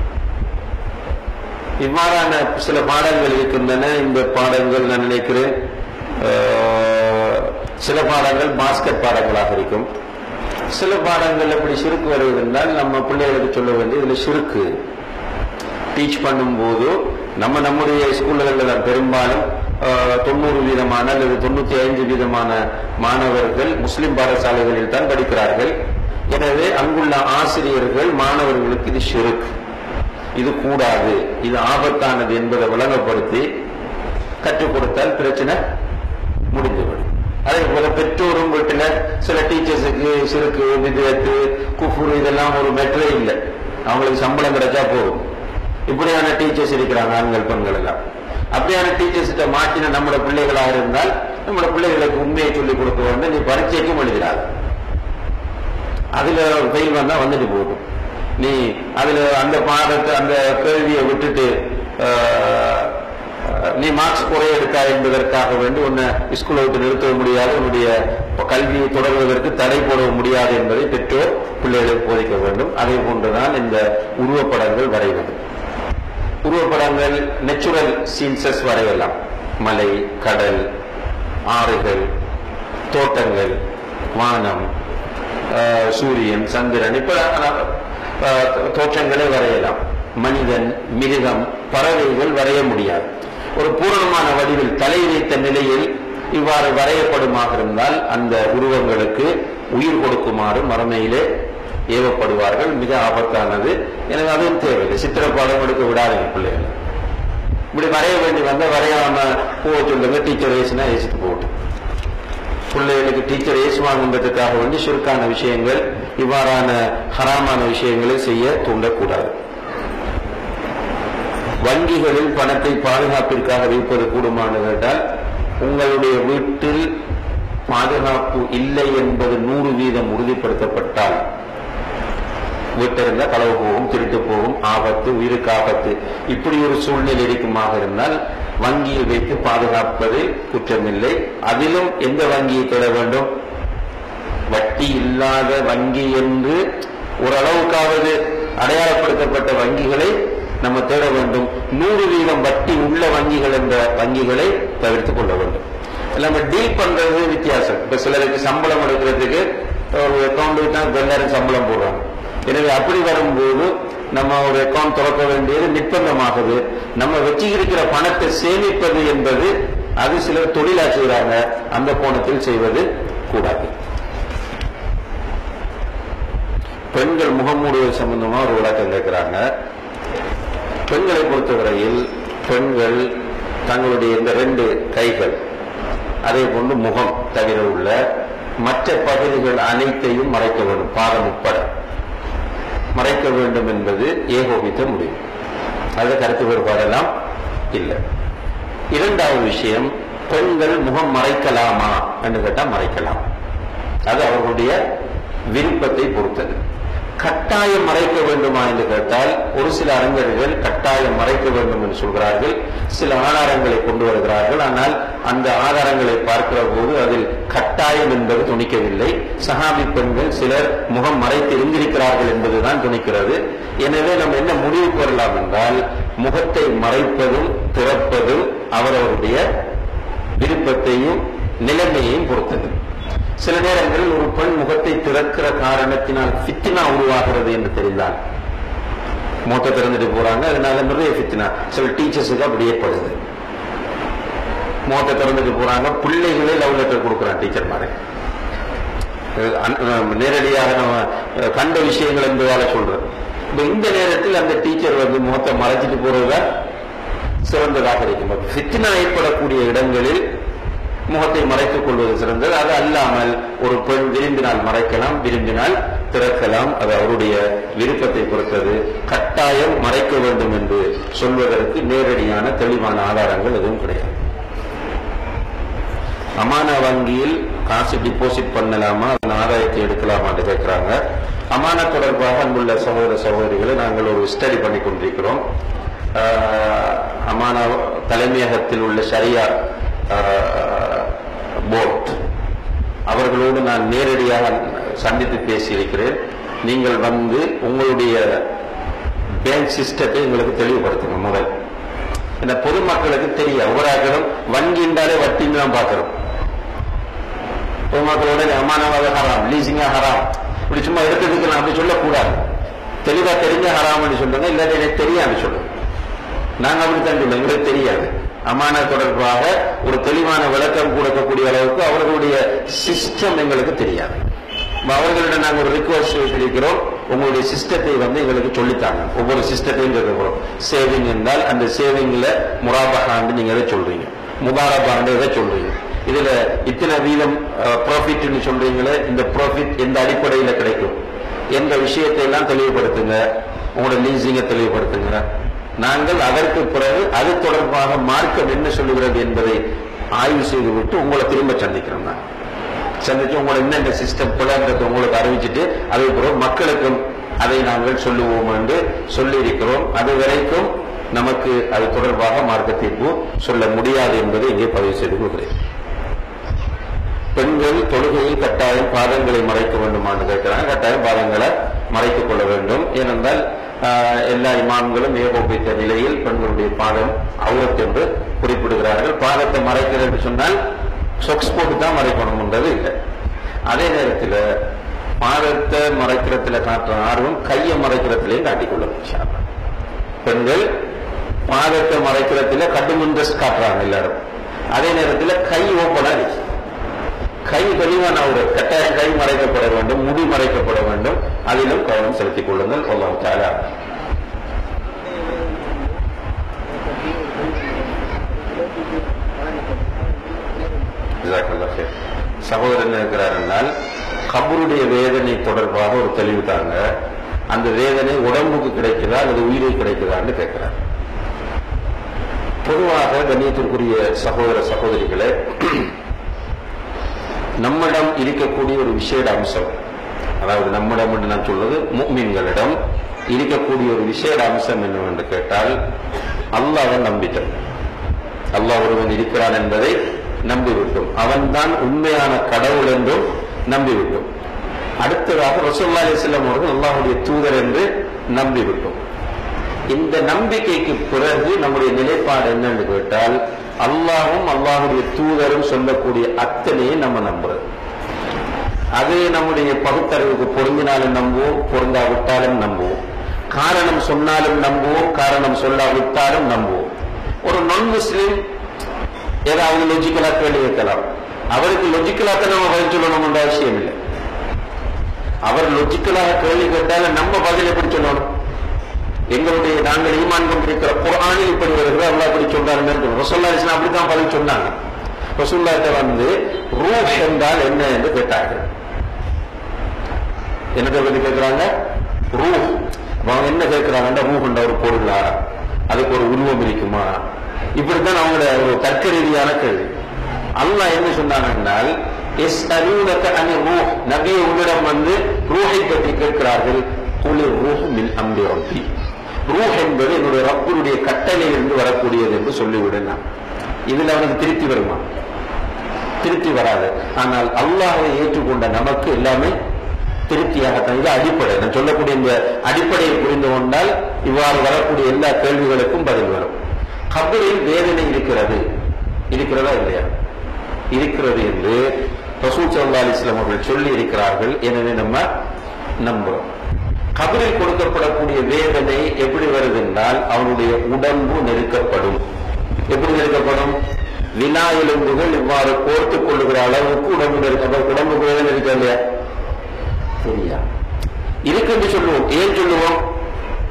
Speaker 4: இவ்வாறான சில பாடங்கள் இருக்கின்றன இந்த பாடங்கள் நான் நினைக்கிறேன் ஆஹ், சில பாடங்கள் பாஸ்கெட் பாடங்களாக இருக்கும் சில பாடங்கள் எப்படி சிறுக்கு வருவதென்றால் நம்ம பிள்ளைகளுக்கு சொல்ல வேண்டிய இதுல சிறுக்கு டீச் பண்ணும்போது நம்ம நம்முடைய ஸ்கூல்களில் பெரும்பாலும் ஆஹ், தொண்ணூறு வீதமான அல்லது தொண்ணூத்தி ஐந்து வீதமான மாணவர்கள் முஸ்லிம் பாடசாலைகளில் தான் படிக்கிறார்கள் எனவே அங்குள்ள ஆசிரியர்கள் மாணவர்களுக்கு இது ஷிருக் இது கூடாது இது ஆபத்தானது என்பதை விளங்கப்படுத்தி கற்றுக் கொடுத்தால் பிரச்சனை முடிந்துவிடும் அதே போல பெற்றோரும் வீட்டுல சில டீச்சர்ஸுக்கு சிறுக்கு விதத்து குஃபுர் இதெல்லாம் ஒரு மெட்ரே இல்லை அவங்களுக்கு சம்பளம் கிடைச்சா போதும் இப்படியான டீச்சர்ஸ் இருக்கிறாங்க ஆண்கள் பெண்கள் எல்லாம் அப்படியான டீச்சர்ஸ்கிட்ட மாட்டின நம்மளோட பிள்ளைகளாக இருந்தால் நம்மளோட பிள்ளைகளுக்கு உண்மையை சொல்லிக் கொடுக்க வேண்டும் நீ பரீட்சைக்கும் எழுதிடாது அதுல ஃபெயில் வந்தா வந்துட்டு போகும் நீ அதுல அந்த பாடத்தை அந்த கேள்வியை விட்டுட்டு ஆஹ், நீ மார்க்ஸ் குறைய எடுத்தா என்பதற்காக வேண்டி உன்னை ஸ்கூலை விட்டு நிறுத்த முடியாது உன்னுடைய கல்வியை தொடர்வதற்கு தடை போட முடியாது என்பதை பெற்றோர் பிள்ளைகளுக்கு போதிக்க வேண்டும் அதே போன்றுதான் இந்த உருவப்படங்கள் வரைவது உருவப்படங்கள் நேச்சுரல் சீன்சஸ் வரையலாம் மலை கடல் ஆறுகள் தோட்டங்கள் வானம் ஆஹ், சூரியன் சந்திரன் இப்ப ஆஹ், தோற்றங்களை வரையலாம் மனிதன் மிருகம் பறவைகள் வரைய முடியாது ஒரு பூரணமான வடிவில் தலை வைத்த நிலையில் இவ்வாறு வரையப்படுமாக இருந்தால் அந்த உருவங்களுக்கு உயிர் கொடுக்குமாறு மறுமையிலே ஏவப்படுவார்கள் மிக ஆபத்தானது எனவே அதுவும் தேவையில்லை சித்திரப்பாடம் எடுக்க விடாதீங்க பிள்ளைகளை இப்படி வரைய வேண்டி வந்தா வரையாம போக சொல்லுங்க டீச்சர் ஏசுனா ஏசிட்டு போகட்டும் பிள்ளைகளுக்கு டீச்சர் ஏசுவாங்கன்றதுக்காக வேண்டி சுருக்கான விஷயங்கள் இவ்வாறான ஹராமான விஷயங்களை செய்ய தூண்டக்கூடாது வங்கிகளில் பணத்தை பாதுகாப்பிற்காக வைப்பது கூடுமானது கேட்டால் உங்களுடைய வீட்டில் பாதுகாப்பு இல்லை என்பது நூறு வீதம் உறுதிப்படுத்தப்பட்டால் வீட்டிருந்த களவு போகும் திருட்டு போகும் ஆபத்து உயிருக்கு ஆபத்து இப்படி ஒரு சூழ்நிலை இருக்குமாக இருந்தால் வங்கியில் வைத்து பாதுகாப்பதில் குற்றமில்லை அதிலும் எந்த வங்கியை தேட வேண்டும் வட்டி இல்லாத வங்கி என்று ஓரளவுக்காவது அடையாளப்படுத்தப்பட்ட வங்கிகளை நம்ம தேட வேண்டும் நூறு வீதம் வட்டி உள்ள வங்கிகள் என்ற வங்கிகளை தவிர்த்துக் கொள்ள வேண்டும் நம்ம டீல் பண்றது வித்தியாசம் இப்ப சிலருக்கு சம்பளம் எடுக்கிறதுக்கு ஒரு அக்கௌண்ட் தான் எல்லாரும் சம்பளம் போடுறாங்க எனவே அப்படி வரும்போது நம்ம ஒரு அக்கௌண்ட் திறக்க வேண்டியது நிர்பந்தமாகுது நம்ம வச்சுக்கிற பணத்தை சேமிப்பது என்பது அது சிலர் தொழிலா செய்றாங்க அந்த கோணத்தில் செய்வது கூடாது பெண்கள் முகமூடுவது சம்பந்தமா ஒரு விளக்கம் கேட்கிறாங்க பெண்களை பொறுத்தவரையில் பெண்கள் தங்களுடைய இந்த ரெண்டு கைகள் அதே போன்று முகம் தவிர உள்ள மற்ற பகுதிகள் அனைத்தையும் மறைக்க வேண்டும் பாதம் உட்பட மறைக்க வேண்டும் என்பது ஏகோபித்த முடிவு அது கருத்து வேறுபாடெல்லாம் இல்லை இரண்டாவது விஷயம் பெண்கள் முகம் மறைக்கலாமா என்று கேட்டால் மறைக்கலாம் அது அவர்களுடைய விருப்பத்தை பொறுத்தது கட்டாயம் மறைக்க வேண்டுமா என்று கேட்டால் ஒரு சில அறிஞர்கள் கட்டாயம் மறைக்க வேண்டும் என்று சொல்கிறார்கள் சில ஆதாரங்களை கொண்டு வருகிறார்கள் ஆனால் அந்த ஆதாரங்களை பார்க்கிற போது அதில் கட்டாயம் என்பது துணிக்கவில்லை சஹாபி பெண்கள் சிலர் முகம் மறைத்து இருந்திருக்கிறார்கள் என்பதுதான் துணிக்கிறது எனவே நம்ம என்ன முடிவு பெறலாம் என்றால் முகத்தை மறைப்பதும் திறப்பதும் அவரவருடைய விருப்பத்தையும் நிலைமையையும் பொறுத்தது சில நேரங்களில் ஒரு பெண் முகத்தை திறக்கிற காரணத்தினால் ஃபித்னா உருவாகிறது என்று தெரிந்தால் மூத்த திறந்துட்டு போறாங்க அதனால நிறைய ஃபித்னா சில டீச்சர்ஸுக்கு அப்படி ஏற்படுது மூத்த திறந்துட்டு போறாங்க பிள்ளைகளே லவ் லெட்டர் கொடுக்குறான் டீச்சர் மாதிரி அஹ் அன்- அஹ் நேரடியாக நம்ம அஹ், கண்ட விஷயங்கள் என்பதால சொல்றோம் இப்ப இந்த நேரத்தில் அந்த டீச்சர் வந்து முகத்தை மறைச்சிட்டு போறதுதான் சிறந்ததாக இருக்கும் ஃபித்னா ஏற்படக்கூடிய இடங்களில் முகத்தை மறைத்துக் கொள்வது சிறந்தது அது அல்லாமல் ஒரு பெண் விரும்பினால் மறைக்கலாம் விரும்பினால் திறக்கலாம் அது அவருடைய விருப்பத்தை பொறுத்தது கட்டாயம் மறைக்க வேண்டும் என்று சொல்வதற்கு நேரடியான தெளிவான ஆதாரங்கள் எதுவும் கிடையாது அமானா வங்கியில் காசு டிபாசிட் பண்ணலாமா அதன் ஆதாயத்தை எடுக்கலாமான்னு கேட்கிறாங்க அமானா தொடர்பாக அன்புள்ள சகோதர சகோதரிகளை நாங்கள் ஒரு ஸ்டடி பண்ணி கொண்டிருக்கிறோம் ஆஹ், அமானா தலைமையகத்தில் உள்ள ஷரியா போர்ட் அவர்களோடு நான் நேரடியாக சந்தித்து பேசியிருக்கிறேன் நீங்கள் வந்து உங்களுடைய பேங்க் சிஸ்டத்தை எங்களுக்கு தெளிவுபடுத்துங்க முதல் இந்த பொதுமக்களுக்கு தெரியும் ஒவ்வொரு வங்கி என்றாலே வட்டின்னு தான் பார்க்கிறோம் பொதுமக்களோட அமானவாக ஹராம் லீசிங்கா ஹராம் இப்படி சும்மா எடுக்கிறதுக்கு நான் அப்படி சொல்லக்கூடாது தெளிவா தெரிஞ்ச ஹராம்னு சொல்லுங்க இல்லாட்டி எனக்கு தெரியாது சொல்லுங்க நாங்க அப்படித்தான் சொல்லுவோம் எங்களுக்கு தெரியாது அமான தொடர்பாக ஒரு தெளிவான விளக்கம் கொடுக்கக்கூடிய அளவுக்கு அவர்களுடைய சிஸ்டம் எங்களுக்கு தெரியாது அப்ப அவர்களிடம் நாங்கள் ஒரு ரிக்வஸ்ட் வச்சிருக்கிறோம் உங்களுடைய சிஸ்டத்தை வந்து எங்களுக்கு சொல்லித்தாங்க ஒவ்வொரு சிஸ்டத்தையும் கேட்கிறோம் சேவிங் என்றால் அந்த சேவிங்ல முராபகாண்டு நீங்க எதை சொல்றீங்க முபாரபாண்டு எதை சொல்றீங்க இதுல இத்தனை வீதம் ப்ராஃபிட்னு சொல்றீங்களே இந்த ப்ராஃபிட் எந்த அடிப்படையில கிடைக்கும் என்ற விஷயத்தை எல்லாம் தெளிவுபடுத்துங்க உங்களோட லீசிங்கை தெளிவுபடுத்துங்க நாங்கள் அதற்கு பிறகு அது தொடர்பாக மார்க்கம் என்ன சொல்லுகிறது என்பதை ஆய்வு செய்துவிட்டு உங்களை திரும்ப சந்திக்கிறோம் நான் சந்திச்சு உங்களை என்னென்ன சிஸ்டம் பிள்ளைன்றதை உங்களுக்கு அறிவிச்சிட்டு அதுக்கு பிறகு மக்களுக்கும் அதை நாங்கள் சொல்லுவோம் என்று சொல்லி இருக்கிறோம் அது வரைக்கும் நமக்கு அது தொடர்பாக மார்க்க தீர்ப்பு சொல்ல முடியாது என்பதை இங்கே பதிவு செய்து கொள்கிறேன் பெண்கள் தொழுகையில் கட்டாயம் பாதங்களை மறைக்க வேண்டுமான்னு கேட்கிறாங்க கட்டாயம் பாதங்களை மறைத்துக் கொள்ள வேண்டும் ஏனென்றால் ஆஹ், எல்லா இமாம்களும் ஏகோபித்த நிலையில் பெண்களுடைய பாதம் அவுரத் என்று குறிப்பிடுகிறார்கள் பாதத்தை மறைக்கிறது என்று சொன்னால் சொக்ஸ் போட்டு தான் மறைக்கணும்ன்றது இல்லை அதே நேரத்தில் பாதத்தை மறைக்கிறதுல காட்டுற ஆர்வம் கையை மறைக்கிறதுலையும் காட்டிக்கொள்ளும் இன்ஷா அல்லாஹ். பெண்கள் பாதத்தை மறைக்கிறதுல கடும் இன்ட்ரெஸ்ட் காட்டுறாங்க எல்லாரும் அதே நேரத்தில் கை ஓப்பனா இருக்கு கை தெளிவான ஒரு கட்டாய கை மறைக்கப்பட வேண்டும் முடி மறைக்கப்பட வேண்டும் அதிலும் கவனம் செலுத்திக் கொள்ளுங்கள் அல்லாஹ் தஆலா ஜஸாக்கல்லாஹ் கைர். சகோதரர் என்ன இருக்கிறார் என்றால் கபருடைய வேதனை தொடர்பாக ஒரு தெளிவு தாங்க அந்த வேதனை உடம்புக்கு கிடைக்குதா அல்லது உயிருக்கு கிடைக்குதான்னு கேட்கிறார் பொதுவாக கண்ணியத்திற்குரிய சகோதர சகோதரிகளே நம்மிடம் இருக்கக்கூடிய ஒரு விசேட அம்சம் அதாவது நம்மிடம் என்று நான் சொல்வது முக்மீன்களிடம் இருக்கக்கூடிய ஒரு விசேட அம்சம் என்னவென்று கேட்டால் அல்லாஹ்வை நம்பிட்டோம் அல்லாஹ் ஒருவன் இருக்கிறான் என்பதை நம்பிவிட்டோம் அவன்தான் உண்மையான கடவுள் என்றும் நம்பிவிட்டோம் அடுத்ததாக ரசூல்லா அலிஸ்லாம் அவர்கள் அல்லாஹ்வுடைய தூதர் என்று நம்பிவிட்டோம் இந்த நம்பிக்கைக்கு பிறகு நம்முடைய நிலைப்பாடு என்னன்னு கேட்டால் அல்லாஹும் அல்லாஹுடைய தூதரும் சொல்லக்கூடிய அத்தனையை நம்ம நம்புறது அது நம்முடைய பகுத்தறிவுக்கு பொருந்தினாலும் நம்புவோம் பொருந்தாவிட்டாலும் நம்புவோம் காரணம் சொன்னாலும் நம்புவோம் காரணம் சொல்லாவிட்டாலும் நம்புவோம் ஒரு நான் முஸ்லீம் ஏதாவது லொஜிக்கலா கேள்வி கேட்கலாம் அவருக்கு லொஜிக்கலா தான் நம்ம பதில் சொல்லணும்ன்ற அவசியம் இல்லை அவர் லொஜிக்கலாக கேள்வி கேட்டாலும் நம்ம பதில் எப்படி சொல்லணும் எங்களுடைய நாங்கள் ஈமான் கொண்டிருக்கிற குர்ஆனில் இப்படி வருகிறது அல்லாஹ் இப்படி சொல்றாருன்னு ரசூல்லா இஸ்லாம் அப்படித்தான் பதில் சொன்னாங்க ரசூல்லாட்ட வந்து ரூஹ் என்றால் என்ன என்று கேட்டார்கள் என்னத்தை பத்தி கேட்கிறாங்க ரூஹ் அப்ப அவங்க என்ன கேட்கிறாங்கன்னா ரூஹ் என்ற ஒரு பொருளா அதுக்கு ஒரு உருவம் இருக்குமா இப்படித்தான் அவங்களோட ஒரு தர்க்க ரீதியான கேள்வி அல்லாஹ் என்ன சொன்னாங்கன்னால் எஸ் அலூனக அனி ரூஹ் நபியை உன்னிடம் வந்து ரூஹை பற்றி கேட்கிறார்கள் குளிர் ரூஹ் மின் அம்பி ரப்பி ரூஹ் என்பது என்னுடைய ரப்பருடைய கட்டளையிலிருந்து வரக்கூடியது என்று சொல்லிவிடு நான் இதுல அவனுக்கு திருப்தி வருமா திருப்தி வராது ஆனால் அல்லாஹ்வை ஏற்றுக்கொண்ட நமக்கு எல்லாமே திருப்தியாகத்தான் இது அடிப்படை நான் சொல்லக்கூடிய இந்த அடிப்படையை புரிந்து கொண்டால் இவ்வாறு வரக்கூடிய எல்லா கேள்விகளுக்கும் பதில் வரும் கபரில் வேதனை இருக்கிறது இருக்கிறதா இல்லையா இருக்கிறது என்று ரசூல் சல்லா அலிஸ்லாம் அவர்கள் சொல்லி இருக்கிறார்கள் எனவே நம்ம நம்புறோம் கபரில் கொடுக்கப்படக்கூடிய வேதனை எப்படி வருது என்றால் அவனுடைய உடம்பு நெருக்கப்படும் எப்படி நெருக்கப்படும் வினா எலும்புகள் இவ்வாறு கோர்த்துக் கொள்ளுகிற அளவுக்கு உடம்பு நெருக்க உடம்புக்கு வேதனை இருக்கா இல்லையா தெரியா இருக்குன்னு சொல்லுவோம் ஏன் சொல்லுவோம்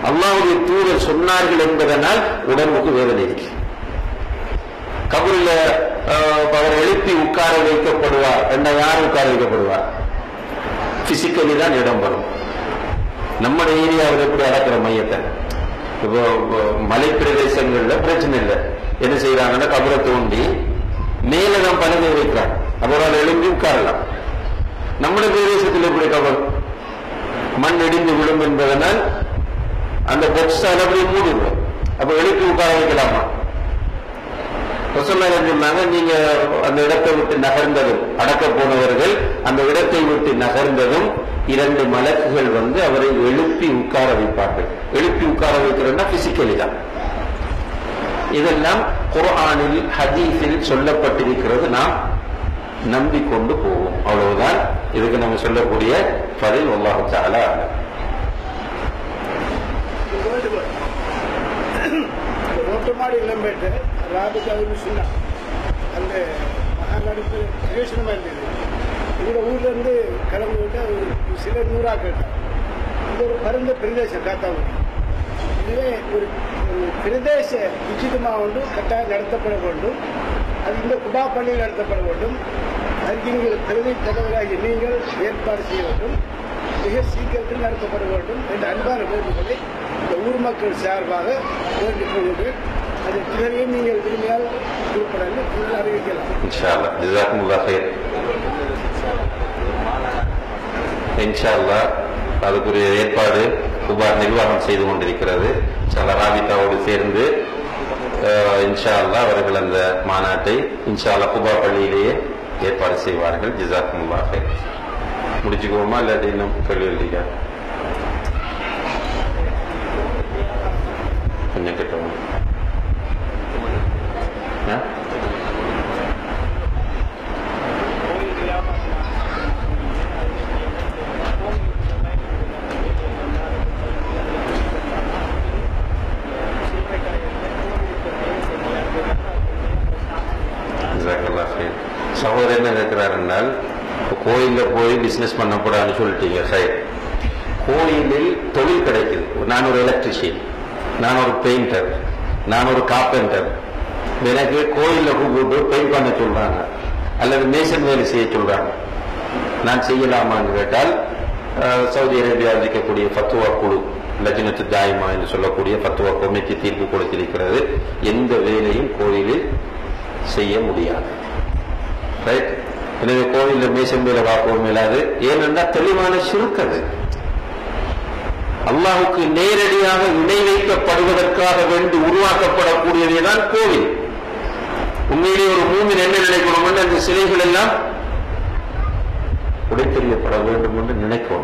Speaker 4: அல்லாஹ்வுடைய தூதர் சொன்னார்கள் என்பதனால் உடம்புக்கு வேதனை இருக்கு கபூர்ல அவர் எழுப்பி உட்கார வைக்கப்படுவார் என்ற யார் உட்கார வைக்கப்படுவார் பிசிக்கலி தான் இடம் வரும் நம்முடைய ஏரியாவில் எப்படி அடக்கிற மையத்தை இப்போ இப்போ மலை பிரதேசங்கள்ல பிரச்சனை இல்லை என்ன செய்யறாங்கன்னா கபரை தோண்டி மேல தான் பலகை வைக்கிறாங்க அவரால் எழுப்பி உட்காரலாம் நம்முடைய பிரதேசத்தில் எப்படி கபர் மண் இடிந்து விடும் என்பதனால் அந்த பொக்ஸ் அப்படியே மூடிடும் அப்ப எழுப்பி உட்கார வைக்கலாமா ரசோல்லா சொன்னாங்க நீங்க அந்த இடத்தை விட்டு நகர்ந்ததும் அடக்க போனவர்கள் அந்த இடத்தை விட்டு நகர்ந்ததும் இரண்டு மலக்குகள் வந்து அவரை எழுப்பி உட்கார வைப்பார்கள் எழுப்பி உட்கார வைக்கிறதுனா பிசிக்கலி தான் இதெல்லாம் குர்ஆனில் ஹதீஸில் சொல்லப்பட்டிருக்கிறது நாம் நம்பிக்கொண்டு போவோம் அவ்வளவுதான் இதுக்கு நம்ம சொல்லக்கூடிய பதில் அல்லாஹு தஆலா அலம்.
Speaker 5: ரோட்டமாடி இல்லம்பேட்டு ராபிகாவுன்னு சொன்னா அந்த மகாநடிப்பு பிரயோஜனமா இருந்தது எங்களோட ஊர்ல இருந்து கிளம்பி விட்டா ஒரு சில நூறா கேட்டாங்க இது ஒரு பரந்த பிரதேசம் காத்தாங்குடி இதுவே ஒரு ஒரு பிரதேச உச்சிதமாக ஒன்று கட்டாயம் நடத்தப்பட வேண்டும் அது இந்த குபா பள்ளியில் நடத்தப்பட வேண்டும் அதுக்கு நீங்கள் பிரதி தலைவராகி நீங்கள் ஏற்பாடு செய்ய வேண்டும் மிக சீக்கிரத்தில் நடத்தப்பட வேண்டும் என்ற அன்பான வேண்டுகோளை இந்த ஊர் மக்கள் சார்பாக வேண்டிக் கொள்கிறேன் அது பிறரையும் நீங்கள் விரும்பியால் குறிப்பிடலாம் நீங்கள் அறிவிக்கலாம்
Speaker 4: இன்ஷா அல்லாஹ் ஜஸாக்குமுல்லாஹ் ஹைர் இன்ஷா அல்லாஹ் அதுக்குரிய ஏற்பாடு குபார் நிர்வாகம் செய்து கொண்டிருக்கிறது இன்ஷா ராபிதாவோடு சேர்ந்து அஹ், இன்ஷா அல்லாஹ் அவர்கள் அந்த மாநாட்டை இன்ஷா அல்லாஹ் குபா பள்ளியிலேயே ஏற்பாடு செய்வார்கள் ஜிசாக்குமுல்லாஹ் ஹைர் முடிச்சுக்குவோமா இல்லாட்டி இன்னும் கேள்வி இல்லையா கொஞ்சம் கிட்டவும் ஆ ஜஸாக்கல்லாஹ் ஹைர். சகோதரர் என்ன கேட்கிறார் என்றால் இப்போ கோயில்ல போய் பிசினஸ் பண்ணக்கூடாதுன்னு சொல்லிட்டீங்க ஹைர் கோயிலில் தொழில் கிடைக்குது நான் ஒரு எலக்ட்ரிஷியன் நான் ஒரு பெயிண்டர் நான் ஒரு கார்பெண்டர் எனக்கு கோயில்ல கூப்பிட்டு பெயிண்ட் பண்ண சொல்றாங்க அல்லது மேசன் வேலை செய்ய சொல்றாங்க நான் செய்யலாமான்னு கேட்டால் அஹ், சவுதி அரேபியாவில் இருக்கக்கூடிய ஃபத்துவா குழு லஜ்னத்து தாய்மா என்று சொல்லக்கூடிய ஃபத்துவா கமிட்டி தீர்ப்பு கொடுத்திருக்கிறது எந்த வேலையும் கோயிலில் செய்ய முடியாது ரைட் எனவே கோவிலில் மேசன் வேலை பார்க்கவும் இல்லாது ஏனென்றால் தெளிவான சுருக்கது அல்லாஹுக்கு நேரடியாக இணை வைக்கப்படுவதற்காக வேண்டி உருவாக்கப்படக்கூடியதுதான் கோவில் உண்மையிலே ஒரு மூமின் என்ன நினைக்கணும் அந்த சிலைகள் எல்லாம் உடைத்தெறியப்பட வேண்டும் என்று நினைக்கணும்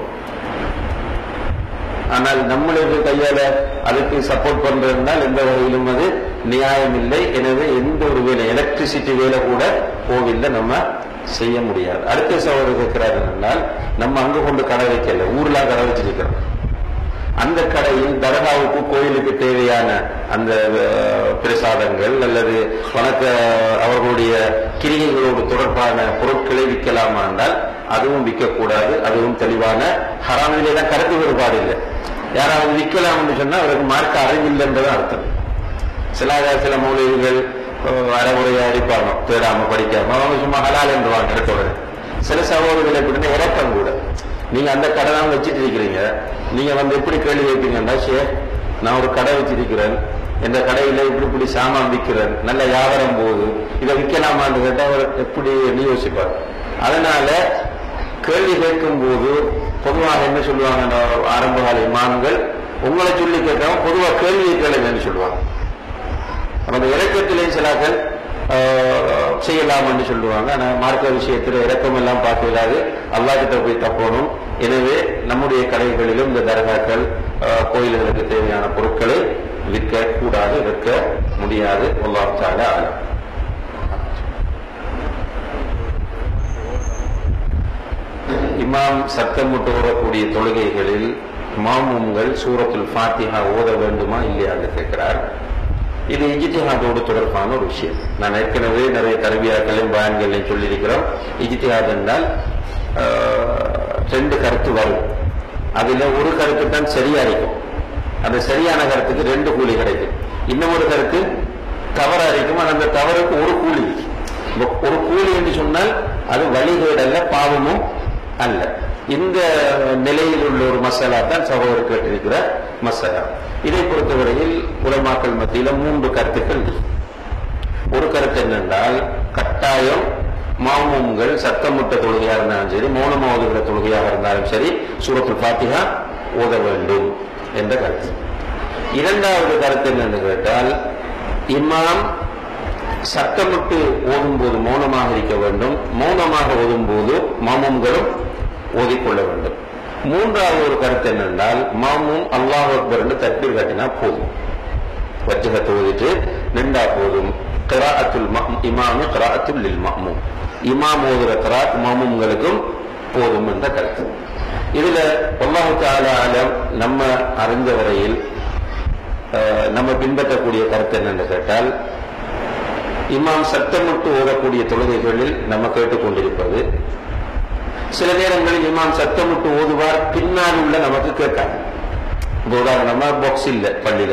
Speaker 4: ஆனால் நம்மளுக்கு கையால அதுக்கு சப்போர்ட் பண்றதுனால் எந்த வகையிலும் அது நியாயம் இல்லை எனவே எந்த ஒரு வேலை எலக்ட்ரிசிட்டி வேலை கூட கோவில்ல நம்ம செய்ய முடியாது அடுத்த சகோதரர் கேட்கிறார் என்றால் நம்ம அங்க கொண்டு கடை வைக்கல ஊர்ல கடை வச்சிருக்கிறோம் அந்த கடையில் தர்காவுக்கு கோயிலுக்கு தேவையான அந்த அஹ், பிரசாதங்கள் அல்லது வணக்க அவர்களுடைய கிரிகைகளோடு தொடர்பான பொருட்களை விற்கலாமா என்றால் அதுவும் விற்கக்கூடாது அதுவும் தெளிவான ஹராமிலே தான் கருத்து வேறுபாடு இல்லை யாராவது விற்கலாம்னு சொன்னா அவருக்கு மார்க்க அறிவில்லைன்றது அர்த்தம் சில சில மூலிகைகள் அறமுறையா அடிப்பாங்க தேடாம படிக்காம அவங்க சும்மா ஹலால் என்றுவாங்க இடத்தோட சில சகோதரர்கள் எப்படின்னா இறக்கம் கூட நீங்க அந்த கடை தான் வச்சிட்டு இருக்கிறீங்க நீங்க வந்து எப்படி கேள்வி வைப்பீங்கன்னா சே நான் ஒரு கடை வச்சிருக்கிறேன் இந்த கடையில இப்படி இப்படி சாமான் விற்கிறேன் நல்ல வியாபாரம் போகுது இதை விற்கலாமான்னு கேட்டா அவர் எப்படி நீ யோசிப்பார் அதனால கேள்வி கேட்கும் போது பொதுவாக என்ன சொல்லுவாங்க ஆரம்ப கால இமாம்கள் உங்களை சொல்லி கேட்காம பொதுவா கேள்வியை கேளுங்கன்னு சொல்லுவாங்க அந்த இறக்கத்திலே சிலாக்கள் ஆஹ், செய்யலாம் என்று சொல்லுவாங்க ஆனா மார்க்க விஷயத்தில் இறக்கம் எல்லாம் பார்க்க இல்லாது அல்லாஹ் கிட்ட போய் தப்பணும் எனவே நம்முடைய கடைகளிலும் இந்த தர்காக்கள் ஆஹ், கோயில்களுக்கு தேவையான பொருட்களை விற்க கூடாது விற்க முடியாது அல்லாஹ் தாலா ஆலம் இமாம் சத்தமிட்டு ஓடக்கூடிய தொழுகைகளில் மாமும்கள் சூரத்துல் ஃபாத்திஹா ஓத வேண்டுமா இல்லையான்னு கேட்கிறார் இது இஜித்திஹாதோடு தொடர்பான ஒரு விஷயம் நான் ஏற்கனவே நிறைய கருவியாக்களையும் பயான்களையும் சொல்லியிருக்கிறோம் இஜித்திஹாத் என்றால் ஆஹ், ரெண்டு கருத்து வரும் அதுல ஒரு கருத்து தான் சரியா இருக்கும் அந்த சரியான கருத்துக்கு ரெண்டு கூலி கிடைக்கும் இன்னும் ஒரு கருத்து தவறா இருக்கும் ஆனா அந்த தவறுக்கு ஒரு கூலி இப்ப ஒரு கூலி என்று சொன்னால் அது வழிகேடு அல்ல பாவமும் அல்ல இந்த நிலையில் உள்ள ஒரு மசாலா தான் சகோதரர் கேட்டிருக்கிற மசாலா இதை பொறுத்தவரையில் உலமாக்கள் மத்தியில மூன்று கருத்துக்கள் இருக்கு. ஒரு கருத்து என்னென்றால் கட்டாயம் மாமூம்கள் சத்தமுட்ட தொழுகையா இருந்தாலும் சரி மௌனமா ஓதுகிற தொழுகையாக இருந்தாலும் சரி சூரத்துல் ஃபாத்திஹா ஓத வேண்டும் என்ற கருத்து இரண்டாவது கருத்து என்னன்னு கேட்டால் இமாம் சத்தமிட்டு ஓதும்போது மௌனமாக இருக்க வேண்டும் மௌனமாக ஓதும்போது மாமூம்களும் ஓதிக்கொள்ள வேண்டும் மூன்றாவது ஒரு கருத்து என்னென்றால் மாமூம் அல்லாஹ் அக்பர் என்று தக்பீர் காட்டினா போதும் வஜ்ஜகத்தை ஓதிட்டு நின்றா போதும் கிராஅத்துல் ம- இமாமு கிராஅத்துல் லில் மஅமூம் இமாம் ஓதுற கிராத் மாமூம்களுக்கும் போதும் என்ற கருத்து இதுல அல்லாஹு தஆலா அலம் நம்ம அறிந்த வரையில் அஹ், நம்ம பின்பற்றக்கூடிய கருத்து என்னன்னு கேட்டால் இமாம் சத்தமிட்டு ஓதக்கூடிய தொழுகைகளில் நம்ம கேட்டுக்கொண்டிருப்பது சில நேரங்களில் இமாம் சத்தமிட்டு ஓதுவார் பின்னால் உள்ள நமக்கு கேட்காது இப்ப உதாரணமா பாக்ஸ் இல்ல பள்ளியில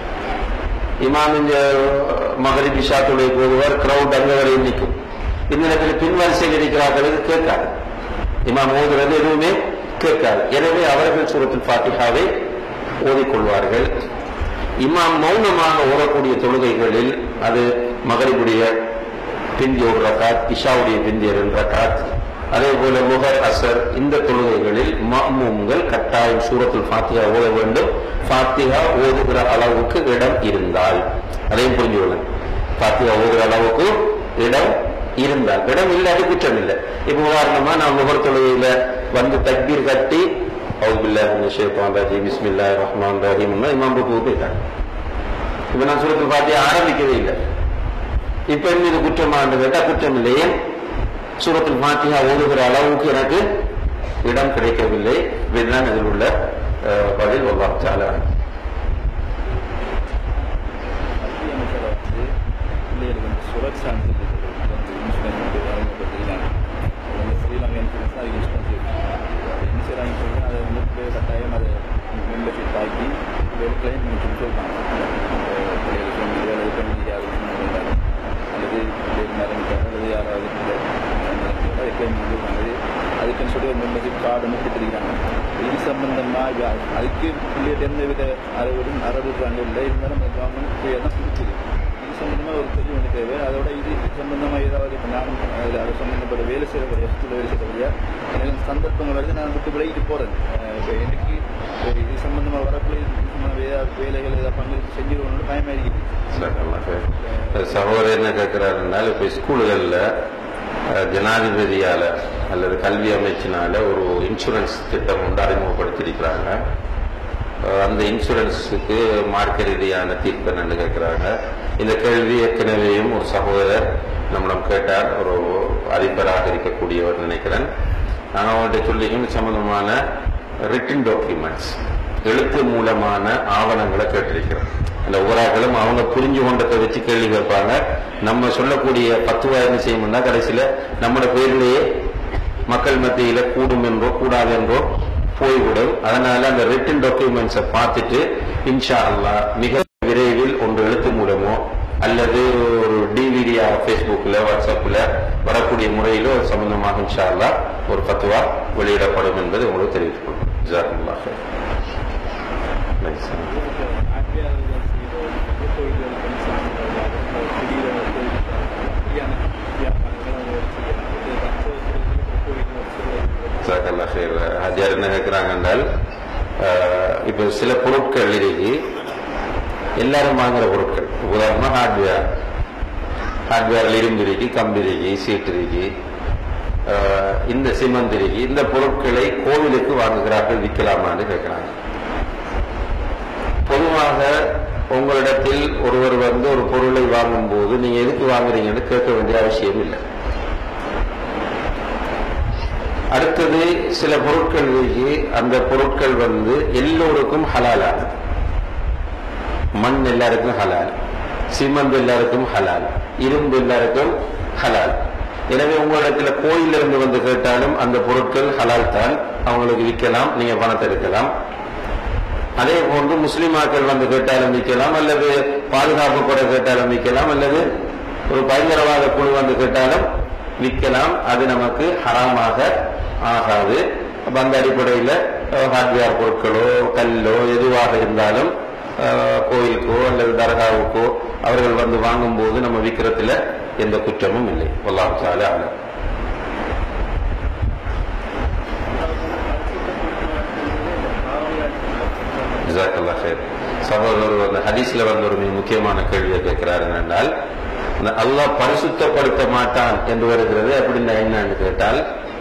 Speaker 4: இமாம் இந்த மகரிப் இஷா தொழுகை ஓதுவார் கிரவுட் அங்க வரை நிற்கும் இந்த நேரத்தில் பின் வரிசையில் இருக்கிறார்களுக்கு கேட்காது இமாம் ஓதுறது எதுவுமே கேட்காது எனவே அவர்கள் சூரத்தில் ஃபாத்திஹாவை ஓதிக்கொள்வார்கள் இமாம் மௌனமாக ஓதக்கூடிய தொழுகைகளில் அது மகரிபுடைய பிந்தி ஒரு ரகாத் இஷாவுடைய பிந்தி ரெண்டு ரகாத் அதே போல முகர் அசர் இந்த தொழுகைகளில் மஅமூம்கள் கட்டாயம் சூரத்துல் ஃபாத்திஹா ஓத வேண்டும் ஃபாத்திஹா ஓதுகிற அளவுக்கு இடம் இருந்தால் அதையும் புரிஞ்சு கொள்ளுங்க ஃபாத்திஹா ஓதுகிற அளவுக்கு இடம் இருந்தால் இடம் இல்லாத குற்றம் இல்லை இப்ப உதாரணமா நான் முகர் தொழுகையில வந்து தக்பீர் கட்டி அவுபில்லாஹி மினஷ் ஷைத்தானிர் ரஜீம் பிஸ்மில்லாஹிர் ரஹ்மானிர் ரஹீம் இமாம் ருக்கு போயிட்டாங்க இப்ப நான் சூரத்துல் ஃபாத்திஹா ஆரம்பிக்கவே இல்லை இப்ப என்ன இது குற்றமானு கேட்டா குற்றம் இல்லை ஏன் சூரத்துல் ஃபாத்திஹா ஓதுகிற அளவுக்கு எனக்கு இடம் கிடைக்கவில்லை இதுதான் இதில் உள்ள அஹ், பதில் அல்லாஹ் தஆலா
Speaker 6: மத்திய அமைச்சர் வந்து பிள்ளைகளுக்கு வந்து சுரக்ஷா வந்து இன்சூரன்ஸ் வந்து வழங்கப்பட்டிருக்காங்க அது வந்து ஸ்ரீலங்கா இன்சூரன்ஸ் அது யூஸ் பண்ணி என்ன செய்கிறாங்க சொல்லுங்கள் அதை வந்து பிள்ளைகள் கட்டாயம் அதை மெம்பர்ஷிப் ஆக்கி வேறு கிளைம் பண்ணி சொல்லுவாங்க பிள்ளைகளுக்கு வந்து வேலை இது பண்ணி யாரும் அல்லது பிள்ளைகள் மறந்துட்டாங்க அல்லது யாராவது அதை கிளைம் பண்ணிருக்காங்க அதுக்குன்னு சொல்லி ஒரு மெம்பர்ஷிப் கார்டு வந்து கொடுத்துருக்காங்க இது சம்பந்தமாக அதுக்கு பிள்ளைகிட்ட எந்த வித அறுவடும் அறுவடுறாங்க இல்லை இருந்தாலும் நம்ம கவர்மெண்ட் ஃப்ரீயாக தான் கொடுக்குது இது சம்பந்தமாக ஒரு தெளிவு ஒன்று தேவை அதோட இது சம்பந்தமாக ஏதாவது இப்போ நானும் அதில் அது சம்பந்தப்பட்ட வேலை செய்யக்கூடிய எஃப்டில் வேலை செய்யக்கூடிய எனக்கு சந்தர்ப்பங்கள் வருது நான் விட்டு விலகிட்டு போகிறேன் இப்போ எனக்கு ஒரு இது சம்பந்தமாக வரக்கூடிய இது சம்பந்தமாக ஏதாவது வேலைகள் ஏதாவது பங்கு செஞ்சிருவோம்னு பயமாக இருக்குது
Speaker 4: சகோதரர் என்ன கேட்கிறாருன்னால் இப்ப ஸ்கூல்கள்ல அஹ், ஜனாதிபதியால அல்லது கல்வி அமைச்சினால ஒரு இன்சூரன்ஸ் திட்டம் ஒன்று அறிமுகப்படுத்தியிருக்கிறாங்க அஹ், அந்த இன்சூரன்ஸுக்கு மார்க்க ரீதியான தீர்ப்பு என்னன்னு கேட்கிறாங்க இந்த கேள்வி ஏற்கனவேயும் ஒரு சகோதரர் நம்மிடம் கேட்டார் ஒரு அதிபராக இருக்கக்கூடியவர் நினைக்கிறேன் நாங்கள் அவங்கள்ட்ட சொல்லியும் இது சம்பந்தமான ரிட்டன் டாக்குமெண்ட்ஸ் எழுத்து மூலமான ஆவணங்களை கேட்டிருக்கிறோம் அந்த ஊராக்களும் அவங்க புரிஞ்சு கொண்டதை வச்சு கேள்வி கேட்பாங்க நம்ம சொல்லக்கூடிய பத்துவா என்ன செய்யணும்னா கடைசியில நம்மளோட பேர்லயே மக்கள் மத்தியில கூடும் என்றோ கூடாது என்றோ போய்விடும் அதனால அந்த ரிட்டன் டாக்குமெண்ட்ஸை பார்த்துட்டு இன்ஷா அல்லாஹ் மிக விரைவில் ஒன்று எழுத்து மூலமோ அல்லது ஒரு டிவிடியா ஃபேஸ்புக்ல வாட்ஸ்அப்ல வரக்கூடிய முறையிலோ அது சம்பந்தமாக இன்ஷா அல்லாஹ் ஒரு பத்துவா வெளியிடப்படும் என்பதை உங்களுக்கு தெரிவித்துக் கொள்கிறேன் ஜஸாக்கல்லாஹ் ஹைர். Nice. ஜஸாக்கல்லா ஹைர். ஹஜ்ஜார் என்ன கேட்கிறாங்க என்றால் அஹ், இப்ப சில பொருட்கள் இருக்கு எல்லாரும் வாங்குற பொருட்கள் உதாரணமா ஹார்ட்வேர் ஹார்ட்வேர்ல இரும்பு இருக்கு கம்பி இருக்கு சீட் இருக்கு அஹ், இந்த சிமெண்ட் இருக்கு இந்த பொருட்களை கோவிலுக்கு வாங்குகிறார்கள் விற்கலாமான்னு கேட்கிறாங்க பொதுவாக உங்களிடத்தில் ஒருவர் வந்து ஒரு பொருளை வாங்கும் போது நீங்க எதுக்கு வாங்குறீங்கன்னு கேட்க வேண்டிய அவசியம் இல்லை அடுத்தது சில பொருட்கள் இருக்கு அந்த பொருட்கள் வந்து எல்லோருக்கும் ஹலாலானது மண் எல்லாருக்கும் ஹலால் சிமெண்ட் எல்லாருக்கும் ஹலால் இரும்பு எல்லாருக்கும் ஹலால் எனவே உங்களிடத்துல கோயில்ல இருந்து வந்து கேட்டாலும் அந்த பொருட்கள் ஹலால் தான் அவங்களுக்கு விற்கலாம் நீங்க பணத்தை எடுக்கலாம் அதே போன்று முஸ்லிமாக்கள் வந்து கேட்டாலும் விற்கலாம் அல்லது பாதுகாப்பு படை கேட்டாலும் விற்கலாம் அல்லது ஒரு பயங்கரவாத குழு வந்து கேட்டாலும் விற்கலாம் அது நமக்கு ஹராமாக ஆகாது அப்ப அந்த அடிப்படையில் ஹார்ட்வேர் பொருட்களோ கல்லோ எதுவாக இருந்தாலும் அஹ், கோயிலுக்கோ அல்லது தர்காவுக்கோ அவர்கள் வந்து வாங்கும்போது நம்ம விற்கிறதுல எந்த குற்றமும் இல்லை வல்லாஹு தஆலா அலம். ஜஸாக்கல்லாஹ் ஹைர். சகோதரர் அந்த ஹதீஸ்ல வந்து ஒரு மிக முக்கியமான கேள்வியை கேட்கிறார் என்னென்றால் இந்த அல்லாஹ் பரிசுத்தப்படுத்த மாட்டான் என்று வருகிறது அப்படின்னா என்னன்னு கேட்டால்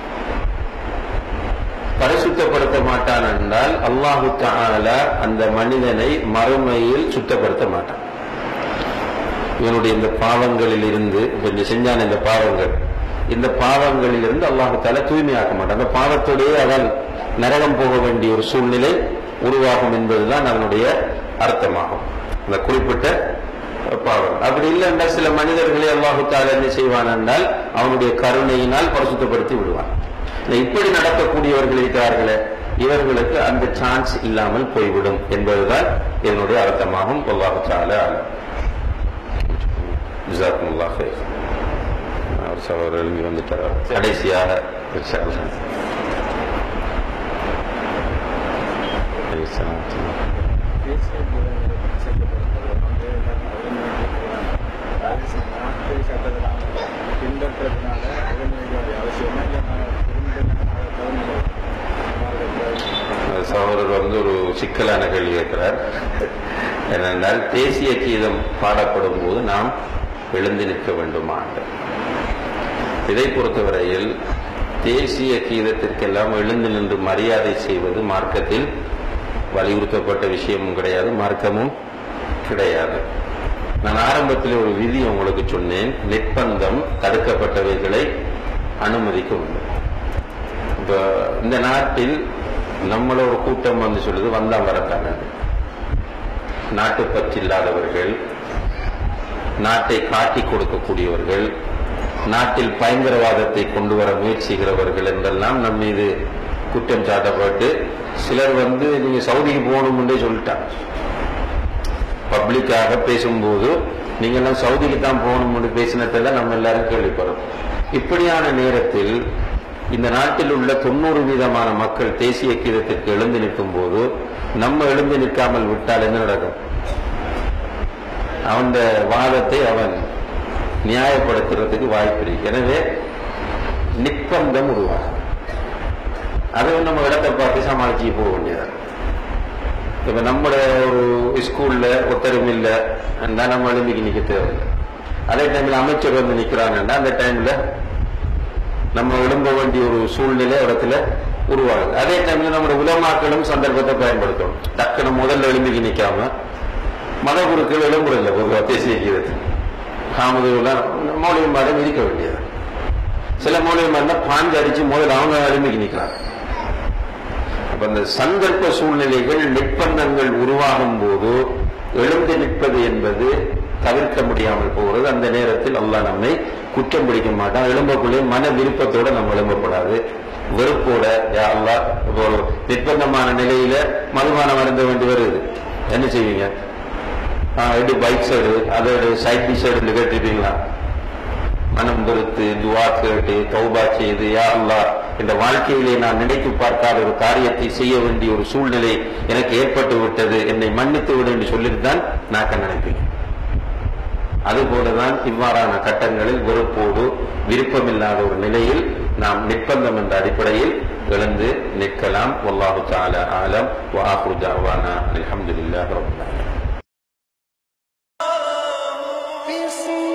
Speaker 4: பரிசுத்தப்படுத்த மாட்டான் என்றால் அல்லாஹு தஆலா அந்த மனிதனை மறுமையில் சுத்தப்படுத்த மாட்டான் இவனுடைய இந்த பாவங்களில் இருந்து இப்ப இந்த செஞ்சான இந்த பாவங்கள் இந்த பாவங்களில் இருந்து அல்லாஹு தாலா தூய்மையாக்க மாட்டான் அந்த பாவத்தோடையே அவன் நரகம் போக வேண்டிய ஒரு சூழ்நிலை உருவாகும் என்பதுதான் அவனுடைய அர்த்தமாகும் அந்த குறிப்பிட்ட பாவம் அப்படி இல்லை என்றால் சில மனிதர்களை அல்லாஹு தாலா என்ன செய்வான் என்றால் அவனுடைய கருணையினால் பரிசுத்தப்படுத்தி விடுவான் இந்த இப்படி நடக்கக்கூடியவர்கள் இருக்கிறார்களே இவர்களுக்கு அந்த சான்ஸ் இல்லாமல் போய்விடும் என்பதுதான் இதனுடைய அர்த்தமாகும் அல்லாஹு தாலா அலம் ஜிசாக்குமுல்லாஹ் ஹைர். அவர் சகோதரர் எழுதி வந்துட்டார் கடைசியாக இன்ஷா அல்லாஹ். அலைஹிஸ்ஸலாம்.
Speaker 6: தேசிய விலங்குகளை செய்யப்படுகிறது வந்து அரசு நாட்டு சட்டத்தை பின்பற்றதுனால உடனடியாக அவசியமா இல்லை
Speaker 4: அந்த சகோதரர் வந்து ஒரு சிக்கலான கேள்வி கேட்கிறார் என்னென்றால் தேசிய கீதம் பாடப்படும் போது நாம் எழுந்து நிற்க வேண்டுமா என்று. இதை பொறுத்தவரையில் தேசிய கீதத்திற்கெல்லாம் எழுந்து நின்று மரியாதை செய்வது மார்க்கத்தில் வலியுறுத்தப்பட்ட விஷயமும் கிடையாது மார்க்கமும் கிடையாது நான் ஆரம்பத்தில் ஒரு விதி உங்களுக்கு சொன்னேன் நிர்பந்தம் தடுக்கப்பட்டவைகளை அனுமதிக்க வேண்டும் இப்ப இந்த நாட்டில் நம்மள ஒரு கூட்டம் வந்து சொல்லுது வந்தா வரத்தாங்க நாட்டுப்பற்று இல்லாதவர்கள் நாட்டை காட்டி கொடுக்கக்கூடியவர்கள் நாட்டில் பயங்கரவாதத்தை கொண்டு வர முயற்சிக்கிறவர்கள் என்றெல்லாம் நம் மீது குற்றம் சாட்டப்பட்டு சிலர் வந்து நீங்க சவுதிக்கு போகணும்னே சொல்லிட்டாங்க பப்ளிக்காக பேசும்போது நீங்க எல்லாம் சவுதிக்கு தான் போகணும்னு பேசினதெல்லாம் நம்ம எல்லாரும் கேள்விப்படுறோம் இப்படியான நேரத்தில் இந்த நாட்டில் உள்ள தொண்ணூறு வீதமான மக்கள் தேசிய கீதத்திற்கு எழுந்து நிற்கும் போது நம்ம எழுந்து நிற்காமல் விட்டால் என்ன நடக்கும் அவன் வாதத்தை அவன் நியாயப்படுத்துறதுக்கு வாய்ப்பு இருக்கு எனவே நிர்பந்தம் உருவாகும் அதை நம்ம இடத்தை பார்த்து சமாளிச்சு போக வேண்டியது இப்ப நம்மட ஒரு ஸ்கூல்ல ஒத்தரும் இல்ல நம்ம எழுந்திக்கு நிக்க தேவையில்லை அதே டைம்ல அமைச்சர் வந்து நிக்கிறாங்கன்னா அந்த டைம்ல நம்ம எழும்ப வேண்டிய ஒரு சூழ்நிலை இடத்துல உருவாகுது அதே டைம்ல நம்மளோட உலமாக்களும் சந்தர்ப்பத்தை பயன்படுத்தணும் டக்குனு முதல்ல எழும்பிக்கு நிக்காம மத குருக்கள் எழும்புறதில்ல பொதுவாக தேசிய கீதத்தில் காமதுலாம் மௌலியமாடம் இருக்க வேண்டியது சில மௌலியமாடம் பாஞ்சு அடிச்சு முதல்ல அவங்க எழும்பிக்கு நிக்கிறாங்க அப்ப அந்த சந்தர்ப்ப சூழ்நிலைகள் நிர்பந்தங்கள் உருவாகும் போது எழுந்து நிற்பது என்பது தவிர்க்க முடியாமல் போகிறது அந்த நேரத்தில் அல்லாஹ் நம்மை குற்றம் பிடிக்க மாட்டான் எழும்பக்குள்ளே மன விருப்பத்தோட நம்ம எழும்பப்படாது வெறுப்போட யா அல்லாஹ் இப்போ ஒரு நிர்பந்தமான நிலையில மதுபானம் அருந்த வேண்டி வருது என்ன செய்வீங்க ஆஹ் எடு பைக் சைடு அதை சைட் பை சைடு கேட்டிருப்பீங்களா மனம் வெறுத்து துவா கேட்டு தௌபா செய்து யா அல்லாஹ் இந்த வாழ்க்கையிலே நான் நினைத்து பார்க்காத ஒரு காரியத்தை செய்ய வேண்டிய ஒரு சூழ்நிலை எனக்கு ஏற்பட்டு விட்டது என்னை மன்னித்து விடு என்று சொல்லிட்டு தான் நான் நினைப்பேன் அதுபோலதான் இவ்வாறான கட்டங்களில் வெறுப்போடு விருப்பமில்லாத ஒரு நிலையில் நாம் நிர்பந்தம் என்ற அடிப்படையில் எழுந்து நிற்கலாம் வல்லாஹு தஆலா ஆலம் வ ஆஃபிரு தஅவானா அல்ஹம்துலில்லாஹி ரப்பில் ஆலமீன்
Speaker 7: بسم